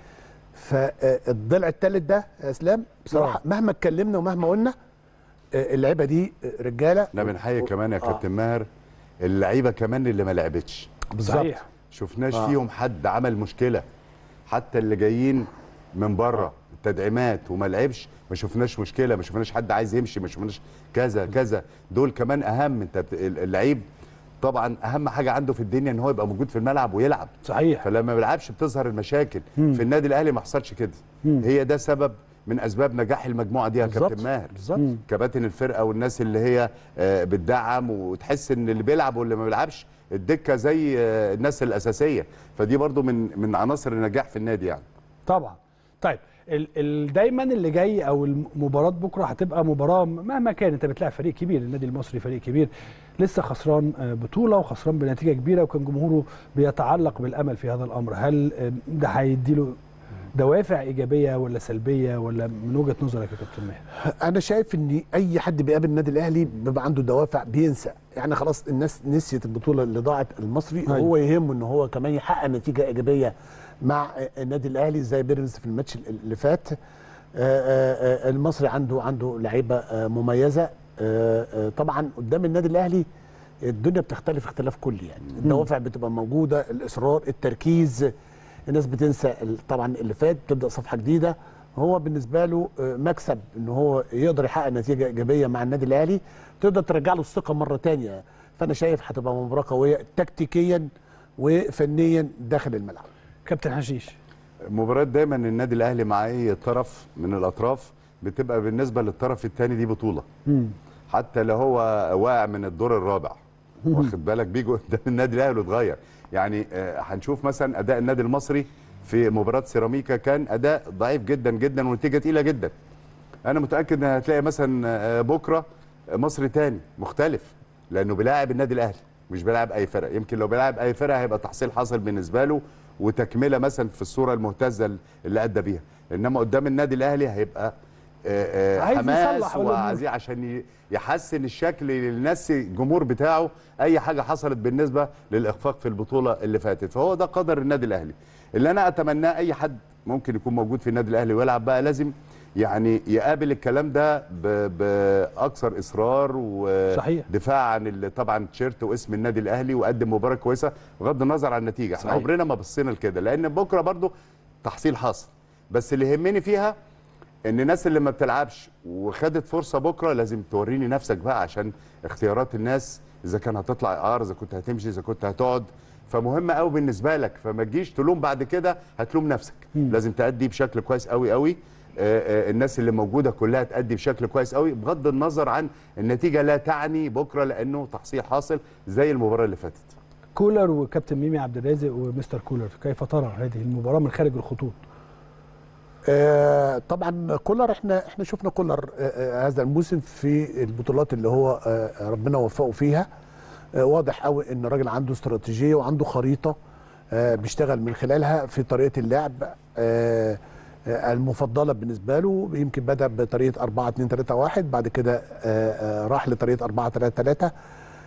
فالضلع الثالث ده يا اسلام بصراحه مهما اتكلمنا ومهما قلنا آه، اللعيبه دي آه، رجاله احنا بنحيي كمان يا آه. كابتن ماهر اللعيبه كمان اللي ما لعبتش صحيح شفناش آه. فيهم حد عمل مشكله حتى اللي جايين من بره التدعيمات وما لعبش ما شفناش مشكله ما شفناش حد عايز يمشي ما شفناش كذا كذا دول كمان اهم انت بت- اللعيب طبعا اهم حاجه عنده في الدنيا ان هو يبقى موجود في الملعب ويلعب صحيح فلما ما بيلعبش بتظهر المشاكل في النادي الاهلي ما حصلش كده هي ده سبب من اسباب نجاح المجموعه دي يا بالظبط كابتن ماهر بالظبط كباتن الفرقه والناس اللي هي آه، بتدعم وتحس ان اللي بيلعب واللي ما بيلعبش الدكه زي آه، الناس الاساسيه فدي برضو من من عناصر النجاح في النادي يعني طبعا طيب ال ال دايما اللي جاي او المباراه بكره هتبقى مباراه مهما كان انت بتلاعب فريق كبير النادي المصري فريق كبير لسه خسران آه، بطوله وخسران بنتيجه كبيره وكان جمهوره بيتعلق بالامل في هذا الامر هل آه، ده هيديله دوافع ايجابيه ولا سلبيه ولا من وجهه نظرك يا كابتن ماهر انا شايف ان اي حد بيقابل النادي الاهلي بيبقى عنده دوافع بينسى يعني خلاص الناس نسيت البطوله اللي ضاعت المصري أيوة. هو يهمه ان هو كمان يحقق نتيجه ايجابيه مع النادي الاهلي زي بيراميدز في الماتش اللي فات آه، آه، آه، المصري عنده عنده لعيبه آه، مميزه آه، آه، طبعا قدام النادي الاهلي الدنيا بتختلف اختلاف كلي يعني الدوافع بتبقى موجوده الاصرار التركيز الناس بتنسى ال- طبعا اللي فات تبدا صفحه جديده هو بالنسبه له آه، مكسب ان هو يقدر يحقق نتيجه ايجابيه مع النادي الاهلي تقدر ترجع له الثقه مره تانية فانا شايف هتبقى مباراه قويه تكتيكيا وفنيا داخل الملعب كابتن حشيش مباريات دايما النادي الاهلي مع اي طرف من الاطراف بتبقى بالنسبه للطرف الثاني دي بطوله حتى لو هو واقع من الدور الرابع واخد بالك بيجوا قدام النادي الاهلي واتغير يعني آه، هنشوف مثلا اداء النادي المصري في مباراه سيراميكا كان اداء ضعيف جدا جدا ونتيجه تقيله جدا انا متاكد ان هتلاقي مثلا آه، بكره مصري تاني مختلف لانه بيلاعب النادي الاهلي مش بيلاعب اي فرقه يمكن لو بيلاعب اي فرقه هيبقى تحصيل حاصل بالنسبه له وتكمله مثلا في الصوره المهتزه اللي ادى بيها انما قدام النادي الاهلي هيبقى آه، آه، عايز حماس يصلح الأمور. وعايز عشان ي- يحسن الشكل للناس الجمهور بتاعه اي حاجه حصلت بالنسبه للاخفاق في البطوله اللي فاتت فهو ده قدر النادي الاهلي اللي انا اتمناه اي حد ممكن يكون موجود في النادي الاهلي ويلعب بقى لازم يعني يقابل الكلام ده ب- باكثر اصرار صحيح. ودفاع عن ال- طبعا تيشيرت واسم النادي الاهلي وقدم مباراه كويسه بغض النظر عن النتيجه احنا صحيح. عمرنا ما بصينا لكده لان بكره برضو تحصيل حاصل بس اللي يهمني فيها ان الناس اللي ما بتلعبش وخدت فرصه بكره لازم توريني نفسك بقى عشان اختيارات الناس اذا كان هتطلع اعار اذا كنت هتمشي اذا كنت هتقعد فمهم قوي بالنسبه لك فما تجيش تلوم بعد كده هتلوم نفسك لازم تأدي بشكل كويس قوي قوي آه، آه، الناس اللي موجوده كلها تأدي بشكل كويس قوي بغض النظر عن النتيجه لا تعني بكره لانه تحصيل حاصل زي المباراه اللي فاتت كولر وكابتن ميمي عبد الرازق ومستر كولر كيف ترى هذه المباراه من خارج الخطوط آه طبعا كولر احنا احنا شفنا كولر آه آه هذا الموسم في البطولات اللي هو آه ربنا وفقه فيها آه واضح قوي ان الراجل عنده استراتيجيه وعنده خريطه آه بيشتغل من خلالها في طريقه اللعب آه آه المفضله بالنسبه له يمكن بدا بطريقه 4 2 3 1 بعد كده آه آه راح لطريقه 4 3 3 آه،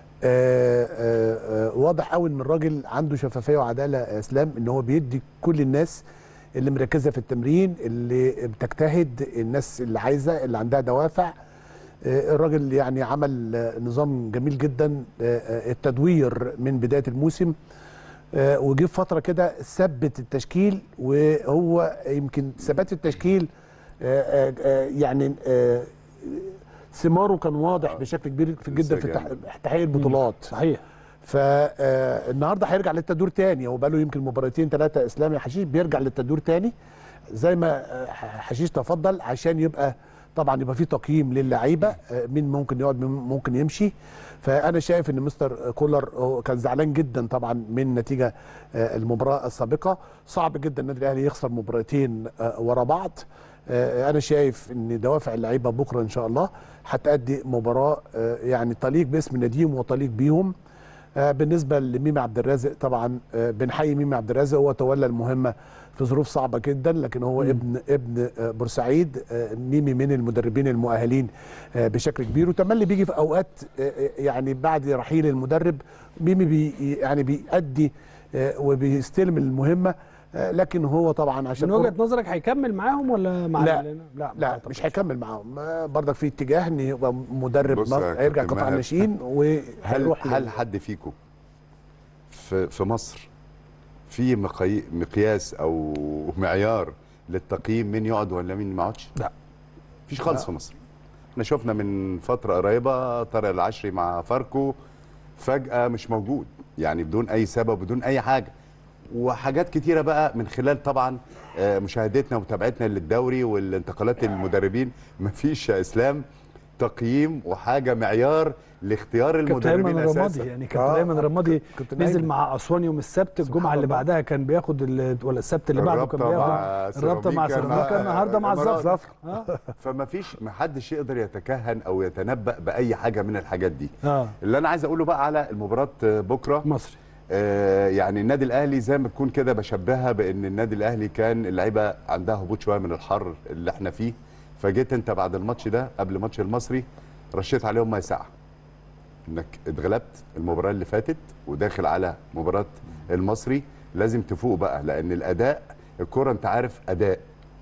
آه، آه، واضح قوي ان الراجل عنده شفافيه وعداله يا اسلام ان هو بيدي كل الناس اللي مركزه في التمرين اللي بتجتهد الناس اللي عايزه اللي عندها دوافع آه، الراجل يعني عمل آه، نظام جميل جدا آه، آه، التدوير من بدايه الموسم آه، وجه في فتره كده ثبت التشكيل وهو يمكن ثبات التشكيل آه، آه، آه، يعني آه، ثماره كان واضح بشكل كبير في جدا في لسه تح- جامد. تحقيق البطولات صحيح فالنهارده هيرجع للتدوير تاني هو بقاله يمكن مباراتين ثلاثه اسلامي حشيش بيرجع للتدوير تاني زي ما آه، حشيش تفضل عشان يبقى طبعا يبقى في تقييم للعيبه آه، مين ممكن يقعد مين ممكن يمشي فانا شايف ان مستر كولر هو كان زعلان جدا طبعا من نتيجه آه، المباراه السابقه صعب جدا النادي الاهلي يخسر مباراتين آه، ورا بعض آه، انا شايف ان دوافع اللعيبه بكره ان شاء الله هتأدي مباراه آه، يعني تليق باسم ناديهم وتليق بيهم آه، بالنسبه لميمي عبد الرازق طبعا آه، بنحيي ميمي عبد الرازق هو تولى المهمه في ظروف صعبه جدا لكن هو ابن ابن آه، بورسعيد آه، ميمي من المدربين المؤهلين آه، بشكل كبير وتملي بيجي في اوقات آه، آه، يعني بعد رحيل المدرب ميمي بي يعني بيأدي آه، وبيستلم المهمه آه، لكن هو طبعا عشان من وجهه نظرك هيكمل معاهم ولا مع لا. ال- لا ما لا أعتقدش. مش هيكمل معاهم آه، برضك في اتجاه ان يبقى مدرب بص يا مصر هيرجع كابتن قطاع ماهر. الناشئين هل وهيروح هل لل- حد فيكم في في مصر في مقي... مقياس او معيار للتقييم مين يقعد ولا مين ما يقعدش؟ لا. مفيش خالص في مصر. احنا شفنا من فتره قريبه طارق العشري مع فاركو فجاه مش موجود يعني بدون اي سبب بدون اي حاجه وحاجات كتيره بقى من خلال طبعا آه، مشاهدتنا ومتابعتنا للدوري والانتقالات المدربين مفيش يا اسلام تقييم وحاجه معيار لاختيار كابتن المدربين ايمن الرمادي اساسا يعني كابتن آه، ايمن الرمادي كابتن نزل أيمن. مع اسوان يوم السبت الجمعه سبحان اللي الله. بعدها كان بياخد ال- ولا السبت اللي بعده كان الرابطة مع بياخد الرابطه مع سيراميكا مع سيراميكا النهارده مع الإمارات. الظفر اه فما فيش ما حدش يقدر يتكهن او يتنبأ باي حاجه من الحاجات دي اه اللي انا عايز اقوله بقى على المباراه بكره مصري آه يعني النادي الاهلي زي ما تكون كده بشبهها بان النادي الاهلي كان اللعيبه عندها هبوط شويه من الحر اللي احنا فيه فجيت انت بعد الماتش ده قبل ماتش المصري رشيت عليهم ميه ساقعه انك اتغلبت المباراه اللي فاتت وداخل على مباراه المصري لازم تفوق بقى لان الاداء الكره انت عارف اداء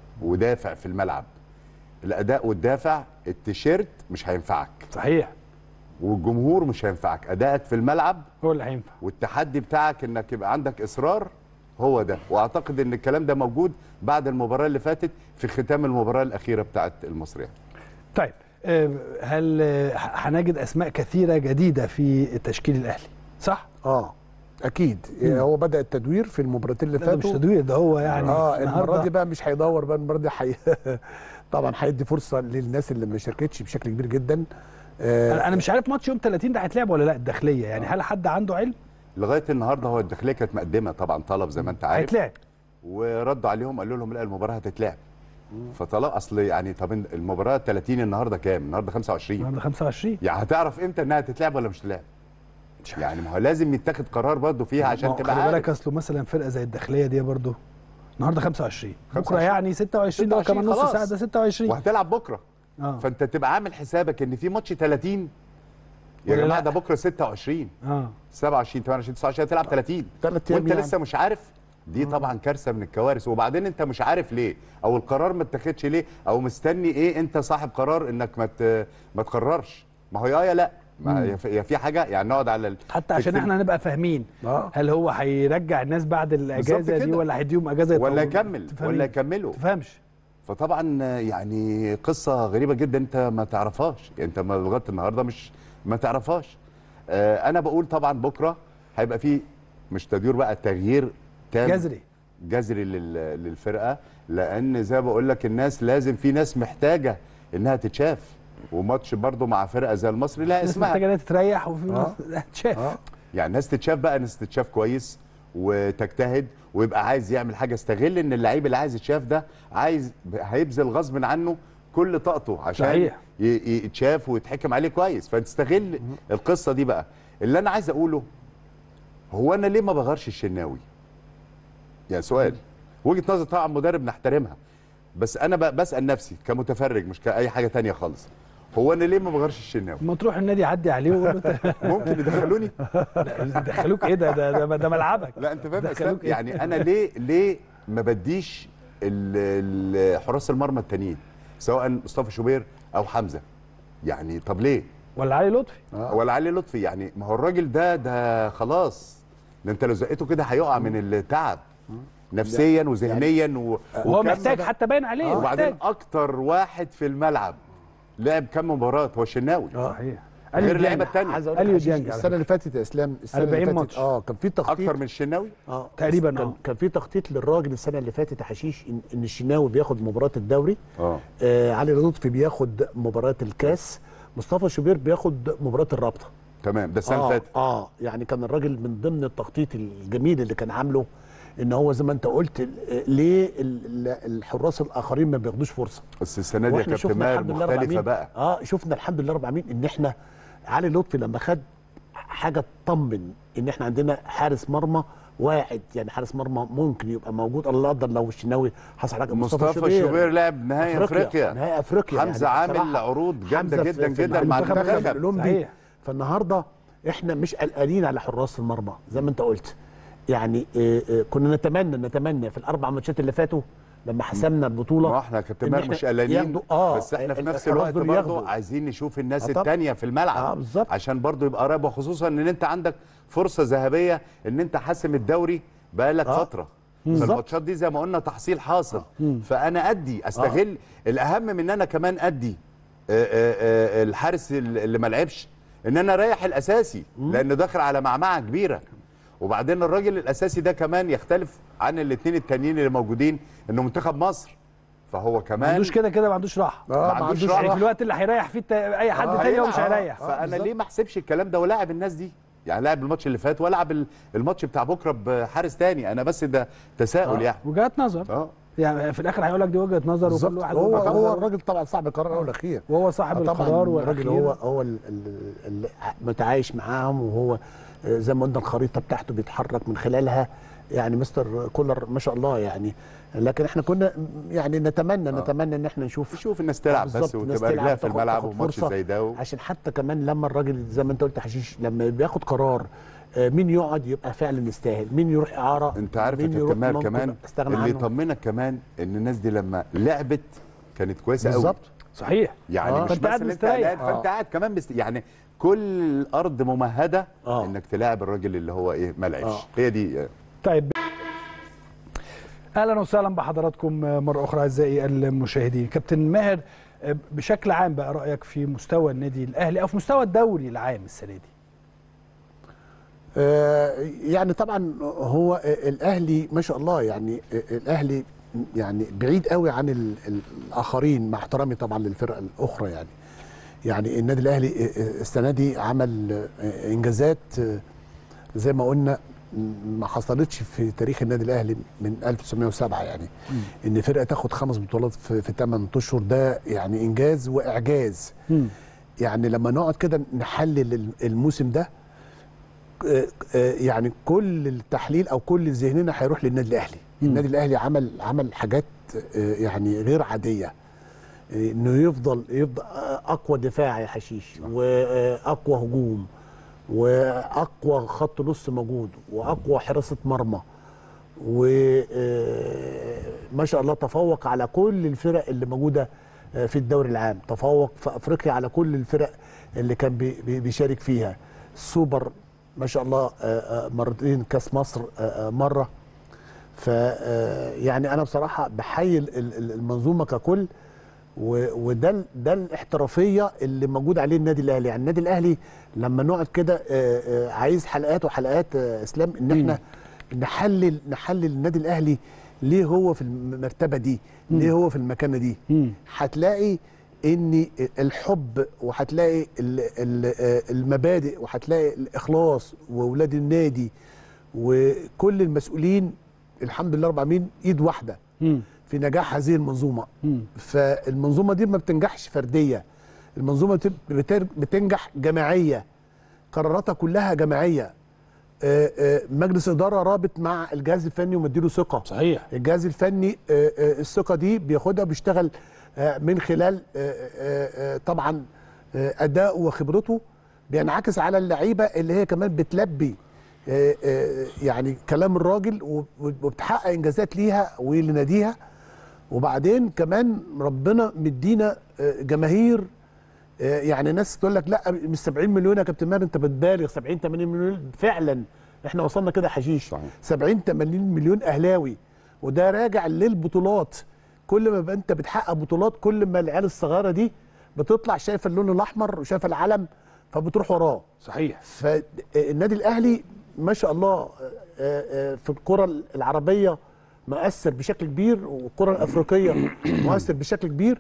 ودافع في الملعب الاداء والدافع التيشيرت مش هينفعك صحيح والجمهور مش هينفعك ادائك في الملعب هو اللي هينفع والتحدي بتاعك انك يبقى عندك اصرار هو ده واعتقد ان الكلام ده موجود بعد المباراه اللي فاتت في ختام المباراه الاخيره بتاعت المصريين طيب آه، هل آه، هنجد اسماء كثيره جديده في تشكيل الاهلي صح؟ اه اكيد هو بدا التدوير في المباراتين اللي لا ده مش فاتوا تدوير ده هو يعني اه المره النهاردة- دي بقى مش هيدور بقى المره دي حي... طبعا هيدي فرصه للناس اللي ما شاركتش بشكل كبير جدا آه انا أنا مش عارف ماتش يوم 30 ده هيتلعب ولا لا الداخليه يعني هل حد عنده علم؟ لغايه النهارده هو الداخليه كانت مقدمه طبعا طلب زي ما انت عارف هيتلعب وردوا عليهم قالوا لهم لا المباراه هتتلعب فطلع اصل يعني طب المباراه 30 النهارده كام؟ النهارده 25 النهارده 25 يعني هتعرف امتى انها تتلعب ولا مش تتلعب؟ يعني ما هو لازم يتاخد قرار برضه فيها عشان ما هو تبقى خلي بالك عارف اصله مثلا فرقه زي الداخليه دي برضو النهارده 25 بكره 25. يعني 26 ده 26 كمان نص خلاص. ساعه ده 26 وهتلعب بكره اه فانت تبقى عامل حسابك ان في ماتش 30 يا ولا جماعه لا؟ ده بكره 26 اه 27 28 29 هتلعب 30 تلات أيام وانت يعني. لسه مش عارف دي طبعا كارثه من الكوارث وبعدين انت مش عارف ليه او القرار ما اتخذش ليه او مستني ايه انت صاحب قرار انك ما ت- ما تقررش ما هو يا يا لا ما يا في- يا في حاجه يعني نقعد على ال- حتى عشان تكتب- احنا نبقى فاهمين آه. هل هو هيرجع الناس بعد الاجازه دي كده. ولا هيديهم اجازه ولا يطول- يكمل تفهمين؟ ولا يكملوا تفهمش فطبعا يعني قصه غريبه جدا انت ما تعرفهاش انت ما لغايه النهارده مش ما تعرفهاش آه انا بقول طبعا بكره هيبقى في مش تدير بقى تغيير تام جذري جذري لل- للفرقه لان زي ما بقول لك الناس لازم في ناس محتاجه انها تتشاف وماتش برضه مع فرقه زي المصري لها الناس محتاجه اسمها انها تريح وفي ناس تشاف آه. يعني ناس تتشاف بقى ناس تتشاف كويس وتجتهد ويبقى عايز يعمل حاجه استغل ان اللعيب اللي عايز يتشاف ده عايز هيبذل غصب عنه كل طاقته عشان صحيح. ي- ي- يتشاف ويتحكم عليه كويس فتستغل القصه دي بقى اللي انا عايز اقوله هو انا ليه ما بغيرش الشناوي يعني سؤال وجهه نظر طبعا مدرب نحترمها بس انا ب- بسال نفسي كمتفرج مش كاي حاجه تانية خالص هو انا ليه ما بغيرش الشناوي ما تروح النادي عدي عليه وقول له ممكن يدخلوني دخلوك ايه ده ده ده, ده ملعبك لا انت فاهم دخلوك اسلام إيه؟ يعني انا ليه ليه ما بديش ال- ال- حراس المرمى التانيين سواء مصطفى شوبير او حمزه يعني طب ليه ولا علي لطفي ولا علي لطفي يعني ما هو الراجل ده ده خلاص ده انت لو زقته كده هيقع من التعب نفسيا وذهنيا و... وهو وكم- محتاج حتى باين عليه هو وبعدين محتاج اكتر واحد في الملعب لعب كم مباراه هو الشناوي صحيح غير أليو اللعيبه ديانج. الثانيه عايز اقول أليو لك حشيش ديانج على السنه اللي فاتت يا اسلام السنه اللي 40 فاتت ماتش. اه كان في تخطيط اكتر من الشناوي اه تقريباً، كان, آه. كان في تخطيط للراجل السنه اللي فاتت يا حشيش ان, إن الشناوي بياخد مباراه الدوري اه آه علي لطفي بياخد مباراه الكاس مصطفى شوبير بياخد مباراه الرابطه تمام ده السنه اللي اه فاتت اه يعني كان الراجل من ضمن التخطيط الجميل اللي كان عامله ان هو زي ما انت قلت ال- ليه ال- ال- الحراس الاخرين ما بياخدوش فرصه بس السنه دي يا واحنا كابتن شفنا ماهر الحمد لله رب مختلفه العالمين بقى اه شفنا الحمد لله رب العالمين ان احنا علي لطفي لما خد حاجه تطمن ان احنا عندنا حارس مرمى واحد يعني حارس مرمى ممكن يبقى موجود الله قدر لو الشناوي حصل حاجه مصطفى شوبير لعب نهائي افريقيا نهائي افريقيا حمزه يعني عامل بصراحة عروض جامده حمزة جدا في- في جدا مع المنتخب المنتخب الاولمبي صحيح. فالنهارده احنا مش قلقانين على حراس المرمى زي ما انت قلت يعني آه، آه، كنا نتمنى نتمنى في الاربع ماتشات اللي فاتوا لما حسمنا البطوله ما احنا يا كابتن إن ماهر إحنا مش قلقانين ياخدوا- آه، بس احنا في ال- نفس الحراس الوقت دول برضه ياخدوا. عايزين نشوف الناس آه، طبعا. التانية في الملعب آه، بالظبط. عشان برضه يبقى قريب وخصوصا ان انت عندك فرصه ذهبيه ان انت حاسم الدوري بقالك آه. فتره فالماتشات دي زي ما قلنا تحصيل حاصل فانا ادي استغل الاهم من ان انا كمان ادي آه، آه، آه، الحارس اللي ما لعبش ان انا اريح الاساسي لانه داخل على معمعه كبيره وبعدين الراجل الاساسي ده كمان يختلف عن الاثنين التانيين اللي موجودين انه منتخب مصر فهو ما كمان عندوش كده كده ما عندوش راحه آه، ما عندوش يعني راحة. في الوقت اللي هيريح فيه الت- اي حد تاني هو مش آه، هيريح فانا ليه ما احسبش الكلام ده ولاعب الناس دي يعني لاعب الماتش اللي فات والعب ال- الماتش بتاع بكره بحارس تاني انا بس ده تساؤل يعني وجهات نظر اه يعني في الاخر هيقول لك دي وجهه نظر وكل بالظبط واحد هو وجهة هو نظر. الراجل طبعا صاحب القرار الاول والاخير وهو صاحب آه، طبعا القرار الراجل والأخير. هو هو ال- ال- اللي متعايش معاهم وهو آه، زي ما قلنا الخريطه بتاعته بيتحرك من خلالها يعني مستر كولر ما شاء الله يعني لكن احنا كنا يعني نتمنى نتمنى ان احنا نشوف نشوف الناس تلعب بس بالظبط، الناس وتبقى تلعب، رجلها في تاخد- الملعب تاخد وماتش فرصة. زي ده و... عشان حتى كمان لما الراجل زي ما انت قلت حشيش لما بياخد قرار آه، مين يقعد يبقى فعلا يستاهل مين يروح اعاره انت عارف يا مين كابتن يروح ماهر ممكن كمان استغنى اللي عنه يطمنك كمان ان الناس دي لما لعبت كانت كويسه قوي بالظبط صحيح يعني آه. مش فأنت بس قاعد ان انت مستريح. قلقان فانت آه. قاعد كمان بست... يعني كل الارض ممهده آه. انك تلاعب الراجل اللي هو ايه ما لعبش آه. هي دي آه. طيب اهلا وسهلا بحضراتكم مره اخرى اعزائي المشاهدين كابتن ماهر بشكل عام بقى رايك في مستوى النادي الاهلي او في مستوى الدوري العام السنه دي آه، يعني طبعا هو الاهلي ما شاء الله يعني الاهلي يعني بعيد قوي عن ال- الاخرين مع احترامي طبعا للفرق الاخرى يعني يعني النادي الاهلي السنه دي عمل انجازات زي ما قلنا ما حصلتش في تاريخ النادي الاهلي من 1907 يعني ان فرقه تاخد خمس بطولات في, في 8 اشهر ده يعني انجاز واعجاز يعني لما نقعد كده نحلل الموسم ده آه، آه، يعني كل التحليل او كل ذهننا هيروح للنادي الاهلي النادي الاهلي عمل عمل حاجات آه، يعني غير عاديه آه، انه يفضل يفضل آه، اقوى دفاع يا حشيش واقوى هجوم واقوى خط نص موجود واقوى حراسه مرمى وما شاء الله تفوق على كل الفرق اللي موجوده آه، في الدوري العام تفوق في افريقيا على كل الفرق اللي كان بي- بي- بيشارك فيها السوبر ما شاء الله آه، آه، مرتين كاس مصر آه، آه، مره ف آه، يعني انا بصراحه بحيي ال- ال- المنظومه ككل و- وده ال- ده الاحترافيه اللي موجود عليه النادي الاهلي يعني النادي الاهلي لما نقعد كده آه، آه، عايز حلقات وحلقات آه، اسلام ان احنا نحلل نحلل النادي الاهلي ليه هو في المرتبه دي ليه هو في المكانه دي هتلاقي ان الحب وهتلاقي ال- ال- آه، المبادئ وهتلاقي الاخلاص واولاد النادي وكل المسؤولين الحمد لله رب العالمين ايد واحده في نجاح هذه المنظومه فالمنظومه دي ما بتنجحش فرديه المنظومه بت- بتر- بتنجح جماعيه قراراتها كلها جماعيه آه، آه، مجلس اداره رابط مع الجهاز الفني ومديله ثقه صحيح الجهاز الفني آه، آه، الثقه دي بياخدها بيشتغل آه، من خلال آه، آه، آه، طبعا آه، اداؤه وخبرته بينعكس على اللعيبه اللي هي كمان بتلبي آه، آه، يعني كلام الراجل وب- وبتحقق انجازات ليها ولناديها وبعدين كمان ربنا مدينا آه، جماهير آه، يعني ناس تقول لك لا مش 70 مليون يا كابتن ماهر انت بتبالغ 70 80 مليون فعلا احنا وصلنا كده حشيش صحيح. 70 80 مليون اهلاوي وده راجع للبطولات كل ما بقى انت بتحقق بطولات كل ما العيال الصغيره دي بتطلع شايفه اللون الاحمر وشايفه العلم فبتروح وراه صحيح فالنادي الاهلي ما شاء الله آه، آه، في الكره العربيه مؤثر بشكل كبير والكره الافريقيه مؤثر بشكل كبير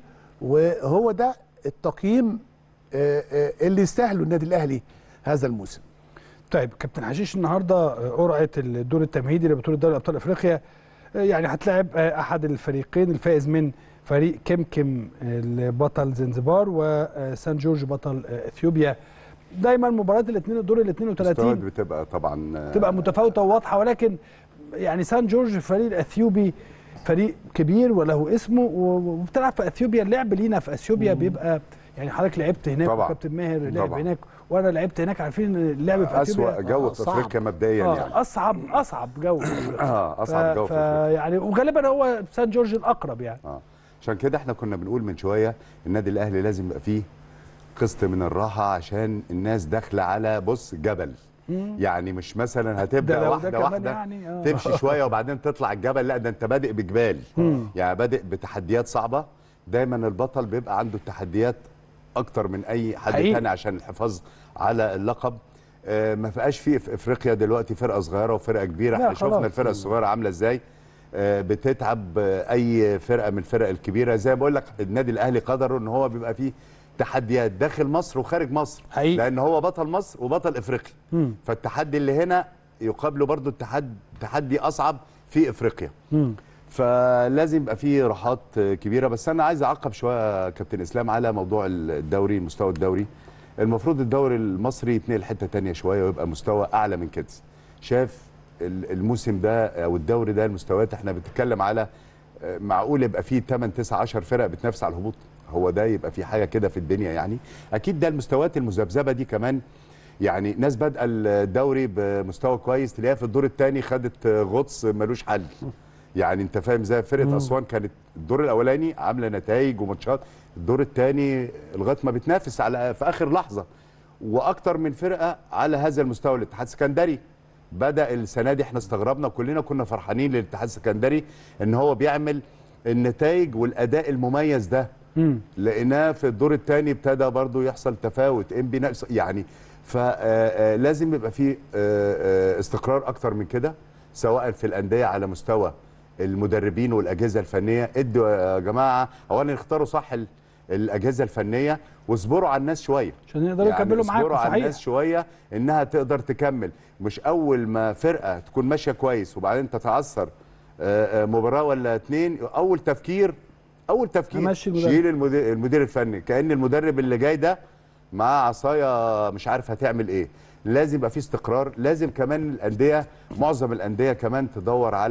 وهو ده التقييم آه، آه، اللي يستاهله النادي الاهلي هذا الموسم طيب كابتن حشيش النهارده آه، قرعه الدور التمهيدي لبطوله دوري ابطال افريقيا آه، يعني هتلاعب آه، احد الفريقين الفائز من فريق كمكم البطل زنزبار وسان جورج بطل آه، اثيوبيا دايما مباريات الاثنين الدور ال مستويات 32 بتبقى طبعا آه، تبقى متفاوته وواضحه ولكن يعني سان جورج الفريق الاثيوبي فريق كبير وله اسمه و- وبتلعب في اثيوبيا اللعب لينا في اثيوبيا بيبقى يعني حضرتك لعبت هناك طبعا. وكابتن ماهر لعب طبعا. هناك وانا لعبت هناك عارفين ان اللعب في اسوأ اثيوبيا جو آه، في صعب. افريقيا مبدئيا يعني آه اصعب اصعب جو في أفريقيا. اه اصعب جو ف... في افريقيا يعني وغالبا هو سان جورج الاقرب يعني اه عشان كده احنا كنا بنقول من شويه النادي الاهلي لازم يبقى فيه قسط من الراحه عشان الناس داخله على بص جبل يعني مش مثلا ده هتبدا لو ده واحده كمان واحده يعني، آه. تمشي شويه وبعدين تطلع الجبل لا ده انت بادئ بجبال يعني بادئ بتحديات صعبه دايما البطل بيبقى عنده التحديات اكتر من اي حد حقيقي. تاني عشان الحفاظ على اللقب آه، ما بقاش فيه في افريقيا دلوقتي فرقه صغيره وفرقه كبيره لا، احنا شفنا خلاص. الفرقه الصغيره عامله ازاي آه، بتتعب آه، اي فرقه من الفرق الكبيره زي ما بقول لك النادي الاهلي قدره ان هو بيبقى فيه تحديات داخل مصر وخارج مصر حقيقي. لان هو بطل مصر وبطل افريقيا فالتحدي اللي هنا يقابله برضو التحدي تحدي اصعب في افريقيا فلازم يبقى فيه راحات آه، كبيره بس انا عايز اعقب شويه يا كابتن اسلام على موضوع الدوري المستوى الدوري المفروض الدوري المصري يتنقل حته تانية شويه ويبقى مستوى اعلى من كده شاف ال- الموسم ده او الدوري ده المستويات احنا بنتكلم على آه، معقول يبقى فيه 8 9 10 فرق بتنافس على الهبوط هو ده يبقى في حاجه كده في الدنيا يعني اكيد ده المستويات المذبذبه دي كمان يعني ناس بادئه الدوري بمستوى كويس تلاقيها في الدور الثاني خدت آه، غطس ملوش حل يعني انت فاهم زي فرقه اسوان كانت الدور الاولاني عامله نتائج وماتشات الدور الثاني لغايه ما بتنافس على في اخر لحظه واكتر من فرقه على هذا المستوى الاتحاد السكندري بدا السنه دي احنا استغربنا كلنا كنا فرحانين للاتحاد السكندري ان هو بيعمل النتائج والاداء المميز ده لقيناه في الدور الثاني ابتدى برضو يحصل تفاوت انبي نقص يعني فلازم يبقى في آه، آه، استقرار اكتر من كده سواء في الانديه على مستوى المدربين والاجهزه الفنيه ادوا يا جماعه اولا اختاروا صح ال- الاجهزه الفنيه واصبروا على الناس شويه عشان يقدروا يكملوا معاكم اصبروا على صحيح الناس شويه انها تقدر تكمل مش اول ما فرقه تكون ماشيه كويس وبعدين تتعثر آه، آه، مباراه ولا اتنين اول تفكير اول تفكير همشي المدرب. شيل المدير, المدير الفني كان المدرب اللي جاي ده معاه عصايه مش عارف هتعمل ايه لازم يبقى في استقرار لازم كمان الانديه معظم الانديه كمان تدور على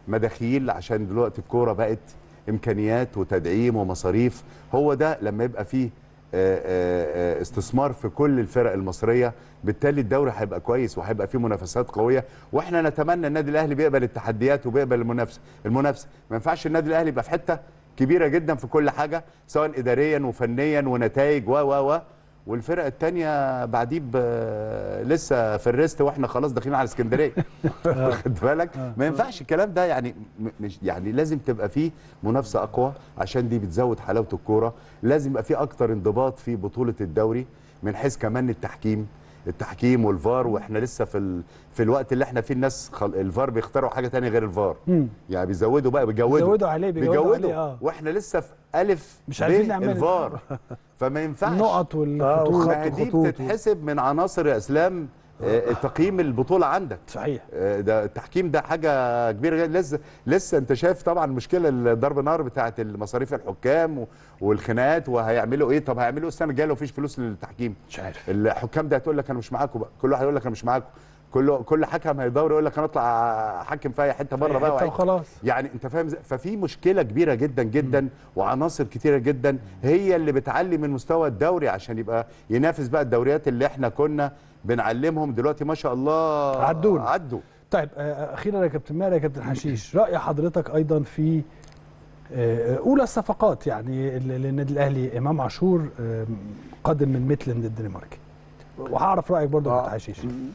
مداخيل عشان دلوقتي الكوره بقت امكانيات وتدعيم ومصاريف هو ده لما يبقى فيه آه، آه، آه، استثمار في كل الفرق المصريه بالتالي الدوري هيبقى كويس وهيبقى فيه منافسات قويه واحنا نتمنى النادي الاهلي بيقبل التحديات وبيقبل المنافسه المنافسه ما ينفعش النادي الاهلي يبقى في حته كبيره جدا في كل حاجه سواء اداريا وفنيا ونتائج و و و والفرق التانية بعديه ب- لسه في الريست واحنا خلاص داخلين على اسكندريه واخد بالك ما ينفعش الكلام ده يعني م- مش يعني لازم تبقى فيه منافسه اقوى عشان دي بتزود حلاوه الكوره لازم يبقى فيه اكتر انضباط في بطوله الدوري من حيث كمان التحكيم التحكيم والفار واحنا لسه في ال... في الوقت اللي احنا فيه الناس خل... الفار بيختاروا حاجه تانية غير الفار يعني بيزودوا بقى بيجودوا بيزودوا عليه، بيجودوا عليه، آه. واحنا لسه في الف مش عارفين ب نعمل- الفار فما ينفعش النقط والخطوط ما دي خطوط. بتتحسب من عناصر يا اسلام آه، تقييم البطوله عندك صحيح آه، ده التحكيم ده حاجه كبيره جدا لسه لسه انت شايف طبعا مشكله الضرب نار بتاعه المصاريف الحكام و- والخناقات وهيعملوا ايه طب هيعملوا إيه السنه الجايه لو مفيش فلوس للتحكيم مش عارف الحكام ده هتقول لك انا مش معاكم بقى كل واحد يقول لك انا مش معاكم كل كل حكم هيدور يقول لك انا اطلع احكم في اي حته بره بقى حتة وأعيد. وخلاص يعني انت فاهم إزاي؟ ففي مشكله كبيره جدا جدا وعناصر كتيره جدا هي اللي بتعلي من مستوى الدوري عشان يبقى ينافس بقى الدوريات اللي احنا كنا بنعلمهم دلوقتي ما شاء الله عدونا. عدوا طيب آه، اخيرا يا كابتن ماهر يا كابتن حشيش راي حضرتك ايضا في آه، اولى الصفقات يعني ال- للنادي الاهلي امام عاشور آه، قادم من ميتلاند الدنماركي وهعرف رايك برضه يا آه. كابتن حشيش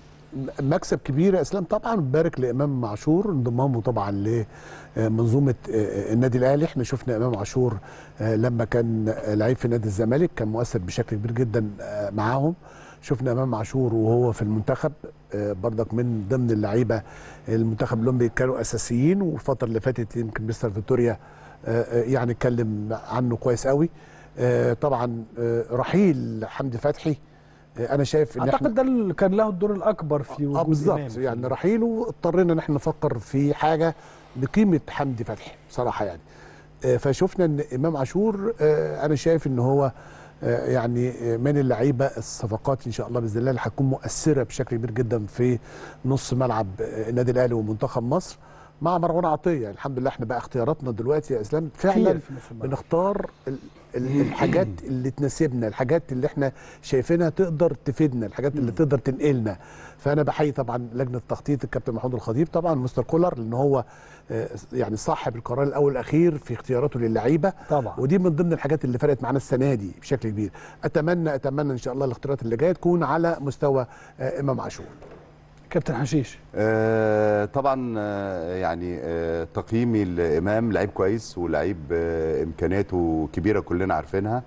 مكسب كبير يا اسلام طبعا بارك لامام عاشور انضمامه طبعا لمنظومه النادي الاهلي احنا شفنا امام عاشور آه، لما كان لعيب في نادي الزمالك كان مؤثر بشكل كبير جدا آه، معاهم شفنا امام عاشور وهو في المنتخب آه، برضك من ضمن اللعيبه المنتخب الاولمبي كانوا اساسيين والفتره اللي فاتت يمكن مستر فيتوريا آه، آه، يعني اتكلم عنه كويس قوي آه، طبعا آه، رحيل حمدي فتحي آه، انا شايف ان احنا اعتقد ده اللي كان له الدور الاكبر في اه وجود بالظبط إمام. يعني رحيله اضطرينا ان احنا نفكر في حاجه بقيمه حمدي فتحي بصراحه يعني آه، فشفنا ان امام عاشور آه، انا شايف ان هو آه، يعني آه، من اللعيبه الصفقات ان شاء الله باذن الله اللي هتكون مؤثره بشكل كبير جدا في نص ملعب آه، النادي الاهلي ومنتخب مصر مع مروان عطيه يعني الحمد لله احنا بقى اختياراتنا دلوقتي يا اسلام فعلا كتير في نص الملعب. بنختار ال- ال- الحاجات اللي تناسبنا الحاجات اللي احنا شايفينها تقدر تفيدنا الحاجات اللي تقدر تنقلنا فانا بحيي طبعا لجنه التخطيط الكابتن محمود الخطيب طبعا مستر كولر لان هو آه، يعني صاحب القرار الاول والاخير في اختياراته للعيبه طبعا ودي من ضمن الحاجات اللي فرقت معانا السنه دي بشكل كبير اتمنى اتمنى ان شاء الله الاختيارات اللي جايه تكون على مستوى آه، امام عاشور كابتن حشيش آه طبعا آه يعني آه تقييمي الامام لعيب كويس ولعيب آه امكانياته كبيره كلنا عارفينها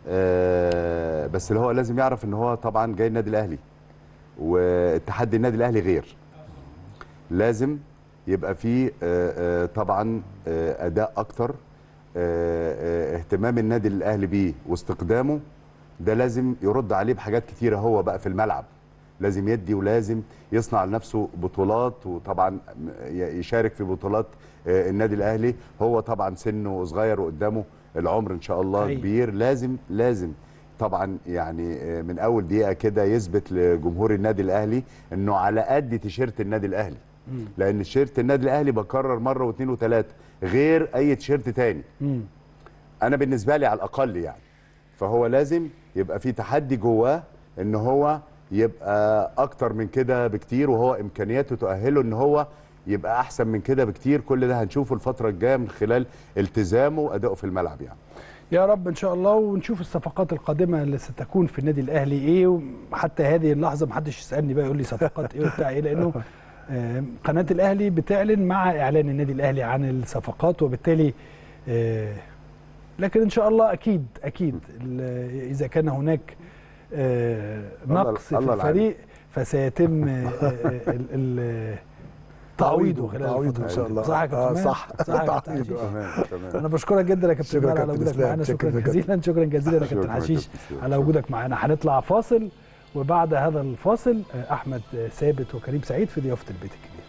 آه بس اللي هو لازم يعرف ان هو طبعا جاي النادي الاهلي والتحدي النادي الاهلي غير لازم يبقى فيه آه آه طبعا آه اداء اكتر آه آه اهتمام النادي الاهلي بيه واستقدامه ده لازم يرد عليه بحاجات كتيره هو بقى في الملعب لازم يدي ولازم يصنع لنفسه بطولات وطبعا يشارك في بطولات آه، النادي الاهلي هو طبعا سنه صغير وقدامه العمر ان شاء الله حقيقي. كبير لازم لازم طبعا يعني آه، من اول دقيقه كده يثبت لجمهور النادي الاهلي انه على قد تيشيرت النادي الاهلي لان تيشيرت النادي الاهلي بكرر مره واثنين وثلاثه غير اي تيشيرت تاني مم. انا بالنسبه لي على الاقل يعني فهو لازم يبقى في تحدي جواه ان هو يبقى اكتر من كده بكتير وهو امكانياته تؤهله ان هو يبقى احسن من كده بكتير كل ده هنشوفه الفتره الجايه من خلال التزامه وادائه في الملعب يعني يا رب ان شاء الله ونشوف الصفقات القادمه اللي ستكون في النادي الاهلي ايه وحتى هذه اللحظه ما حدش يسالني بقى يقول لي صفقات ايه وبتاع ايه لانه آه، قناه الاهلي بتعلن مع اعلان النادي الاهلي عن الصفقات وبالتالي آه، لكن ان شاء الله اكيد اكيد ال- اذا كان هناك آه، الله- نقص في الله العالم. الفريق فسيتم آه، آه، ال- ال- تعويضه خلال تعويضه الفترة ان شاء الله صح يا كابتن آه ماهر؟ صح صح يا كابتن تعويضه حشيش؟ آه. تمام تمام انا بشكرك جدا يا كابتن شكرا ماهر على كابتن وجودك إسلام. معانا شكرا شكرا جدا. جزيلا شكرا جزيلا يا كابتن شكرا حشيش كابتن إسلام. على وجودك معانا هنطلع فاصل وبعد هذا الفاصل آه، احمد آه، ثابت وكريم سعيد في ضيافه البيت الكبير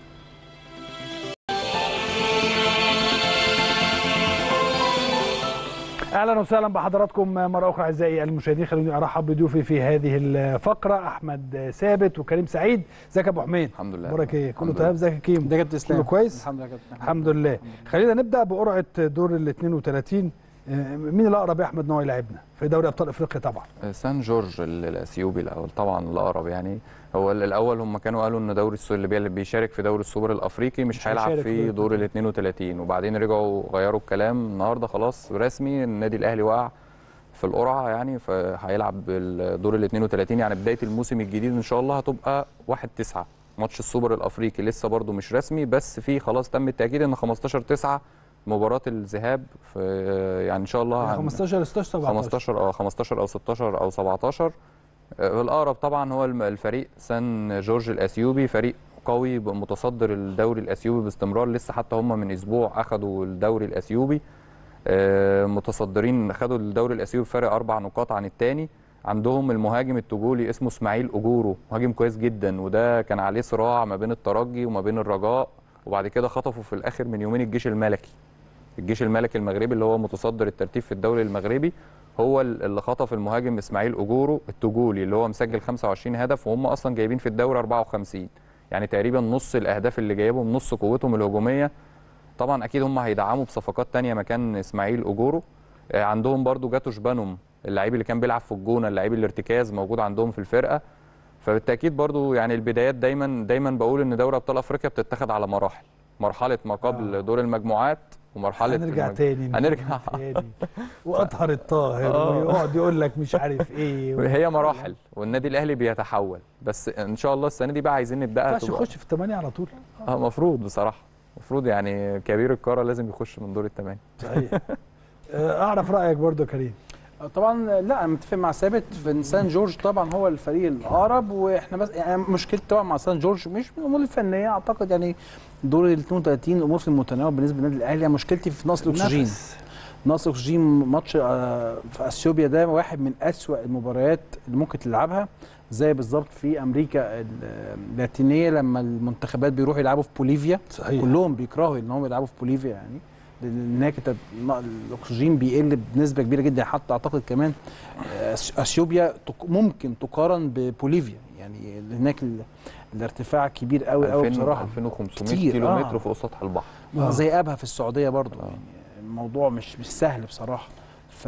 اهلا وسهلا بحضراتكم مره اخرى اعزائي المشاهدين خلوني ارحب بضيوفي في هذه الفقره احمد ثابت وكريم سعيد ازيك يا ابو حميد الحمد لله اخبارك ايه كله الحمد تمام ازيك يا كيمو ده كابتن اسلام كله كويس الحمد لله يا كابتن الحمد لله خلينا نبدا بقرعه دور ال 32 آه، مين الاقرب يا احمد ان هو يلعبنا في دوري ابطال افريقيا طبعا سان جورج ال- الاثيوبي الاول طبعا الاقرب يعني هو ال- الاول هم كانوا قالوا ان دوري السو- اللي بي- اللي بيشارك في دوري السوبر الافريقي مش مش هيلعب هيشارك في في دور دور ال 32 وبعدين رجعوا غيروا الكلام النهارده خلاص رسمي النادي الاهلي وقع في القرعه يعني فهيلعب الدور ال 32 يعني بدايه الموسم الجديد ان شاء الله هتبقى 1 9 ماتش السوبر الافريقي لسه برضو مش رسمي بس في خلاص تم التاكيد ان 15 9 مباراه الذهاب في يعني ان شاء الله هن- 15 16 17 15 اه 15 او 16 او 17 آه، الاقرب طبعا هو الم- الفريق سان جورج الاثيوبي فريق قوي ب- متصدر الدوري الاثيوبي باستمرار لسه حتى هم من اسبوع اخذوا الدوري الاثيوبي آه، متصدرين خدوا الدوري الاثيوبي بفارق اربع نقاط عن الثاني عندهم المهاجم التجولي اسمه اسماعيل اجورو مهاجم كويس جدا وده كان عليه صراع ما بين الترجي وما بين الرجاء وبعد كده خطفوا في الاخر من يومين الجيش الملكي الجيش الملكي المغربي اللي هو متصدر الترتيب في الدوري المغربي هو ال- اللي خطف المهاجم اسماعيل اجورو التجولي اللي هو مسجل 25 هدف وهم اصلا جايبين في الدوري 54 يعني تقريبا نص الاهداف اللي جايبهم نص قوتهم الهجوميه طبعا اكيد هم هيدعموا بصفقات تانية مكان اسماعيل اجورو آه، عندهم برضو جاتوش بانوم اللعيب اللي كان بيلعب في الجونه اللعيب الارتكاز موجود عندهم في الفرقه فبالتاكيد برضو يعني البدايات دايما دايما بقول ان دوري ابطال افريقيا بتتخذ على مراحل مرحله ما قبل دور المجموعات ومرحله هنرجع المج- تاني هنرجع تاني واطهر الطاهر آه. ويقعد يقول لك مش عارف ايه و... هي مراحل والنادي الاهلي بيتحول بس ان شاء الله السنه دي بقى عايزين ما نبداها ينفعش تبقى يخش في الثمانيه على طول اه المفروض بصراحه المفروض يعني كبير القاره لازم يخش من دور الثمانيه صحيح آه، اعرف رايك برضو يا كريم طبعا لا انا متفق مع ثابت في ان سان جورج طبعا هو الفريق الاقرب واحنا بس يعني مشكلتي طبعا مع سان جورج مش من الامور الفنيه اعتقد يعني دور ال 32 الامور في المتناول بالنسبه للنادي الاهلي يعني مشكلتي في نقص الاكسجين نفس. نقص اكسجين ماتش آه، في اثيوبيا ده واحد من اسوأ المباريات اللي ممكن تلعبها زي بالظبط في امريكا ال- اللاتينيه لما المنتخبات بيروحوا يلعبوا في بوليفيا صحيح كلهم بيكرهوا ان هم يلعبوا في بوليفيا يعني لان هناك انت ن- الاكسجين بيقل بنسبه كبيره جدا حتى اعتقد كمان آه، أث- اثيوبيا تق- ممكن تقارن ببوليفيا يعني هناك ال- الارتفاع كبير قوي قوي 2000 بصراحه 2500 كتير، كيلو آه. متر فوق سطح البحر آه. زي ابها في السعوديه برضو آه. يعني الموضوع مش مش سهل بصراحه ف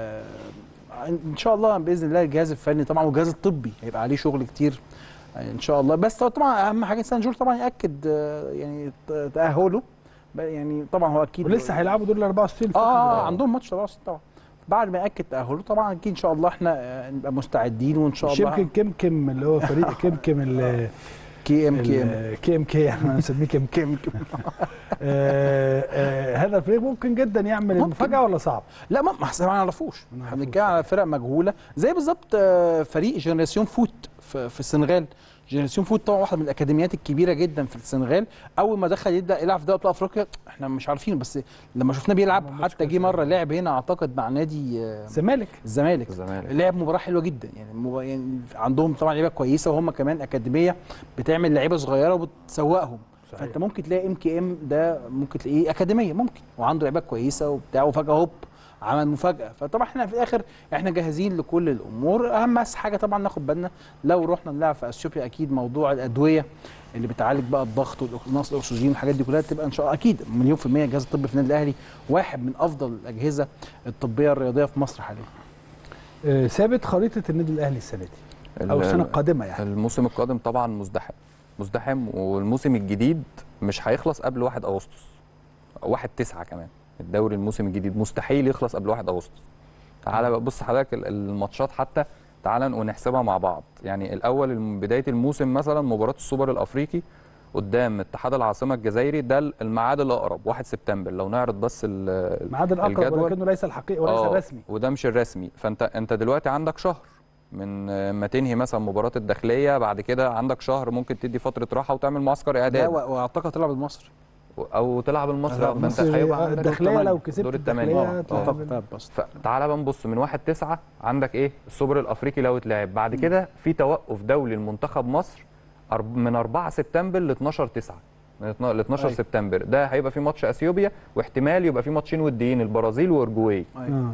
ان شاء الله باذن الله الجهاز الفني طبعا والجهاز الطبي هيبقى عليه شغل كتير ان شاء الله بس طبعا اهم حاجه سان جورج طبعا ياكد آه، يعني ت- تاهله ب- يعني طبعا هو اكيد ولسه هيلعبوا دور ال 64 اه, آه, الفترة آه عندهم ماتش 64 طبعا بعد ما ياكد تاهله طبعا اكيد ان شاء الله احنا آه، نبقى مستعدين وان شاء مش الله يمكن كمكم اللي هو فريق كمكم ال كي ام كي ام كي ام كي احنا بنسميه كم كم هذا الفريق ممكن جدا يعمل ممكن. المفاجاه ولا صعب؟ لا ما ما احنا ما نعرفوش ما احنا نعرفوش. بنتكلم على فرق مجهوله زي بالظبط آه، فريق جنراسيون فوت في, في السنغال جنراسيون فوت طبعا واحده من الاكاديميات الكبيره جدا في السنغال اول ما دخل يبدا يلعب في دوري ابطال افريقيا احنا مش عارفين بس لما شفناه بيلعب عمل ماتش حتى جه كويس مره أوي. لعب هنا اعتقد مع نادي آه، الزمالك الزمالك الزمالك لعب مباراه حلوه جدا يعني, مب... يعني عندهم طبعا لعيبه كويسه وهم كمان اكاديميه بتعمل لعيبه صغيره وبتسوقهم صحيح. فانت ممكن تلاقي ام كي ام ده ممكن تلاقيه اكاديميه ممكن وعنده لعيبه كويسه وبتاع وفجاه هوب عمل مفاجاه فطبعا احنا في الاخر احنا جاهزين لكل الامور اهم بس حاجه طبعا ناخد بالنا لو رحنا نلعب في اثيوبيا اكيد موضوع الادويه اللي بتعالج بقى الضغط ونقص الاكسجين والحاجات دي كلها تبقى ان شاء الله اكيد مليون في الميه الجهاز الطبي في النادي الاهلي واحد من افضل الاجهزه الطبيه الرياضيه في مصر حاليا آه، ثابت خريطه النادي الاهلي السنه دي او ال- السنه القادمه يعني الموسم القادم طبعا مزدحم مزدحم والموسم الجديد مش هيخلص قبل 1 اغسطس 1 9 كمان الدوري الموسم الجديد مستحيل يخلص قبل 1 اغسطس تعالى بقى بص حضرتك ال- الماتشات حتى تعالى ونحسبها مع بعض يعني الاول الم- بدايه الموسم مثلا مباراه السوبر الافريقي قدام اتحاد العاصمه الجزائري ده الميعاد الاقرب 1 سبتمبر لو نعرض بس ال- الميعاد الاقرب الجدول. ولكنه ليس الحقيقي وليس آه، الرسمي وده مش الرسمي فانت انت دلوقتي عندك شهر من آه، ما تنهي مثلا مباراه الداخليه بعد كده عندك شهر ممكن تدي فتره راحه وتعمل معسكر لا اعداد و- واعتقد تلعب المصري او تلعب المصري لا، فانت مصر هيبقى عندك الداخليه دور لو التمانية. كسبت دور الداخليه الثمانيه هتلعب اعتقد تلعب بس فتعالى بقى نبص من 1 9 عندك ايه السوبر الافريقي لو اتلعب بعد كده في توقف دولي لمنتخب مصر أرب- من 4 سبتمبر ل 12 9 من 12 ل 12 أيوة. سبتمبر ده هيبقى في ماتش اثيوبيا واحتمال يبقى في ماتشين وديين البرازيل واورجواي آه.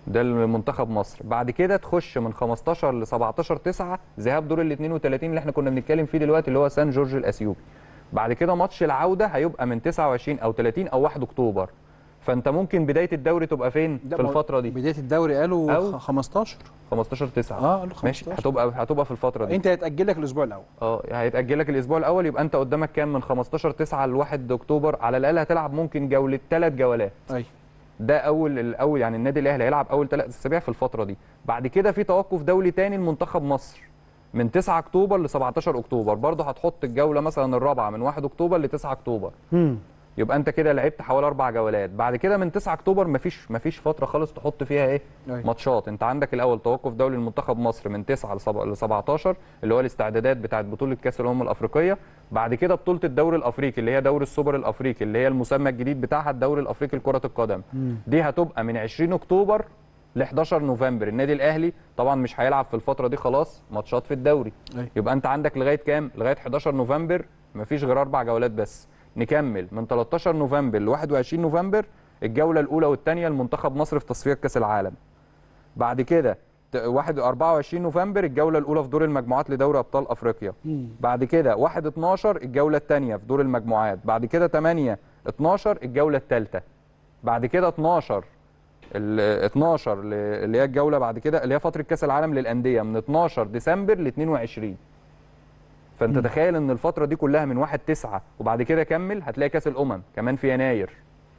ده المنتخب مصر بعد كده تخش من 15 ل 17 9 ذهاب دور ال 32 اللي احنا كنا بنتكلم فيه دلوقتي اللي هو سان جورج الأثيوبي بعد كده ماتش العودة هيبقى من 29 أو 30 أو 1 أكتوبر فأنت ممكن بداية الدوري تبقى فين لا، في ما هو الفترة دي بدايه الدوري قالوا أو- خ- 15 15 9 اه قالوا ماشي 15 هتبقى هتبقى في الفترة دي انت هيتاجل لك الاسبوع الاول اه هيتأجل لك الأسبوع الأول يبقى أنت قدامك كام من 15 9 ل 1 أكتوبر على الأقل هتلعب ممكن جولة ثلاث جولات ايوه ده اول الاول يعني النادي الاهلي هيلعب اول ثلاث اسابيع في الفتره دي بعد كده في توقف دولي تاني لمنتخب مصر من 9 اكتوبر ل 17 اكتوبر برضه هتحط الجوله مثلا الرابعه من 1 اكتوبر ل 9 اكتوبر مم. يبقى انت كده لعبت حوالي اربع جولات بعد كده من 9 اكتوبر مفيش مفيش فتره خالص تحط فيها ايه أيوة. ماتشات انت عندك الاول توقف دولي لمنتخب مصر من 9 ل سب- ل 17 اللي هو الاستعدادات بتاعه بطوله كاس الامم الافريقيه بعد كده بطوله الدوري الافريقي اللي هي دوري السوبر الافريقي اللي هي المسمى الجديد بتاعها الدوري الافريقي لكره القدم دي هتبقى من 20 اكتوبر ل 11 نوفمبر النادي الاهلي طبعا مش هيلعب في الفتره دي خلاص ماتشات في الدوري أيوة. يبقى انت عندك لغايه كام لغايه 11 نوفمبر مفيش غير اربع جولات بس نكمل من 13 نوفمبر ل 21 نوفمبر الجوله الاولى والثانيه لمنتخب مصر في تصفيات كاس العالم بعد كده ت- واحد 24 نوفمبر الجوله الاولى في دور المجموعات لدوري ابطال افريقيا بعد كده 1 12 الجوله الثانيه في دور المجموعات بعد كده 8 12 الجوله الثالثه بعد كده 12 ال 12 ل- اللي هي الجوله بعد كده اللي هي فتره كاس العالم للانديه من 12 ديسمبر ل 22 فانت تخيل ان الفتره دي كلها من 1 9 وبعد كده كمل هتلاقي كاس الامم كمان في يناير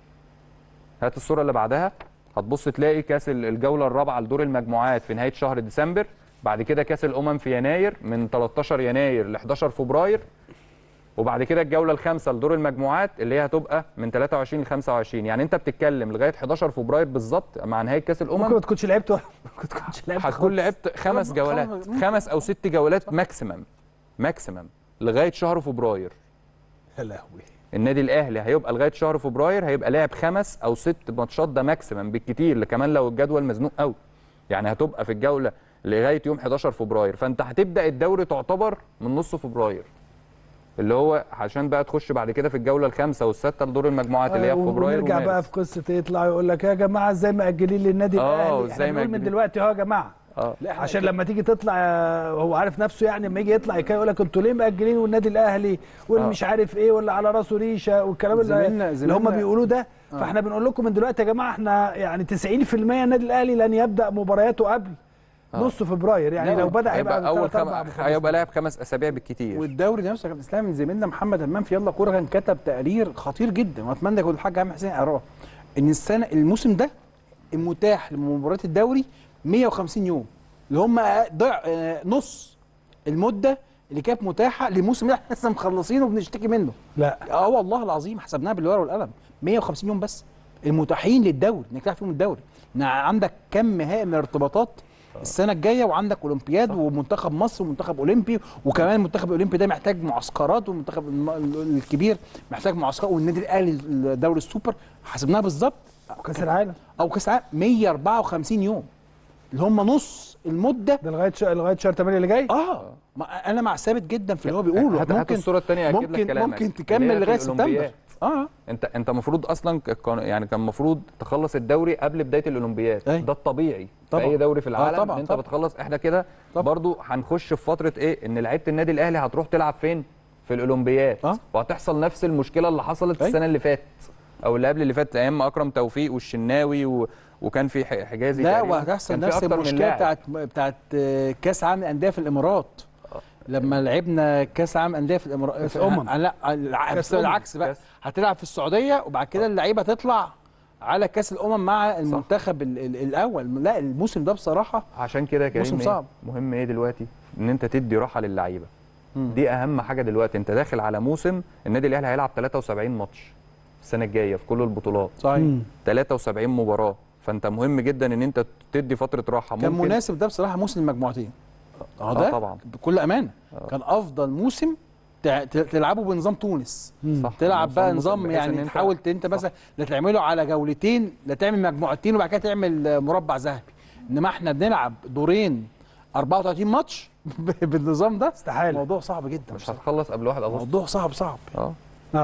هات الصوره اللي بعدها هتبص تلاقي كاس ال- الجوله الرابعه لدور المجموعات في نهايه شهر ديسمبر بعد كده كاس الامم في يناير من 13 يناير ل 11 فبراير وبعد كده الجوله الخامسه لدور المجموعات اللي هي هتبقى من 23 ل 25 يعني انت بتتكلم لغايه 11 فبراير بالظبط مع نهايه كاس ممكن الامم ما تكونش لعبت ولا ممكن تكونش لعبت هتكون خالص. لعبت خمس خمس- جولات خمس- خمس او ست جولات ماكسيمم ماكسيمم لغايه شهر فبراير يا لهوي النادي الاهلي هيبقى لغايه شهر فبراير هيبقى لاعب خمس او ست ماتشات ده ماكسيمم بالكتير كمان لو الجدول مزنوق قوي يعني هتبقى في الجوله لغايه يوم 11 فبراير فانت هتبدا الدوري تعتبر من نص فبراير اللي هو عشان بقى تخش بعد كده في الجوله الخامسه والسادسه لدور المجموعات اللي هي في فبراير ونرجع بقى ومارس في قصه ايه يطلع يقول لك يا جماعه ازاي مأجلين للنادي آه، الاهلي وإزاي احنا بنقول من مأجلين؟ دلوقتي اهو يا جماعه اه عشان لما تيجي تطلع آه، هو عارف نفسه يعني لما يجي يطلع يكا- يقول لك انتوا ليه مأجلين والنادي الاهلي واللي آه. مش عارف ايه واللي على راسه ريشه والكلام اللي, زميلنا- اللي هم زميلنا- بيقولوه ده فاحنا بنقول لكم من دلوقتي يا جماعه احنا يعني 90% النادي الاهلي لن يبدا مبارياته قبل نص فبراير يعني لا، لو بدا هيبقى هيبقى اول ثلاث اربع خم... خمس هيبقى لاعب خمس اسابيع بالكتير والدوري ده نفسه يا كابتن اسلام من زميلنا محمد همام في يلا كوره كان كتب تقرير خطير جدا واتمنى يكون الحاج عامر حسين يقراه ان السنه الموسم ده المتاح لمباريات الدوري 150 يوم اللي هم ضع آه، نص المده اللي كانت متاحه للموسم اللي احنا لسه مخلصينه وبنشتكي منه لا اه والله العظيم حسبناها بالورقه والقلم 150 يوم بس المتاحين للدوري انك تلعب فيهم الدوري إن عندك كم هائل من الارتباطات السنه الجايه وعندك اولمبياد ومنتخب مصر ومنتخب اولمبي وكمان المنتخب الاولمبي ده محتاج معسكرات والمنتخب الم- الكبير محتاج معسكرات والنادي الاهلي دوري السوبر حسبناها بالظبط كاس العالم او كاس العالم 154 يوم اللي هم نص المده ده لغايه شهر لغايه شهر 8 اللي جاي اه ما انا مع ثابت جدا في اللي هو بيقوله هات- هات ممكن الصوره الثانيه اجيب لك ممكن كلامك ممكن اللي هي تكمل في لغايه سبتمبر الأولمبياد. اه انت انت المفروض اصلا ك- كان يعني كان المفروض تخلص الدوري قبل بدايه الاولمبياد أي. ده الطبيعي طبعا. في اي دوري في آه العالم طبعا، ان انت طبعا. بتخلص احنا كده طبعا. برضو هنخش في فتره ايه ان لعيبه النادي الاهلي هتروح تلعب فين في الاولمبياد آه. وهتحصل نفس المشكله اللي حصلت أي. السنه اللي فاتت او اللي قبل اللي فاتت ايام اكرم توفيق والشناوي و... وكان في ح- حجازي لا تقريباً. وهتحصل كان في نفس أكتر من المشكله لاعب. بتاعت بتاعت آه، كاس عالم الانديه في الامارات لما لعبنا كاس عالم انديه في الامارات كأس أمم. لا الع- كأس بس أمم. العكس بقى كأس. هتلعب في السعوديه وبعد كده اللعيبه تطلع على كاس الامم مع المنتخب ال- ال- الاول لا الموسم ده بصراحه عشان كده يا كريم موسم إيه؟ صعب. مهم ايه دلوقتي ان انت تدي راحه للعيبه مم. دي اهم حاجه دلوقتي انت داخل على موسم النادي الاهلي هيلعب 73 ماتش السنه الجايه في كل البطولات صحيح 73 مباراه فانت مهم جدا ان انت تدي فتره راحه كان ممكن مناسب ده بصراحه موسم المجموعتين اه آه ده طبعا. بكل امانه كان افضل موسم تع- ت- تلعبه بنظام تونس صح تلعب بقى نظام- نظام بحيث إن يعني أنت- تحاول ت- انت مثلا لا تعمله على جولتين لا تعمل مجموعتين وبعد كده تعمل آه، مربع ذهبي انما احنا بنلعب دورين 34 ماتش بالنظام ده استحالة. موضوع صعب جدا مش بصراحة. هتخلص قبل 1 اغسطس موضوع صعب صعب اه اه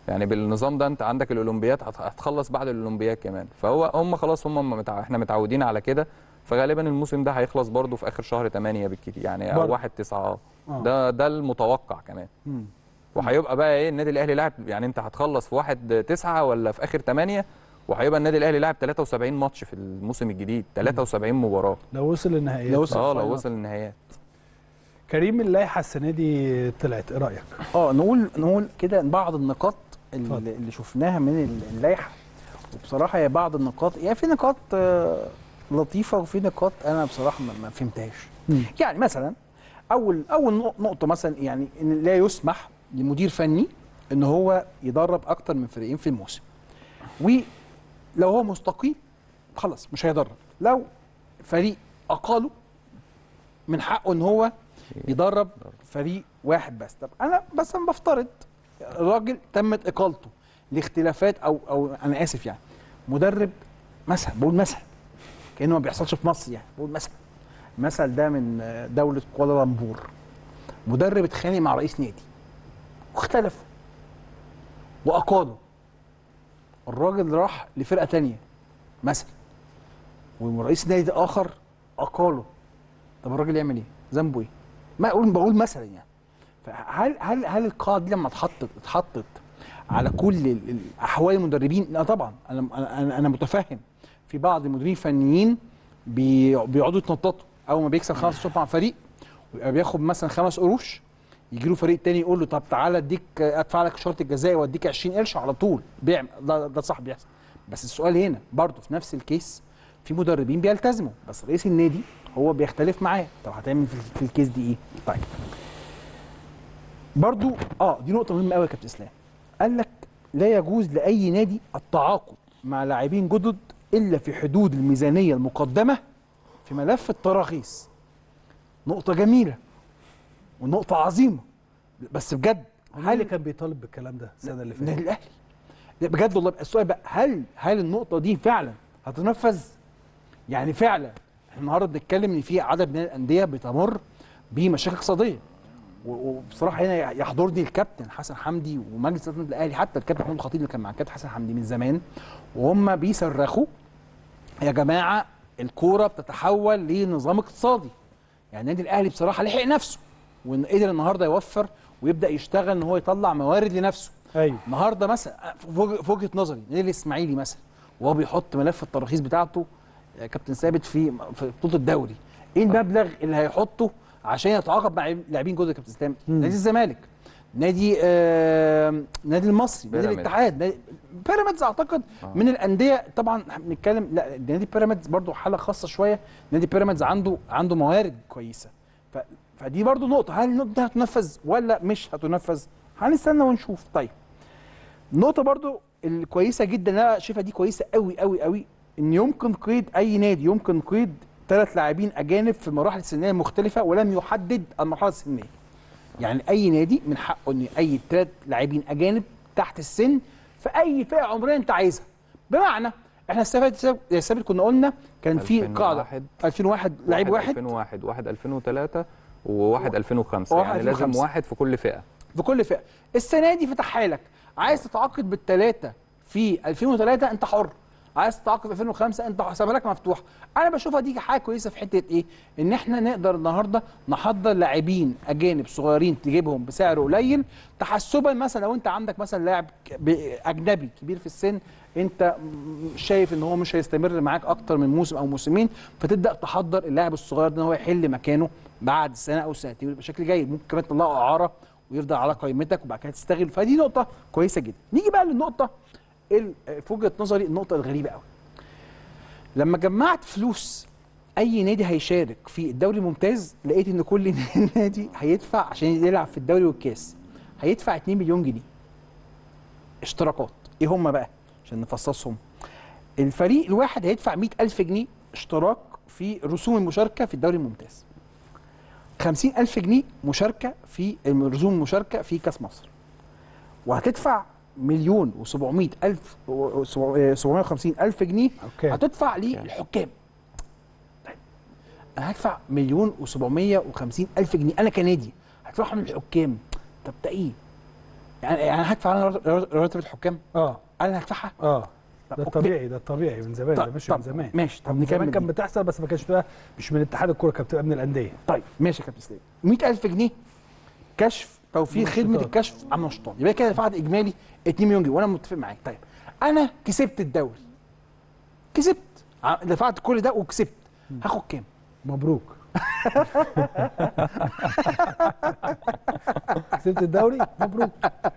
يعني بالنظام ده انت عندك الاولمبياد هت- هتخلص بعد الاولمبياد كمان فهو هم خلاص هم متع... احنا متعودين على كده فغالبا الموسم ده هيخلص برضه في اخر شهر 8 بالكتير يعني او برضه. 1 9 اه آه. ده ده المتوقع كمان مم. وهيبقى بقى ايه النادي الاهلي لاعب يعني انت هتخلص في 1 9 ولا في اخر 8 وهيبقى النادي الاهلي لاعب 73 ماتش في الموسم الجديد 73 مباراه لو وصل للنهائيات لو وصل اه لو الفاينل. وصل النهائيات كريم اللائحه السنه دي طلعت ايه رايك؟ اه نقول نقول كده بعض النقاط اتفضل. اللي, اللي شفناها من اللائحه وبصراحه هي بعض النقاط يعني في نقاط آه، لطيفه وفي نقاط انا بصراحه ما ما فهمتهاش مم. يعني مثلا اول اول نق- نقطه مثلا يعني ان لا يسمح لمدير فني ان هو يدرب اكتر من فريقين في الموسم ولو هو مستقيل خلاص مش هيدرب لو فريق اقاله من حقه ان هو يدرب فريق واحد بس طب انا بس انا بفترض الراجل تمت اقالته لاختلافات او او انا اسف يعني مدرب مثلا بقول مثلا كانه ما بيحصلش في مصر يعني بقول مثلا مثل ده من آه، دوله كوالالمبور مدرب اتخانق مع رئيس نادي واختلفوا واقالوا الراجل راح لفرقه تانية مثلا ورئيس نادي اخر اقاله طب الراجل يعمل ايه؟ ذنبه ايه؟ ما اقول بقول مثلا يعني فهل هل هل القاعده دي لما اتحطت اتحطت على كل ال- ال- احوال المدربين؟ لا طبعا انا انا انا متفهم في بعض المديرين الفنيين بي- بيقعدوا يتنططوا اول ما بيكسب خمس شوط مع فريق ويبقى بياخد مثلا خمس قروش يجي له فريق تاني يقول له طب تعالى اديك ادفع لك شرط الجزائي واديك 20 قرش على طول بيعمل ده, ده صح بيحصل بس السؤال هنا برضه في نفس الكيس في مدربين بيلتزموا بس رئيس النادي هو بيختلف معاه طب هتعمل في, في الكيس دي ايه؟ طيب برضو اه دي نقطة مهمة قوي يا كابتن اسلام قال لك لا يجوز لأي نادي التعاقد مع لاعبين جدد إلا في حدود الميزانية المقدمة في ملف التراخيص نقطة جميلة ونقطة عظيمة بس بجد مين اللي كان بيطالب بالكلام ده السنه اللي النادي فاتت؟ الاهلي لا بجد والله السؤال بقى هل هل النقطه دي فعلا هتنفذ يعني فعلا احنا النهارده بنتكلم ان في عدد من الانديه بتمر بمشاكل اقتصاديه و- وبصراحه هنا يحضرني الكابتن حسن حمدي ومجلس اداره النادي الاهلي حتى الكابتن محمود الخطيب اللي كان مع الكابتن حسن حمدي من زمان وهم بيصرخوا يا جماعه الكوره بتتحول لنظام اقتصادي يعني النادي الاهلي بصراحه لحق نفسه وقدر النهارده يوفر ويبدا يشتغل ان هو يطلع موارد لنفسه ايوه النهارده مثلا في وجه- في وجهه نظري النادي الاسماعيلي مثلا وهو بيحط ملف التراخيص بتاعته يا كابتن ثابت في في بطوله الدوري ايه المبلغ اللي هيحطه عشان يتعاقد مع لاعبين جزء كابتن اسلام نادي الزمالك نادي آه نادي المصري نادي بيراميدز. الاتحاد نادي بيراميدز اعتقد من الانديه طبعا بنتكلم لا نادي بيراميدز برضو حاله خاصه شويه نادي بيراميدز عنده عنده موارد كويسه ف فدي برضو نقطه هل النقطه دي هتنفذ ولا مش هتنفذ هنستنى ونشوف طيب نقطه برضو الكويسه جدا اللي انا شايفها دي كويسه قوي قوي قوي ان يمكن قيد اي نادي يمكن قيد ثلاث لاعبين اجانب في المراحل السنيه المختلفه ولم يحدد المرحله السنيه يعني اي نادي من حقه ان اي ثلاث لاعبين اجانب تحت السن في اي فئه عمريه انت عايزها بمعنى احنا السنه اللي فاتت كنا قلنا كان في قاعده 2001 2001 لعيب واحد 2001 واحد 2003 وواحد 2005 وواحد يعني لازم 2005. واحد في كل فئه في كل فئه السنه دي فتحها لك عايز تتعاقد بالثلاثه في 2003 انت حر عايز تتعاقد في 2005 انت حسابها لك مفتوح انا بشوفها دي حاجه كويسه في حته ايه ان احنا نقدر النهارده نحضر لاعبين اجانب صغيرين تجيبهم بسعر قليل تحسبا مثلا لو انت عندك مثلا لاعب ك- ب- اجنبي كبير في السن انت م- شايف ان هو مش هيستمر معاك اكتر من موسم او موسمين فتبدا تحضر اللاعب الصغير ده ان هو يحل مكانه بعد سنه او سنتين ويبقى بشكل جيد ممكن كمان تطلعه اعاره ويفضل على قائمتك وبعد كده تستغل فدي نقطه كويسه جدا نيجي بقى للنقطه ال- في وجهه نظري النقطه الغريبه قوي لما جمعت فلوس اي نادي هيشارك في الدوري الممتاز لقيت ان كل نادي هيدفع عشان يلعب في الدوري والكاس هيدفع 2 مليون جنيه اشتراكات ايه هم بقى عشان نفصصهم الفريق الواحد هيدفع 100000 جنيه اشتراك في رسوم المشاركه في الدوري الممتاز 50000 جنيه مشاركه في رسوم المشاركه في كاس مصر وهتدفع مليون و700 الف و 750 الف جنيه أوكي. هتدفع للحكام طيب انا هدفع مليون و750 الف جنيه انا كنادي هدفعهم للحكام طب ده ايه يعني يعني هدفع انا رواتب- رواتب الحكام اه انا اللي هدفعها اه ده أوكي. الطبيعي ده الطبيعي من زمان ده طب- ماشي طب من زمان ماشي طب من زمان نكمل كان دي. بتحصل بس ما كانش بتبقى مش من اتحاد الكوره كانت بتبقى من الانديه طيب ماشي يا كابتن اسلام 100000 جنيه كشف توفير خدمه نشاطات. الكشف عن نشاطات يبقى كده دفعت اجمالي 2 مليون جنيه وانا متفق معاك طيب انا كسبت الدوري كسبت ع- دفعت كل ده وكسبت هاخد كام؟ مبروك كسبت الدوري مبروك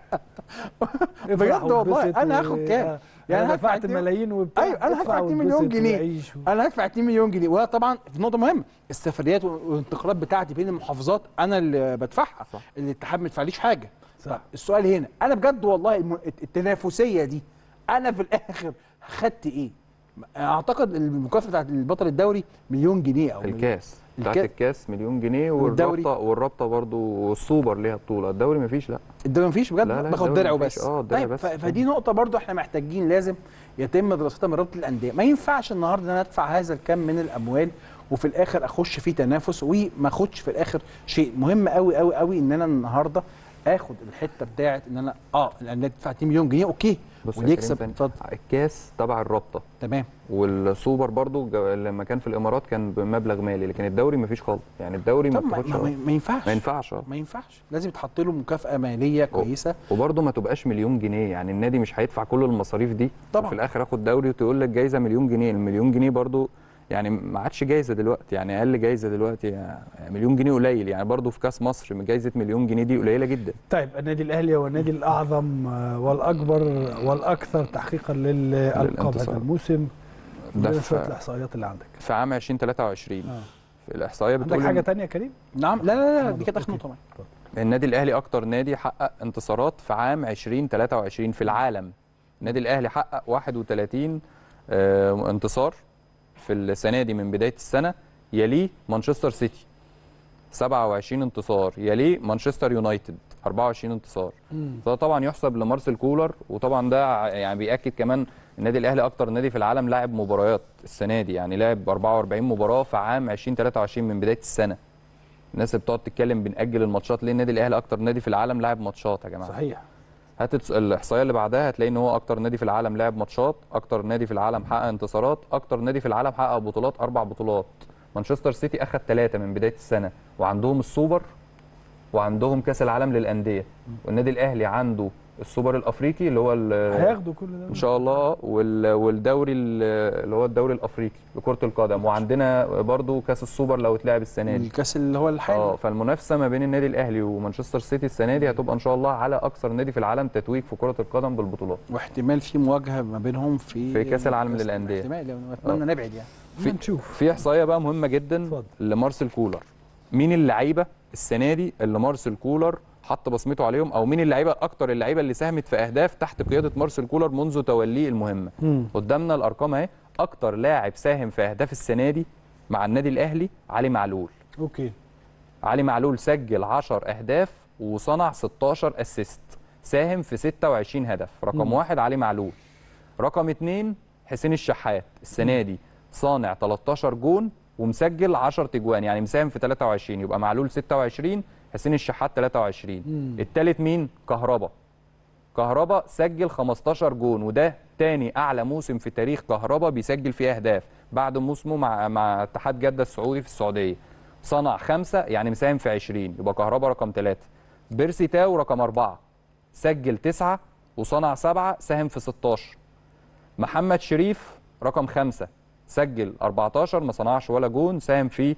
بجد افرح والله واتبسط انا و- هاخد كام؟ آه. يعني انا هدفع دفعت اتنين- ملايين وبتاع ايوه انا ادفع هدفع 2 واتبسط مليون جنيه وعيش و- انا هدفع 2 مليون جنيه وطبعا في نقطه مهمه السفريات والانتقالات بتاعتي بين المحافظات انا اللي بدفعها صح. الاتحاد ما يدفعليش حاجه صح. طب السؤال هنا انا بجد والله الم- التنافسيه دي انا في الاخر خدت ايه؟ اعتقد المكافاه بتاعت البطل الدوري مليون جنيه او مليون. الكاس بتاعت الكا- الكاس مليون جنيه والدوري؟ والرابطه والرابطه برضو والسوبر ليها بطوله الدوري مفيش لا الدوري مفيش بجد لا، لا، باخد الدوري درع مفيش. وبس اه، درع طيب بس. ف- فدي نقطه برضو احنا محتاجين لازم يتم دراستها من رابطه الانديه ما ينفعش النهارده ان انا ادفع هذا الكم من الاموال وفي الاخر اخش فيه تنافس وما اخدش في الاخر شيء مهم قوي قوي قوي ان انا النهارده اخد الحته بتاعت ان انا اه الانديه تدفع 2 مليون جنيه اوكي بص يا واللي كريم يكسب ثانية. اتفضل الكاس تبع الرابطه تمام والسوبر برضو جو- لما كان في الامارات كان بمبلغ مالي لكن الدوري مفيش خالص يعني الدوري ما طب ما, بتاخدش ما, ما, ما ينفعش ما ينفعش اه ما ينفعش لازم يتحط له مكافاه ماليه كويسه وبرضه ما تبقاش مليون جنيه يعني النادي مش هيدفع كل المصاريف دي طبعا. وفي الاخر اخد دوري وتقول لك جايزه مليون جنيه المليون جنيه برضه يعني ما عادش جايزه دلوقتي يعني اقل جايزه دلوقتي يعني مليون جنيه قليل يعني برضه في كاس مصر جايزه مليون جنيه دي قليله جدا طيب النادي الاهلي هو النادي الاعظم آه، والاكبر والاكثر تحقيقا للالقاب للانتصار. هذا الموسم ده ده شويه في, الاحصائيات اللي عندك في عام 2023 آه. في الاحصائيه عندك بتقول حاجه إن- تانية يا كريم نعم لا لا لا دي كانت اخر نقطه معايا. النادي الاهلي اكتر نادي حقق انتصارات في عام 2023 في العالم النادي الاهلي حقق 31 آه، انتصار في السنه دي من بدايه السنه يليه مانشستر سيتي 27 انتصار يليه مانشستر يونايتد 24 انتصار ده طبعا يحسب لمارسيل كولر وطبعا ده ع- يعني بياكد كمان النادي الاهلي اكتر نادي في العالم لاعب مباريات السنه دي يعني لعب 44 مباراه في عام 2023 من بدايه السنه الناس اللي بتقعد تتكلم بنأجل الماتشات ليه النادي الاهلي اكتر نادي في العالم لاعب ماتشات يا جماعه صحيح هات الس- الاحصائيه اللي بعدها هتلاقي ان هو اكتر نادي في العالم لعب ماتشات اكتر نادي في العالم حقق انتصارات اكتر نادي في العالم حقق بطولات اربع بطولات مانشستر سيتي اخذ ثلاثه من بدايه السنه وعندهم السوبر وعندهم كاس العالم للانديه والنادي الاهلي عنده السوبر الافريقي اللي هو ال- هياخدوا كل ده ان شاء الله وال- والدوري ال- اللي هو الدوري الافريقي لكره القدم وعندنا برضو كاس السوبر لو اتلعب السنه دي الكاس اللي هو اه الحالي فالمنافسه ما بين النادي الاهلي ومانشستر سيتي السنه دي هتبقى ان شاء الله على اكثر نادي في العالم تتويج في كره القدم بالبطولات واحتمال في مواجهه ما بينهم في في كأس العالم كأس- للأندية. احتمال يعني اتمنى نبعد يعني في- نشوف في احصائيه بقى مهمه جدا اتفضل. لمارسيل كولر مين اللعيبه السنه دي اللي مارسيل كولر حط بصمته عليهم او مين اللعيبه اكتر اللعيبه اللي ساهمت في اهداف تحت قياده مارسيل كولر منذ توليه المهمه مم. قدامنا الارقام اهي اكتر لاعب ساهم في اهداف السنه دي مع النادي الاهلي علي معلول اوكي علي معلول سجل 10 اهداف وصنع 16 اسيست ساهم في 26 هدف رقم مم. واحد علي معلول رقم اتنين حسين الشحات السنه دي صانع 13 جون ومسجل 10 تجوان يعني مساهم في 23 يبقى معلول 26 حسين الشحات 23 مم. التالت مين كهربا كهربا سجل 15 جون وده تاني اعلى موسم في تاريخ كهربا بيسجل فيه اهداف بعد موسمه مع مع اتحاد جده السعودي في السعوديه صنع خمسه يعني مساهم في 20 يبقى كهربا رقم ثلاثه بيرسي تاو رقم اربعه سجل تسعه وصنع سبعه ساهم في 16 محمد شريف رقم خمسة سجل 14 ما صنعش ولا جون ساهم في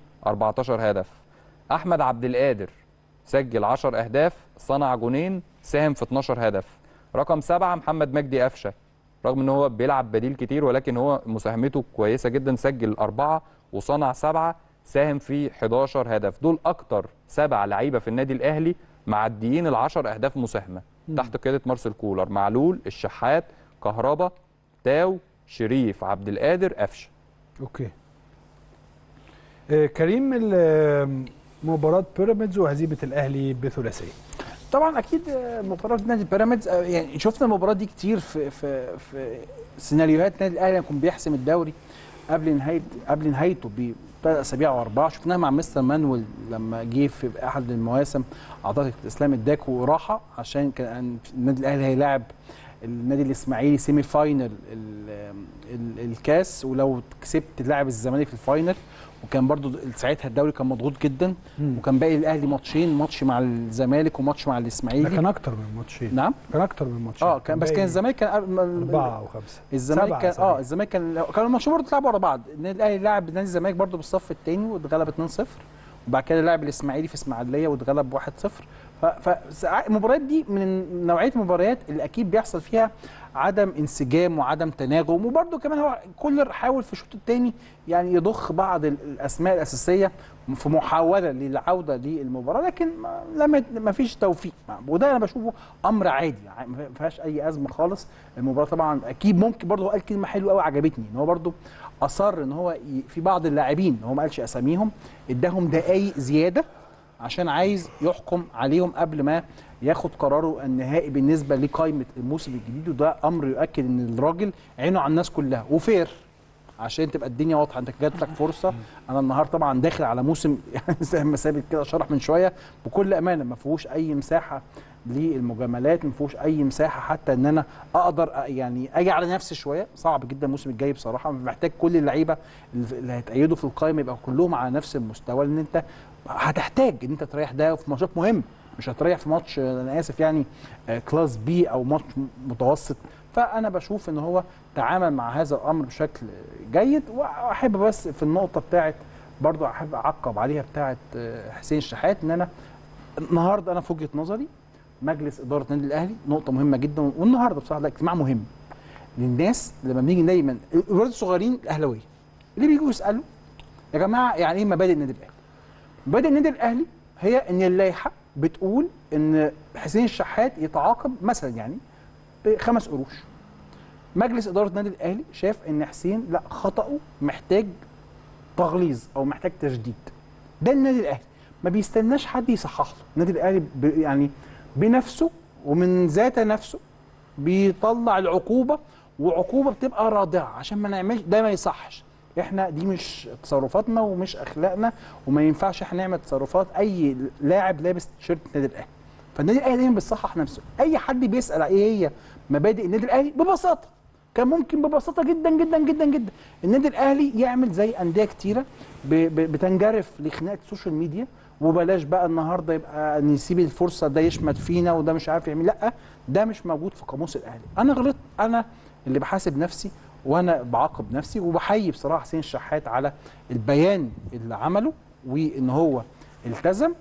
14 هدف احمد عبد القادر سجل 10 اهداف صنع جونين ساهم في 12 هدف رقم سبعة محمد مجدي قفشه رغم ان هو بيلعب بديل كتير ولكن هو مساهمته كويسه جدا سجل أربعة وصنع سبعة ساهم في 11 هدف دول اكتر سبع لعيبه في النادي الاهلي معديين العشر اهداف مساهمه تحت قياده مارسيل كولر معلول الشحات كهربا تاو شريف عبد القادر قفشه اوكي آه، كريم ال- مباراة بيراميدز وهزيمة الأهلي بثلاثية طبعا اكيد آه، مباراه نادي بيراميدز آه، يعني شفنا المباراه دي كتير في في في سيناريوهات نادي الاهلي لما يكون بيحسم الدوري قبل نهايه قبل نهايته بثلاث اسابيع او اربعه شفناها مع مستر مانويل لما جه في احد المواسم اعتقد الاسلام اداكوا راحه عشان كان النادي الاهلي هيلاعب النادي الاسماعيلي سيمي فاينل ال- ال- الكاس ولو كسبت تلاعب الزمالك في الفاينل وكان برضو ساعتها الدوري كان مضغوط جدا وكان باقي الاهلي ماتشين ماتش مع الزمالك وماتش مع ده الاسماعيلي كان اكتر من ماتشين نعم كان اكتر من ماتشين اه كان بس كان باقي الزمالك كان قبل- اربعه او خمسه الزمالك سبعة كان أسابيع. اه الزمالك كان كانوا الماتشين برضه اتلعبوا ورا بعض النادي الاهلي لعب نادي الزمالك برضه بالصف الثاني واتغلب 2-0 وبعد كده لعب الاسماعيلي في اسماعيليه واتغلب 1-0 ف- فساع- المباريات دي من نوعيه المباريات اللي اكيد بيحصل فيها عدم انسجام وعدم تناغم وبرده كمان هو كولر حاول في الشوط الثاني يعني يضخ بعض ال- الاسماء الاساسيه في محاوله للعوده للمباراه لكن ما- لم ما فيش توفيق وده انا بشوفه امر عادي يعني ما فيهاش اي ازمه خالص المباراه طبعا اكيد ممكن برضه هو قال كلمه حلوه قوي عجبتني ان هو برضه اصر ان هو ي- في بعض اللاعبين هو ما قالش اساميهم اداهم دقائق زياده عشان عايز يحكم عليهم قبل ما ياخد قراره النهائي بالنسبه لقائمه الموسم الجديد وده امر يؤكد ان الراجل عينه على الناس كلها وفير عشان تبقى الدنيا واضحه انت جات لك فرصه انا النهارده طبعا داخل على موسم يعني زي ما ثابت كده شرح من شويه بكل امانه ما فيهوش اي مساحه للمجاملات ما فيهوش اي مساحه حتى ان انا اقدر أ- يعني اجي على نفسي شويه صعب جدا الموسم الجاي بصراحه محتاج كل اللعيبه اللي هيتأيدوا في القائمه يبقى كلهم على نفس المستوى لان انت هتحتاج ان انت تريح ده في ماتشات مهمه مش هتريح في ماتش آه، انا اسف يعني آه، كلاس بي او ماتش متوسط فانا بشوف ان هو تعامل مع هذا الامر بشكل جيد واحب بس في النقطه بتاعت برضو احب اعقب عليها بتاعت آه، حسين الشحات ان انا النهارده انا في وجهه نظري مجلس اداره النادي الاهلي نقطه مهمه جدا والنهارده بصراحه ده اجتماع مهم للناس لما بنيجي دايما الولاد الصغيرين الاهلاويه اللي بيجوا يسالوا يا جماعه يعني ايه مبادئ النادي الاهلي؟ مبادئ النادي الاهلي هي ان اللائحه بتقول ان حسين الشحات يتعاقب مثلا يعني بخمس قروش مجلس اداره النادي الاهلي شاف ان حسين لا خطاه محتاج تغليظ او محتاج تجديد ده النادي الاهلي ما بيستناش حد يصحح له النادي الاهلي ب- يعني بنفسه ومن ذات نفسه بيطلع العقوبه وعقوبه بتبقى رادعه عشان ما نعملش ده ما يصحش احنا دي مش تصرفاتنا ومش اخلاقنا وما ينفعش احنا نعمل تصرفات اي لاعب لابس تيشيرت النادي الاهلي فالنادي الاهلي دايما بيصحح نفسه اي حد بيسال ايه هي مبادئ النادي الاهلي ببساطه كان ممكن ببساطه جدا جدا جدا جدا النادي الاهلي يعمل زي انديه كتيره ب- ب- بتنجرف لخناقه السوشيال ميديا وبلاش بقى النهارده يبقى نسيب الفرصه ده يشمت فينا وده مش عارف يعمل لا ده مش موجود في قاموس الاهلي انا غلطت انا اللي بحاسب نفسي وانا بعاقب نفسي وبحيي بصراحه حسين الشحات على البيان اللي عمله وان هو التزم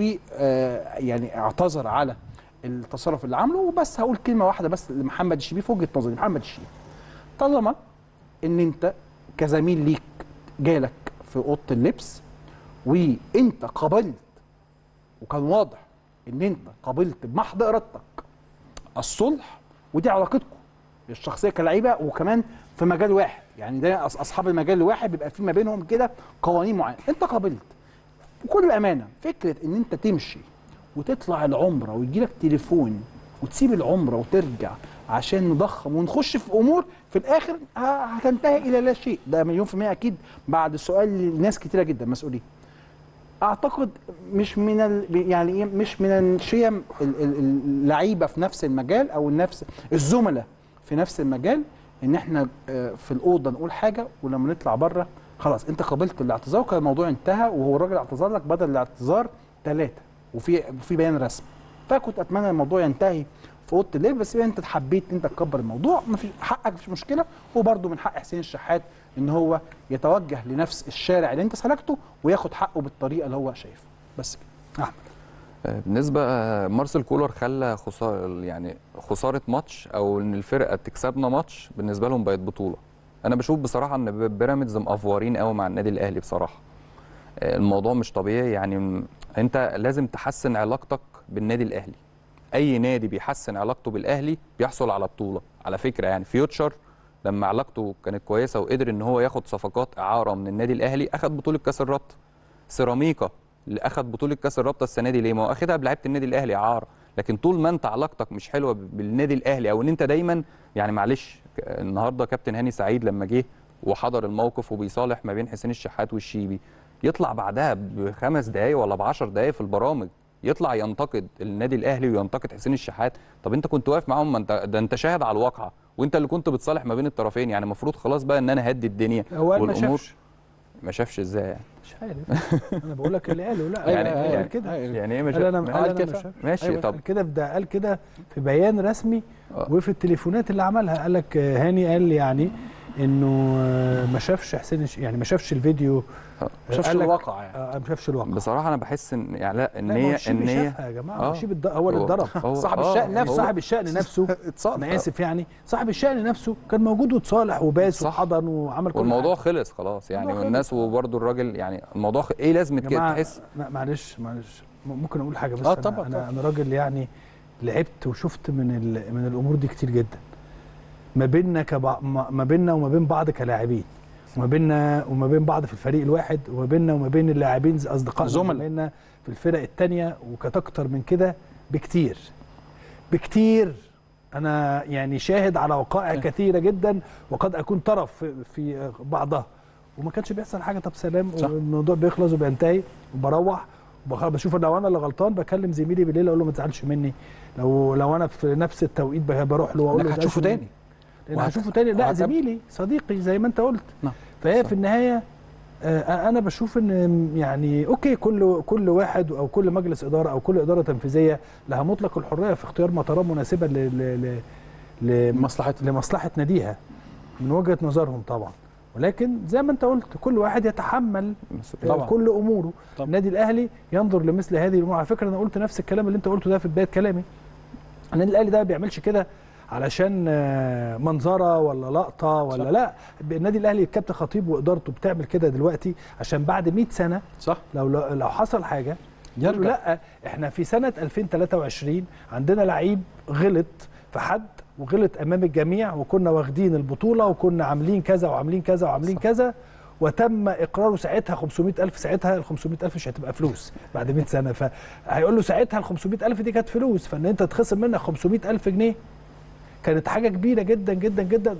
ويعني اعتذر على التصرف اللي عمله وبس هقول كلمه واحده بس لمحمد الشيبي في وجهه نظري محمد الشيبي طالما ان انت كزميل ليك جالك في اوضه اللبس وانت قبلت وكان واضح ان انت قبلت بمحض ارادتك الصلح ودي علاقتكم الشخصيه كلعيبه وكمان في مجال واحد يعني ده أص- اصحاب المجال الواحد بيبقى في ما بينهم كده قوانين معينه انت قبلت بكل امانه فكره ان انت تمشي وتطلع العمره ويجي لك تليفون وتسيب العمره وترجع عشان نضخم ونخش في امور في الاخر ه- هتنتهي الى لا شيء ده مليون في الميه اكيد بعد سؤال لناس كتيره جدا مسؤولين اعتقد مش من ال... يعني ايه مش من الشيم ال- ال- اللعيبه في نفس المجال او نفس الزملاء في نفس المجال ان احنا آه، في الاوضه نقول حاجه ولما نطلع بره خلاص انت قبلت الاعتذار وكان الموضوع انتهى وهو الراجل اعتذر لك بدل الاعتذار ثلاثه وفي في بيان رسمي فكنت اتمنى الموضوع ينتهي في اوضه الليل بس انت حبيت انت تكبر الموضوع ما في حقك مفيش مشكله وبرده من حق حسين الشحات ان هو يتوجه لنفس الشارع اللي انت سلكته وياخد حقه بالطريقه اللي هو شايفها بس كده احمد آه، بالنسبه آه، مارسيل كولر خلى خساره يعني خساره ماتش او ان الفرقه تكسبنا ماتش بالنسبه لهم بقت بطوله انا بشوف بصراحه ان ب- بيراميدز مقفورين قوي مع النادي الاهلي بصراحه آه، الموضوع مش طبيعي يعني م- انت لازم تحسن علاقتك بالنادي الاهلي اي نادي بيحسن علاقته بالاهلي بيحصل على بطوله على فكره يعني فيوتشر لما علاقته كانت كويسه وقدر ان هو ياخد صفقات اعاره من النادي الاهلي اخد بطوله كاس الرابطه سيراميكا اللي اخد بطوله كاس الرابطه السنه دي ليه ما هو اخدها بلعيبه النادي الاهلي اعاره لكن طول ما انت علاقتك مش حلوه بالنادي الاهلي او ان انت دايما يعني معلش ك- النهارده كابتن هاني سعيد لما جه وحضر الموقف وبيصالح ما بين حسين الشحات والشيبي يطلع بعدها بخمس دقايق ولا بعشر دقايق في البرامج يطلع ينتقد النادي الاهلي وينتقد حسين الشحات طب انت كنت واقف معاهم ما انت ده انت شاهد على الواقعه وانت اللي كنت بتصالح ما بين الطرفين يعني المفروض خلاص بقى ان انا هدي الدنيا هو قال ما والامور شافش ما شافش ازاي يعني مش عارف انا بقول لك اللي قاله لا يعني قال يعني كده يعني ايه ما قال انا شاف- قال انا كده. ما شافش. ماشي أيوة، طب قال كده في ده قال كده في بيان رسمي آه. وفي التليفونات اللي عملها قال لك آه، هاني قال لي يعني انه آه، ما شافش حسين الش- يعني ما شافش الفيديو آه. ما شافش قال لك- الواقع يعني آه، ما شافش الواقع بصراحه انا بحس ان يعني لا لا، ان ما هو هي الشيبي ان هي شافها يا جماعه آه. هو الشيبي الد- هو اللي اتضرب هو- صاحب آه، الشأن نفسه. هو- صاحب الشأن نفسه اتصال انا اسف يعني صاحب الشأن نفسه كان موجود وتصالح وباس صح. وحضن وعمل كل والموضوع حاجة. خلص خلاص يعني الموضوع والناس خلص. وبرده الراجل يعني الموضوع خ... ايه لازمه يا كده جماعه تحس ما- معلش معلش م- ممكن اقول حاجه بس آه، أنا- طبعا، انا طبعا. انا راجل يعني لعبت وشفت من ال- من الامور دي كتير جدا ما بيننا كبع... ما ما بيننا وما بين بعض كلاعبين وما بيننا وما بين بعض في الفريق الواحد وما بيننا وما بين اللاعبين زي اصدقائنا زملاء. زمايلنا في الفرق التانية وكانت اكتر من كده بكتير بكتير انا يعني شاهد على وقائع كثيره جدا وقد اكون طرف في- في بعضها وما كانش بيحصل حاجه طب سلام صح. والموضوع بيخلص وبينتهي وبروح وبخ- بشوف لو انا اللي غلطان بكلم زميلي بالليل اقول له ما تزعلش مني لو لو انا في نفس التوقيت بقى بروح له واقول له انك ما تزعلش هتشوفه مني. تاني لان وهت- هشوفه تاني لا وهت- زميلي صديقي زي ما انت قلت نعم. فهي صح. في النهايه آه، انا بشوف ان يعني اوكي كل كل واحد او كل مجلس اداره او كل اداره تنفيذيه لها مطلق الحريه في اختيار مطارات مناسبه ل ل ل ل مصلحتها لمصلحه ناديها من وجهه نظرهم طبعا ولكن زي ما انت قلت كل واحد يتحمل مسؤولية. طبعا. كل اموره طبعا. النادي الاهلي ينظر لمثل هذه الامور على فكره انا قلت نفس الكلام اللي انت قلته ده في بدايه كلامي النادي الاهلي ده ما بيعملش كده علشان آه، منظره ولا لقطه ولا صح. لا النادي الاهلي الكابتن خطيب وادارته بتعمل كده دلوقتي عشان بعد 100 سنه صح لو لو لو حصل حاجه يقولوا يرجع لا احنا في سنه 2023 عندنا لعيب غلط في حد وغلط امام الجميع وكنا واخدين البطوله وكنا عاملين كذا وعاملين كذا وعاملين كذا وتم اقراره ساعتها 500000 ساعتها ال 500000 مش هتبقى فلوس بعد 100 سنه فهيقول له ساعتها ال 500000 دي كانت فلوس فان انت تخصم منك 500000 جنيه كانت حاجه كبيره جدا جدا جدا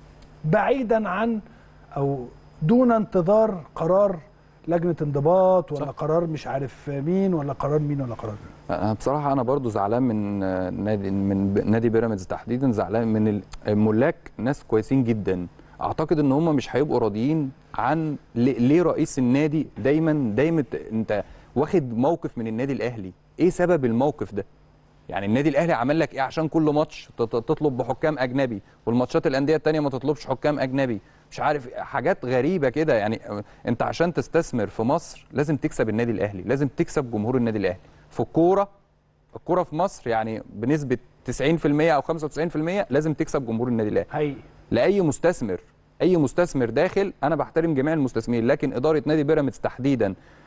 بعيدا عن او دون انتظار قرار لجنه انضباط ولا صح. قرار مش عارف مين ولا قرار مين ولا قرار مين انا بصراحه انا برضو زعلان من آه، نادي من ب- نادي بيراميدز تحديدا زعلان من ال- الملاك ناس كويسين جدا اعتقد ان هم مش هيبقوا راضيين عن ليه ليه رئيس النادي دايما دايما ت- انت واخد موقف من النادي الاهلي ايه سبب الموقف ده يعني النادي الاهلي عمل لك ايه عشان كل ماتش تط- تطلب بحكام اجنبي والماتشات الانديه التانية ما تطلبش حكام اجنبي مش عارف حاجات غريبه كده يعني انت عشان تستثمر في مصر لازم تكسب النادي الاهلي لازم تكسب جمهور النادي الاهلي في الكوره الكوره في مصر يعني بنسبه 90% او 95% لازم تكسب جمهور النادي الاهلي حقيقي لاي مستثمر اي مستثمر داخل انا بحترم جميع المستثمرين لكن اداره نادي بيراميدز تحديدا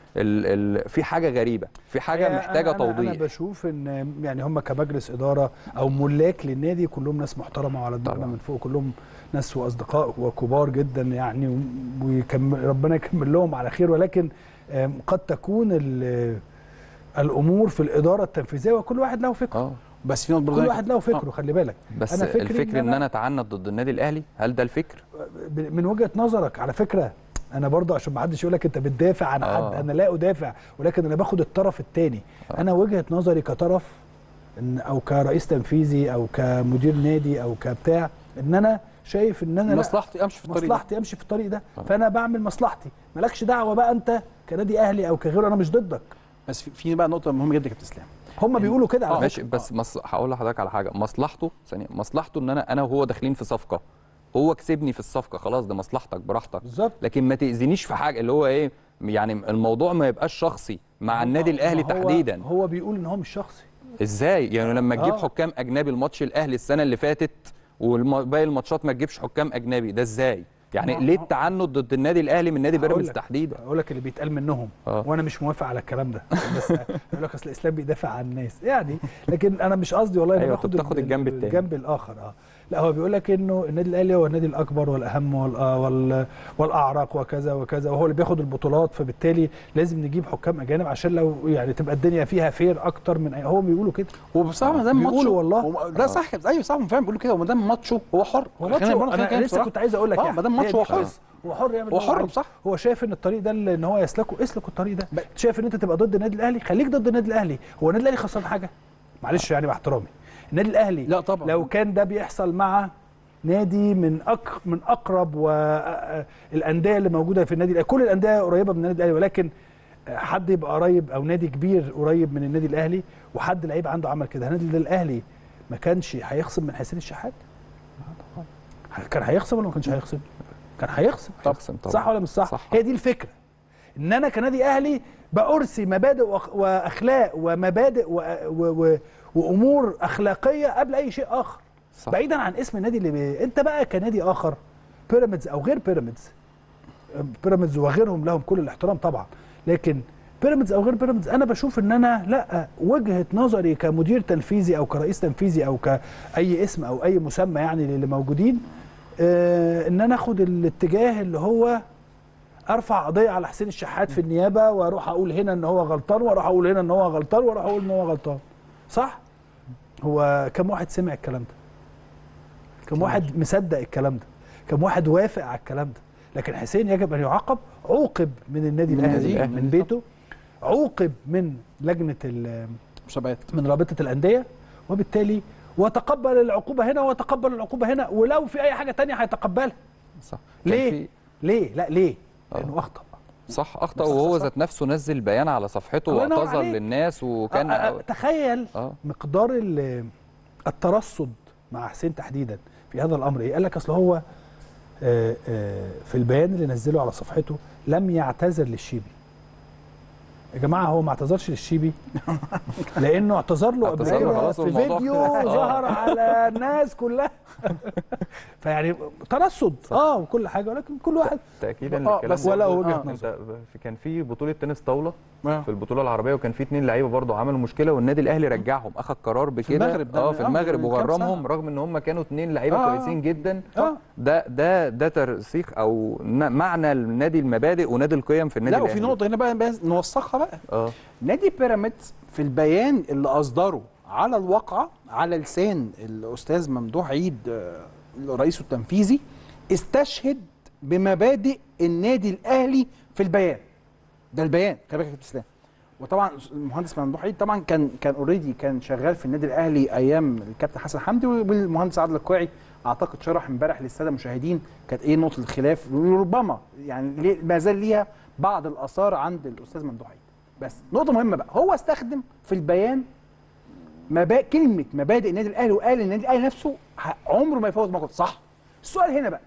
ال ال في حاجه غريبه في حاجه هي محتاجه أنا أنا, توضيح انا بشوف ان يعني هم كمجلس اداره او ملاك للنادي كلهم ناس محترمه وعلى دماغنا طبعا. من فوق كلهم ناس واصدقاء وكبار جدا يعني ويكمل ربنا يكمل لهم على خير ولكن آم، قد تكون ال- الامور في الاداره التنفيذيه وكل واحد له فكره اه بس في نقطه برضه كل واحد له فكره خلي بالك بس أنا فكري الفكر إن ان أنا- انا اتعنت ضد النادي الاهلي هل ده الفكر ب- من وجهه نظرك على فكره انا برضه عشان ما حدش يقول لك انت بتدافع عن آه. حد انا لا ادافع ولكن انا باخد الطرف الثاني انا وجهه نظري كطرف إن او كرئيس تنفيذي او كمدير نادي او كبتاع ان انا شايف ان انا لا مصلحتي امشي في الطريق ده. مصلحتي امشي في الطريق ده فانا بعمل مصلحتي مالكش دعوه بقى انت كنادي اهلي او كغيره انا مش ضدك بس في- في بقى نقطه مهمه جدا يا كابتن اسلام هم بيقولوا كده على ماشي فكره بس مص... هقول لحضرتك على حاجه مصلحته ثانيه مصلحته ان انا انا وهو داخلين في صفقه هو كسبني في الصفقه خلاص ده مصلحتك براحتك بالظبط لكن ما تاذينيش في حاجه اللي هو ايه يعني الموضوع ما يبقاش شخصي مع النادي ما الاهلي هو- تحديدا هو بيقول ان هو مش شخصي ازاي يعني لما تجيب آه. حكام اجنبي الماتش الاهلي السنه اللي فاتت وباقي الماتشات ما تجيبش حكام اجنبي ده ازاي يعني ما- ليه التعنت ضد النادي الاهلي من نادي هقول بيراميدز لك. تحديدا اقول لك اللي بيتقال منهم آه. وانا مش موافق على الكلام ده بس يقول لك اصل الاسلام بيدافع عن الناس يعني لكن انا مش قصدي والله انا أيوة، باخد أنت بتاخد ال- الجنب التاني. الجنب الاخر اه لا هو بيقول لك انه النادي الاهلي هو النادي الاكبر والاهم وال- آه وال والاعرق وكذا وكذا وهو اللي بياخد البطولات فبالتالي لازم نجيب حكام اجانب عشان لو يعني تبقى الدنيا فيها فير اكتر من أي هو بيقولوا كده وبصراحه ما دام بيقولوا ماتشه والله. هو- لا صح كده ايوه صح فعلا بيقولوا كده وما دام ماتشه هو حر هو خلينا ماتشه برضه خلينا انا نتكلم لسه بصراحة. كنت عايز اقول لك اه يعني ما دام ماتش هي هو دي حر قصة. هو حر يعمل هو اللي حر عايزه. صح هو شايف ان الطريق ده اللي ان هو يسلكه اسلك الطريق ده شايف ان انت تبقى ضد النادي الاهلي خليك ضد النادي الاهلي هو النادي الاهلي خسران حاجه معلش يعني مع احترامي النادي الاهلي لا طبعا. لو كان ده بيحصل مع نادي من أك من اقرب والانديه اللي موجوده في النادي الاهلي كل الانديه قريبه من النادي الاهلي ولكن حد يبقى قريب او نادي كبير قريب من النادي الاهلي وحد لعيب عنده عمل كده النادي الاهلي ما كانش هيخصم من حسين الشحات كان هيخصم ولا ما كانش هيخصم كان هيخصم هيخصم طبعا. صح ولا مش صح, صح. هي دي الفكره ان انا كنادي اهلي بأرسي مبادئ وأخ- واخلاق ومبادئ و... و... و... وامور اخلاقيه قبل اي شيء اخر صح. بعيدا عن اسم النادي اللي بي... انت بقى كنادي اخر بيراميدز او غير بيراميدز بيراميدز وغيرهم لهم كل الاحترام طبعا لكن بيراميدز او غير بيراميدز انا بشوف ان انا لا وجهه نظري كمدير تنفيذي او كرئيس تنفيذي او كاي اسم او اي مسمى يعني للي موجودين آه ان انا اخد الاتجاه اللي هو ارفع قضيه على حسين الشحات في النيابه واروح اقول هنا ان هو غلطان واروح اقول هنا ان هو غلطان واروح اقول ان هو غلطان صح هو كم واحد سمع الكلام ده كم واحد مصدق الكلام ده كم واحد وافق على الكلام ده لكن حسين يجب ان يعاقب عوقب من النادي من الاهلي النادي، من بيته عوقب من لجنه ال- مسابقات من رابطه الانديه وبالتالي وتقبل العقوبه هنا وتقبل العقوبه هنا ولو في اي حاجه تانية هيتقبلها صح كان ليه في- ليه لا ليه آه. لانه اخطا صح اخطا صح، وهو صح. ذات نفسه نزل بيان على صفحته الله ينور واعتذر عليك. للناس وكان آه، آه، تخيل اه مقدار ال- الترصد مع حسين تحديدا في هذا الامر ايه قال لك اصل هو آه، آه، في البيان اللي نزله على صفحته لم يعتذر للشيبي يا جماعه هو ما اعتذرش للشيبي لانه اعتذر له قبل اعتذر له كده خلاص في والموضوع فيديو خلص. آه. ظهر على الناس كلها فيعني ترصد اه وكل حاجه ولكن كل واحد تاكيدا آه، للكلام بس ده. ولا آه. وجهه انت نظر في- كان في بطوله تنس طاوله آه. في البطوله العربيه وكان في اتنين لعيبه برضه عملوا مشكله والنادي الاهلي رجعهم اخذ قرار بكده المغرب ده اه من- في آه، المغرب من كام وغرمهم سنة. رغم ان هم كانوا اتنين لعيبه آه. كويسين جدا آه. ده ده ده ترسيخ او ن- معنى النادي المبادئ ونادي القيم في النادي لا وفي الأهلي. نقطه هنا بقى بقى نوثقها بقى اه نادي بيراميدز في البيان اللي اصدره على الواقعه على لسان الاستاذ ممدوح عيد آه، رئيسه التنفيذي استشهد بمبادئ النادي الاهلي في البيان ده البيان خلي بالك يا كابتن اسلام وطبعا المهندس ممدوح عيد طبعا كان كان اوريدي كان شغال في النادي الاهلي ايام الكابتن حسن حمدي والمهندس عادل القيعي اعتقد شرح امبارح للساده المشاهدين كانت ايه نقطه الخلاف وربما يعني ليه- ما زال ليها بعض الاثار عند الاستاذ ممدوح عيد بس نقطة مهمة بقى هو استخدم في البيان مبا... كلمة مبادئ النادي الأهلي وقال إن النادي الأهلي نفسه ه- عمره ما يفوز موقف صح السؤال هنا بقى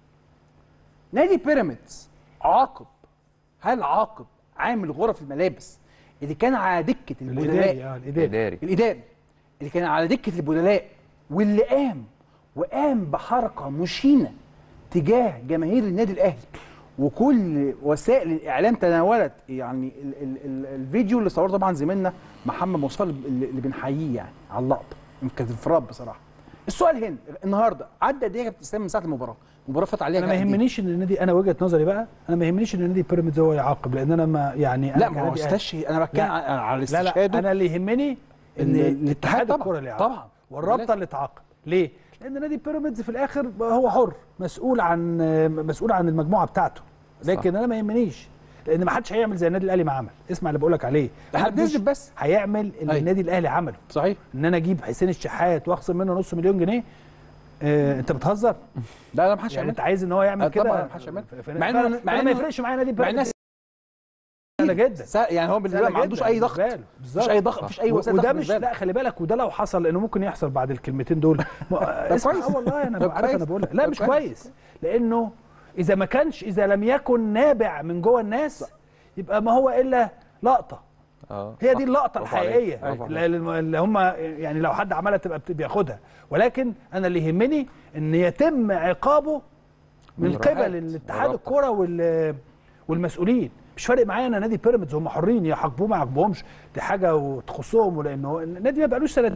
نادي بيراميدز عاقب هل عاقب عامل غرف الملابس اللي كان على دكة الاداري البدلاء اه الاداري اداري الإداري اللي كان على دكة البدلاء واللي قام وقام بحركة مشينة تجاه جماهير النادي الأهلي وكل وسائل الإعلام تناولت يعني ال ال ال الفيديو اللي صوره طبعا زميلنا محمد مصطفى اللي اللي بنحييه يعني على اللقطة كانت انفراد بصراحة السؤال هنا النهارده عدى قد ايه يا كابتن اسلام من ساعه المباراه؟ المباراه فات عليها انا ما كام دقيقة؟ يهمنيش ان النادي انا وجهه نظري بقى انا ما يهمنيش ان النادي بيراميدز هو يعاقب لان انا ما يعني أنا لا ما هو كنادي أهلي- استشهد انا بتكلم لا. على على لا الاستشهاد لا انا اللي يهمني ان إن الاتحاد الاتحاد طبعاً، الكره اللي يعاقب طبعاً. والرابطه لازم. اللي تعاقب ليه؟ لان نادي بيراميدز في الاخر هو حر مسؤول عن مسؤول عن المجموعه بتاعته لكن انا ما يهمنيش لان ما حدش هيعمل زي النادي الاهلي ما عمل اسمع اللي بقول لك عليه احنا محدش بنثبت بس هيعمل اللي أيوة. النادي الاهلي عمله صحيح ان انا اجيب حسين الشحات واخصم منه نص مليون جنيه آه انت بتهزر لا لا ما حدش يعني يعمل انت عايز ان هو يعمل آه، كده طبعاً ما حدش يعمل. ف- ف- مع إنه- فأنا- مع فأنا ما إنه- يفرقش معايا نادي مع بيراميدز الناس سهله جدا سا- يعني هو بالنسبه له ما عندوش اي ضغط مفيش اي ضغط مفيش اي وسائل وده ضغط مش بالنسبة له. لا خلي بالك وده لو حصل لانه ممكن يحصل بعد الكلمتين دول ما- اسمع كويس. آه والله انا طب عارف كويس. انا بقول لك لا طب مش كويس. كويس لانه اذا ما كانش اذا لم يكن نابع من جوه الناس يبقى ما هو الا لقطه اه هي صح. دي اللقطه برافو عليك. الحقيقيه برافو عليك. اللي اللي هم يعني لو حد عملها تبقى بت- بياخدها ولكن انا اللي يهمني ان يتم عقابه من والرابطة. قبل الاتحاد والرابطة. الكره وال والمسؤولين مش فارق معايا انا نادي بيراميدز هم حرين يحاكموه ما يعاقبوهمش دي حاجه وتخصهم ولانه النادي ما بقالوش سنه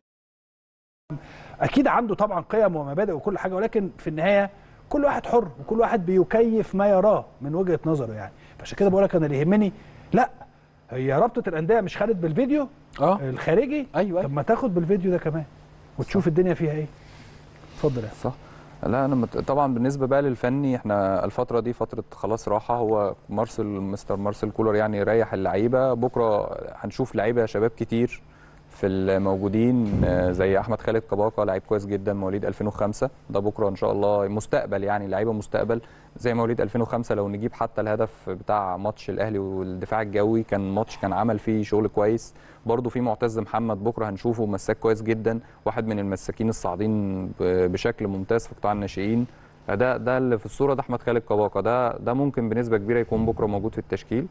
اكيد عنده طبعا قيم ومبادئ وكل حاجه ولكن في النهايه كل واحد حر وكل واحد بيكيف ما يراه من وجهه نظره يعني فعشان كده بقول لك انا اللي يهمني لا هي رابطه الانديه مش خدت بالفيديو اه الخارجي ايوه طب ما تاخد بالفيديو ده كمان وتشوف الدنيا فيها ايه اتفضل يا صح لا انا مت... طبعا بالنسبه بقى للفني احنا الفتره دي فتره خلاص راحه هو مارسيل مستر مارسيل كولر يعني يريح اللعيبه بكره هنشوف لعيبه شباب كتير في الموجودين آه، زي احمد خالد كباكا لعيب كويس جدا مواليد 2005 ده بكره ان شاء الله مستقبل يعني لعيبه مستقبل زي مواليد 2005 لو نجيب حتى الهدف بتاع ماتش الاهلي والدفاع الجوي كان ماتش كان عمل فيه شغل كويس برضه في معتز محمد بكره هنشوفه مساك كويس جدا واحد من المساكين الصاعدين ب- بشكل ممتاز في قطاع الناشئين ده ده اللي في الصوره ده احمد خالد كباكا ده ده ممكن بنسبه كبيره يكون بكره موجود في التشكيل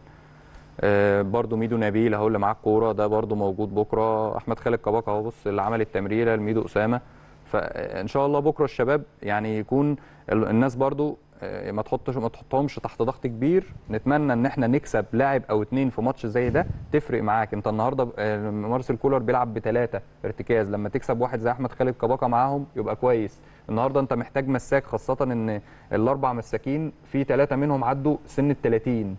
آه، برضو ميدو نبيل اهو اللي معاه الكوره ده برضو موجود بكره احمد خالد كباكا اهو بص اللي عمل التمريره لميدو اسامه فان شاء الله بكره الشباب يعني يكون ال- الناس برضو آه، ما تحطش ما تحطهمش تحت ضغط كبير نتمنى ان احنا نكسب لاعب او اتنين في ماتش زي ده تفرق معاك انت النهارده آه، مارسيل كولر بيلعب بثلاثه ارتكاز لما تكسب واحد زي احمد خالد كباكا معاهم يبقى كويس النهارده انت محتاج مساك خاصه ان الاربع مساكين في ثلاثه منهم عدوا سن ال 30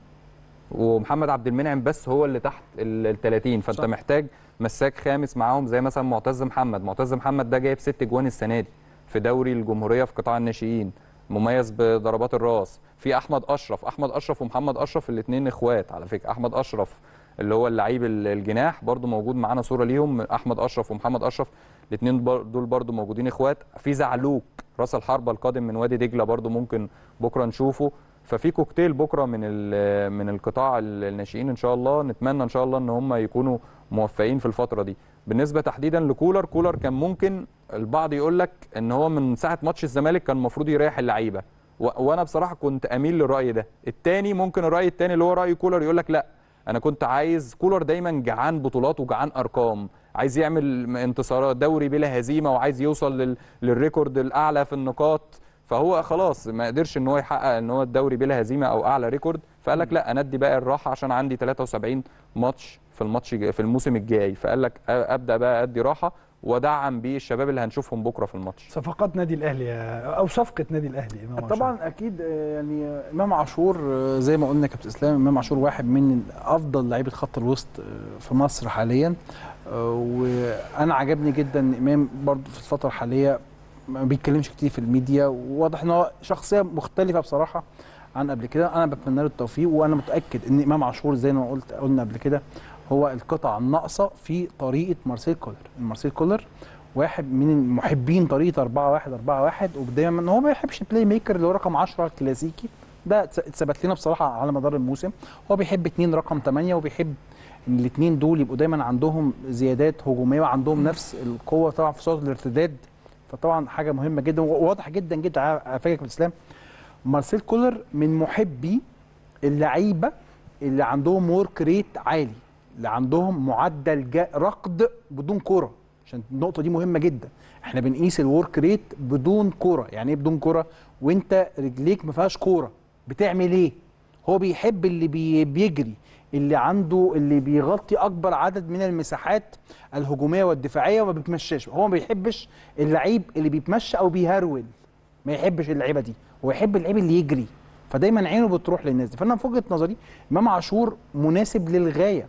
ومحمد عبد المنعم بس هو اللي تحت ال 30 فانت صح. صح. محتاج مساك خامس معاهم زي مثلا معتز محمد معتز محمد ده جايب ست جوان السنه دي في دوري الجمهوريه في قطاع الناشئين مميز بضربات الراس في احمد اشرف احمد اشرف ومحمد اشرف الاثنين اخوات على فكره احمد اشرف اللي هو اللعيب ال- الجناح برضو موجود معانا صوره ليهم احمد اشرف ومحمد اشرف الاثنين دول برضو موجودين اخوات في زعلوك راس الحربه القادم من وادي دجله برضو ممكن بكره نشوفه ففي كوكتيل بكره من ال- من القطاع ال- الناشئين ان شاء الله نتمنى ان شاء الله ان هم يكونوا موفقين في الفتره دي بالنسبه تحديدا لكولر كولر كان ممكن البعض يقول لك ان هو من ساعه ماتش الزمالك كان المفروض يريح اللعيبه و- وانا بصراحه كنت اميل للراي ده التاني ممكن الراي التاني اللي هو راي كولر يقول لك لا انا كنت عايز كولر دايما جعان بطولات وجعان ارقام عايز يعمل انتصارات دوري بلا هزيمه وعايز يوصل لل... للريكورد الاعلى في النقاط فهو خلاص ما قدرش ان هو يحقق ان هو الدوري بلا هزيمه او اعلى ريكورد فقال لك لا انا ادي بقى الراحه عشان عندي 73 ماتش في الماتش في الموسم الجاي فقال لك أ- ابدا بقى ادي راحه وادعم بيه الشباب اللي هنشوفهم بكره في الماتش صفقات نادي الاهلي يا- او صفقه نادي الاهلي إمام عاشور. طبعا اكيد آه، يعني آه، امام عاشور آه، زي ما قلنا يا كابتن اسلام امام عاشور واحد من افضل لعيبه خط الوسط آه، في مصر حاليا آه، وانا عجبني جدا ان امام برضو في الفتره الحاليه ما بيتكلمش كتير في الميديا وواضح ان هو شخصيه مختلفه بصراحه عن قبل كده انا بتمنى له التوفيق وانا متاكد ان امام عاشور زي ما قلت قلنا قبل كده هو القطعه الناقصه في طريقه مارسيل كولر مارسيل كولر واحد من محبين طريقه 4 1 4 1 ودايما ان هو ما بيحبش البلاي ميكر اللي هو رقم 10 الكلاسيكي ده اتس- اتثبت لنا بصراحه على مدار الموسم هو بيحب اتنين رقم 8 وبيحب ان الاثنين دول يبقوا دايما عندهم زيادات هجوميه وعندهم نفس القوه طبعا في صوره الارتداد فطبعا حاجه مهمه جدا وواضح جدا جدا على على فكره يا كابتن اسلام مارسيل كولر من محبي اللعيبه اللي عندهم ورك ريت عالي اللي عندهم معدل جا- ركض بدون كره عشان النقطه دي مهمه جدا احنا بنقيس الورك ريت بدون كره يعني ايه بدون كره وانت رجليك ما فيهاش كوره بتعمل ايه هو بيحب اللي بي بيجري اللي عنده اللي بيغطي اكبر عدد من المساحات الهجوميه والدفاعيه وما بيتمشاش هو ما بيحبش اللعيب اللي بيتمشى او بيهرول ما يحبش اللعيبه دي هو يحب اللعيب اللي يجري فدايما عينه بتروح للناس دي فانا في وجهه نظري امام عاشور مناسب للغايه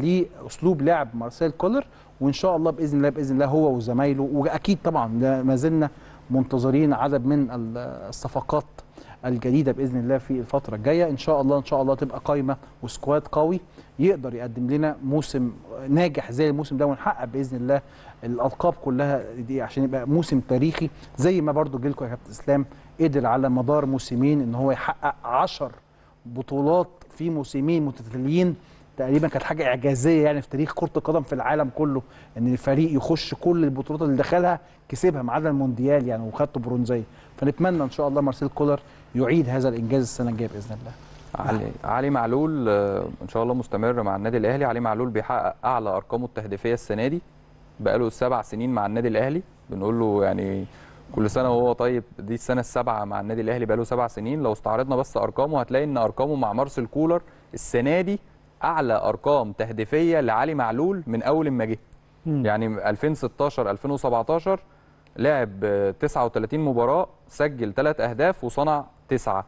لاسلوب لعب مارسيل كولر وان شاء الله باذن الله باذن الله هو وزمايله واكيد طبعا ده ما زلنا منتظرين عدد من ال- الصفقات الجديده باذن الله في الفتره الجايه ان شاء الله ان شاء الله تبقى قايمه وسكواد قوي يقدر يقدم لنا موسم ناجح زي الموسم ده ونحقق باذن الله الالقاب كلها دي عشان يبقى موسم تاريخي زي ما برضو جيلكم يا كابتن اسلام قدر على مدار موسمين ان هو يحقق 10 بطولات في موسمين متتاليين تقريبا كانت حاجه اعجازيه يعني في تاريخ كره القدم في العالم كله ان الفريق يخش كل البطولات اللي دخلها كسبها ما عدا المونديال يعني وخدته برونزيه فنتمنى ان شاء الله مارسيل كولر يعيد هذا الانجاز السنه الجايه باذن الله علي علي معلول آه، ان شاء الله مستمر مع النادي الاهلي علي معلول بيحقق اعلى ارقامه التهديفيه السنه دي بقاله سبع سنين مع النادي الاهلي بنقول له يعني كل سنه وهو طيب دي السنه السابعه مع النادي الاهلي بقاله سبع سنين لو استعرضنا بس ارقامه هتلاقي ان ارقامه مع مارسيل كولر السنه دي اعلى ارقام تهديفيه لعلي معلول من اول ما جه يعني 2016 2017 لعب آه، 39 مباراه سجل 3 اهداف وصنع 9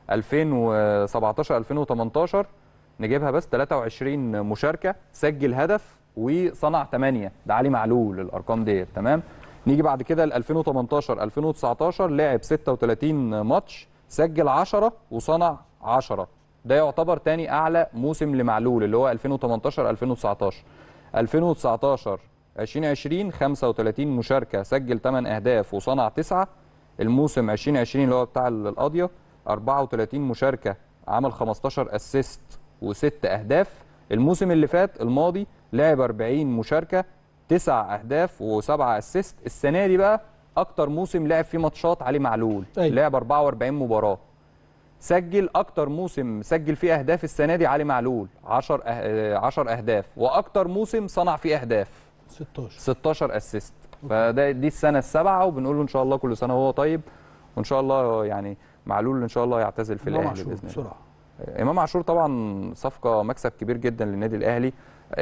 2017 2018 نجيبها بس 23 مشاركه سجل هدف وصنع 8 ده علي معلول الارقام ديت تمام نيجي بعد كده ل 2018 2019 لعب 36 ماتش سجل 10 وصنع 10 ده يعتبر تاني اعلى موسم لمعلول اللي هو 2018 2019 2019 2020 35 مشاركه سجل 8 اهداف وصنع 9 الموسم 2020 اللي هو بتاع القاضيه 34 مشاركه عمل 15 اسيست وست اهداف الموسم اللي فات الماضي لعب 40 مشاركه تسع اهداف وسبعه اسيست السنه دي بقى اكتر موسم لعب فيه ماتشات علي معلول أيوة. لعب 44 مباراه سجل اكتر موسم سجل فيه اهداف السنه دي علي معلول 10 أه... 10 اهداف واكتر موسم صنع فيه اهداف 16 16 اسيست فده دي السنه السابعه وبنقول له ان شاء الله كل سنه وهو طيب وان شاء الله يعني معلول ان شاء الله يعتزل في إمام الاهلي عاشور باذن الله بسرعه امام عاشور طبعا صفقه مكسب كبير جدا للنادي الاهلي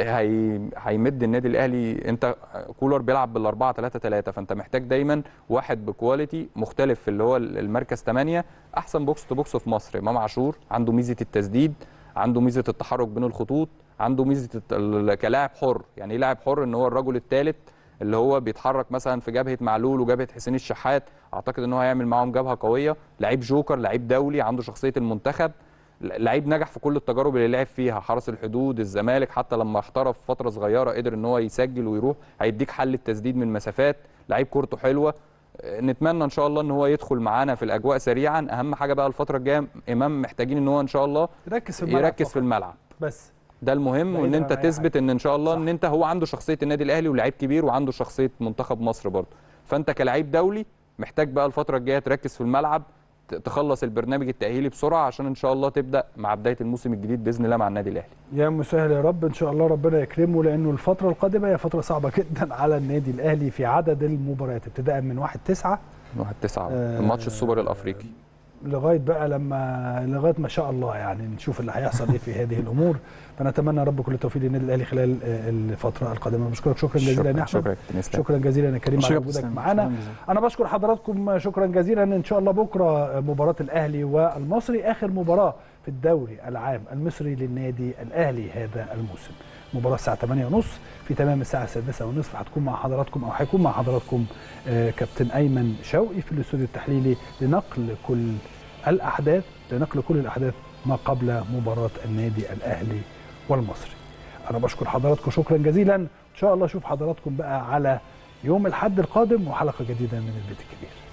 هي هيمد النادي الاهلي انت كولر بيلعب بال 4 3 3 فانت محتاج دايما واحد بكواليتي مختلف في اللي هو المركز 8 احسن بوكس تو بوكس في مصر امام عاشور عنده ميزه التسديد عنده ميزه التحرك بين الخطوط عنده ميزه الت- ال- كلاعب حر يعني ايه لاعب حر ان هو الرجل الثالث اللي هو بيتحرك مثلا في جبهه معلول وجبهه حسين الشحات اعتقد ان هو هيعمل معاهم جبهه قويه لعيب جوكر لعيب دولي عنده شخصيه المنتخب لعيب نجح في كل التجارب اللي لعب فيها حرس الحدود الزمالك حتى لما احترف فتره صغيره قدر ان هو يسجل ويروح هيديك حل التسديد من مسافات لعيب كورته حلوه آه، نتمنى ان شاء الله ان هو يدخل معانا في الاجواء سريعا اهم حاجه بقى الفتره الجايه امام محتاجين ان هو ان شاء الله يركز في الملعب يركز فقط. في الملعب بس ده المهم بعيداً وان انت عن أي تثبت ان ان شاء الله صح. ان انت هو عنده شخصيه النادي الاهلي ولاعيب كبير وعنده شخصيه منتخب مصر برضه فانت كلاعب دولي محتاج بقى الفتره الجايه تركز في الملعب ت- تخلص البرنامج التاهيلي بسرعه عشان ان شاء الله تبدا مع بدايه الموسم الجديد باذن الله مع النادي الاهلي يا مسهل يا رب ان شاء الله ربنا يكرمه لانه الفتره القادمه هي فتره صعبه جدا على النادي الاهلي في عدد المباريات ابتداء من 1 9 1 9 آه، ماتش السوبر الافريقي لغايه بقى لما لغايه ما شاء الله يعني نشوف اللي هيحصل ايه في هذه الامور فنتمنى يا رب كل التوفيق للنادي الاهلي خلال آه، الفتره القادمه بشكرك شكرا جزيلا يا شكرا احمد شكرا كابتن اسلام. شكرا جزيلا يا كريم على شكراً وجودك تسلم. معانا شكراً جزيلاً. انا بشكر حضراتكم شكرا جزيلا ان شاء الله بكره مباراه الاهلي والمصري اخر مباراه في الدوري العام المصري للنادي الاهلي هذا الموسم مباراه الساعه 8:30 في تمام الساعه 6:30 هتكون مع حضراتكم او هيكون مع حضراتكم آه، كابتن ايمن شوقي في الاستوديو التحليلي لنقل كل الاحداث لنقل كل الاحداث ما قبل مباراه النادي الاهلي والمصري انا بشكر حضراتكم شكرا جزيلا ان شاء الله اشوف حضراتكم بقى على يوم الاحد القادم وحلقه جديده من البيت الكبير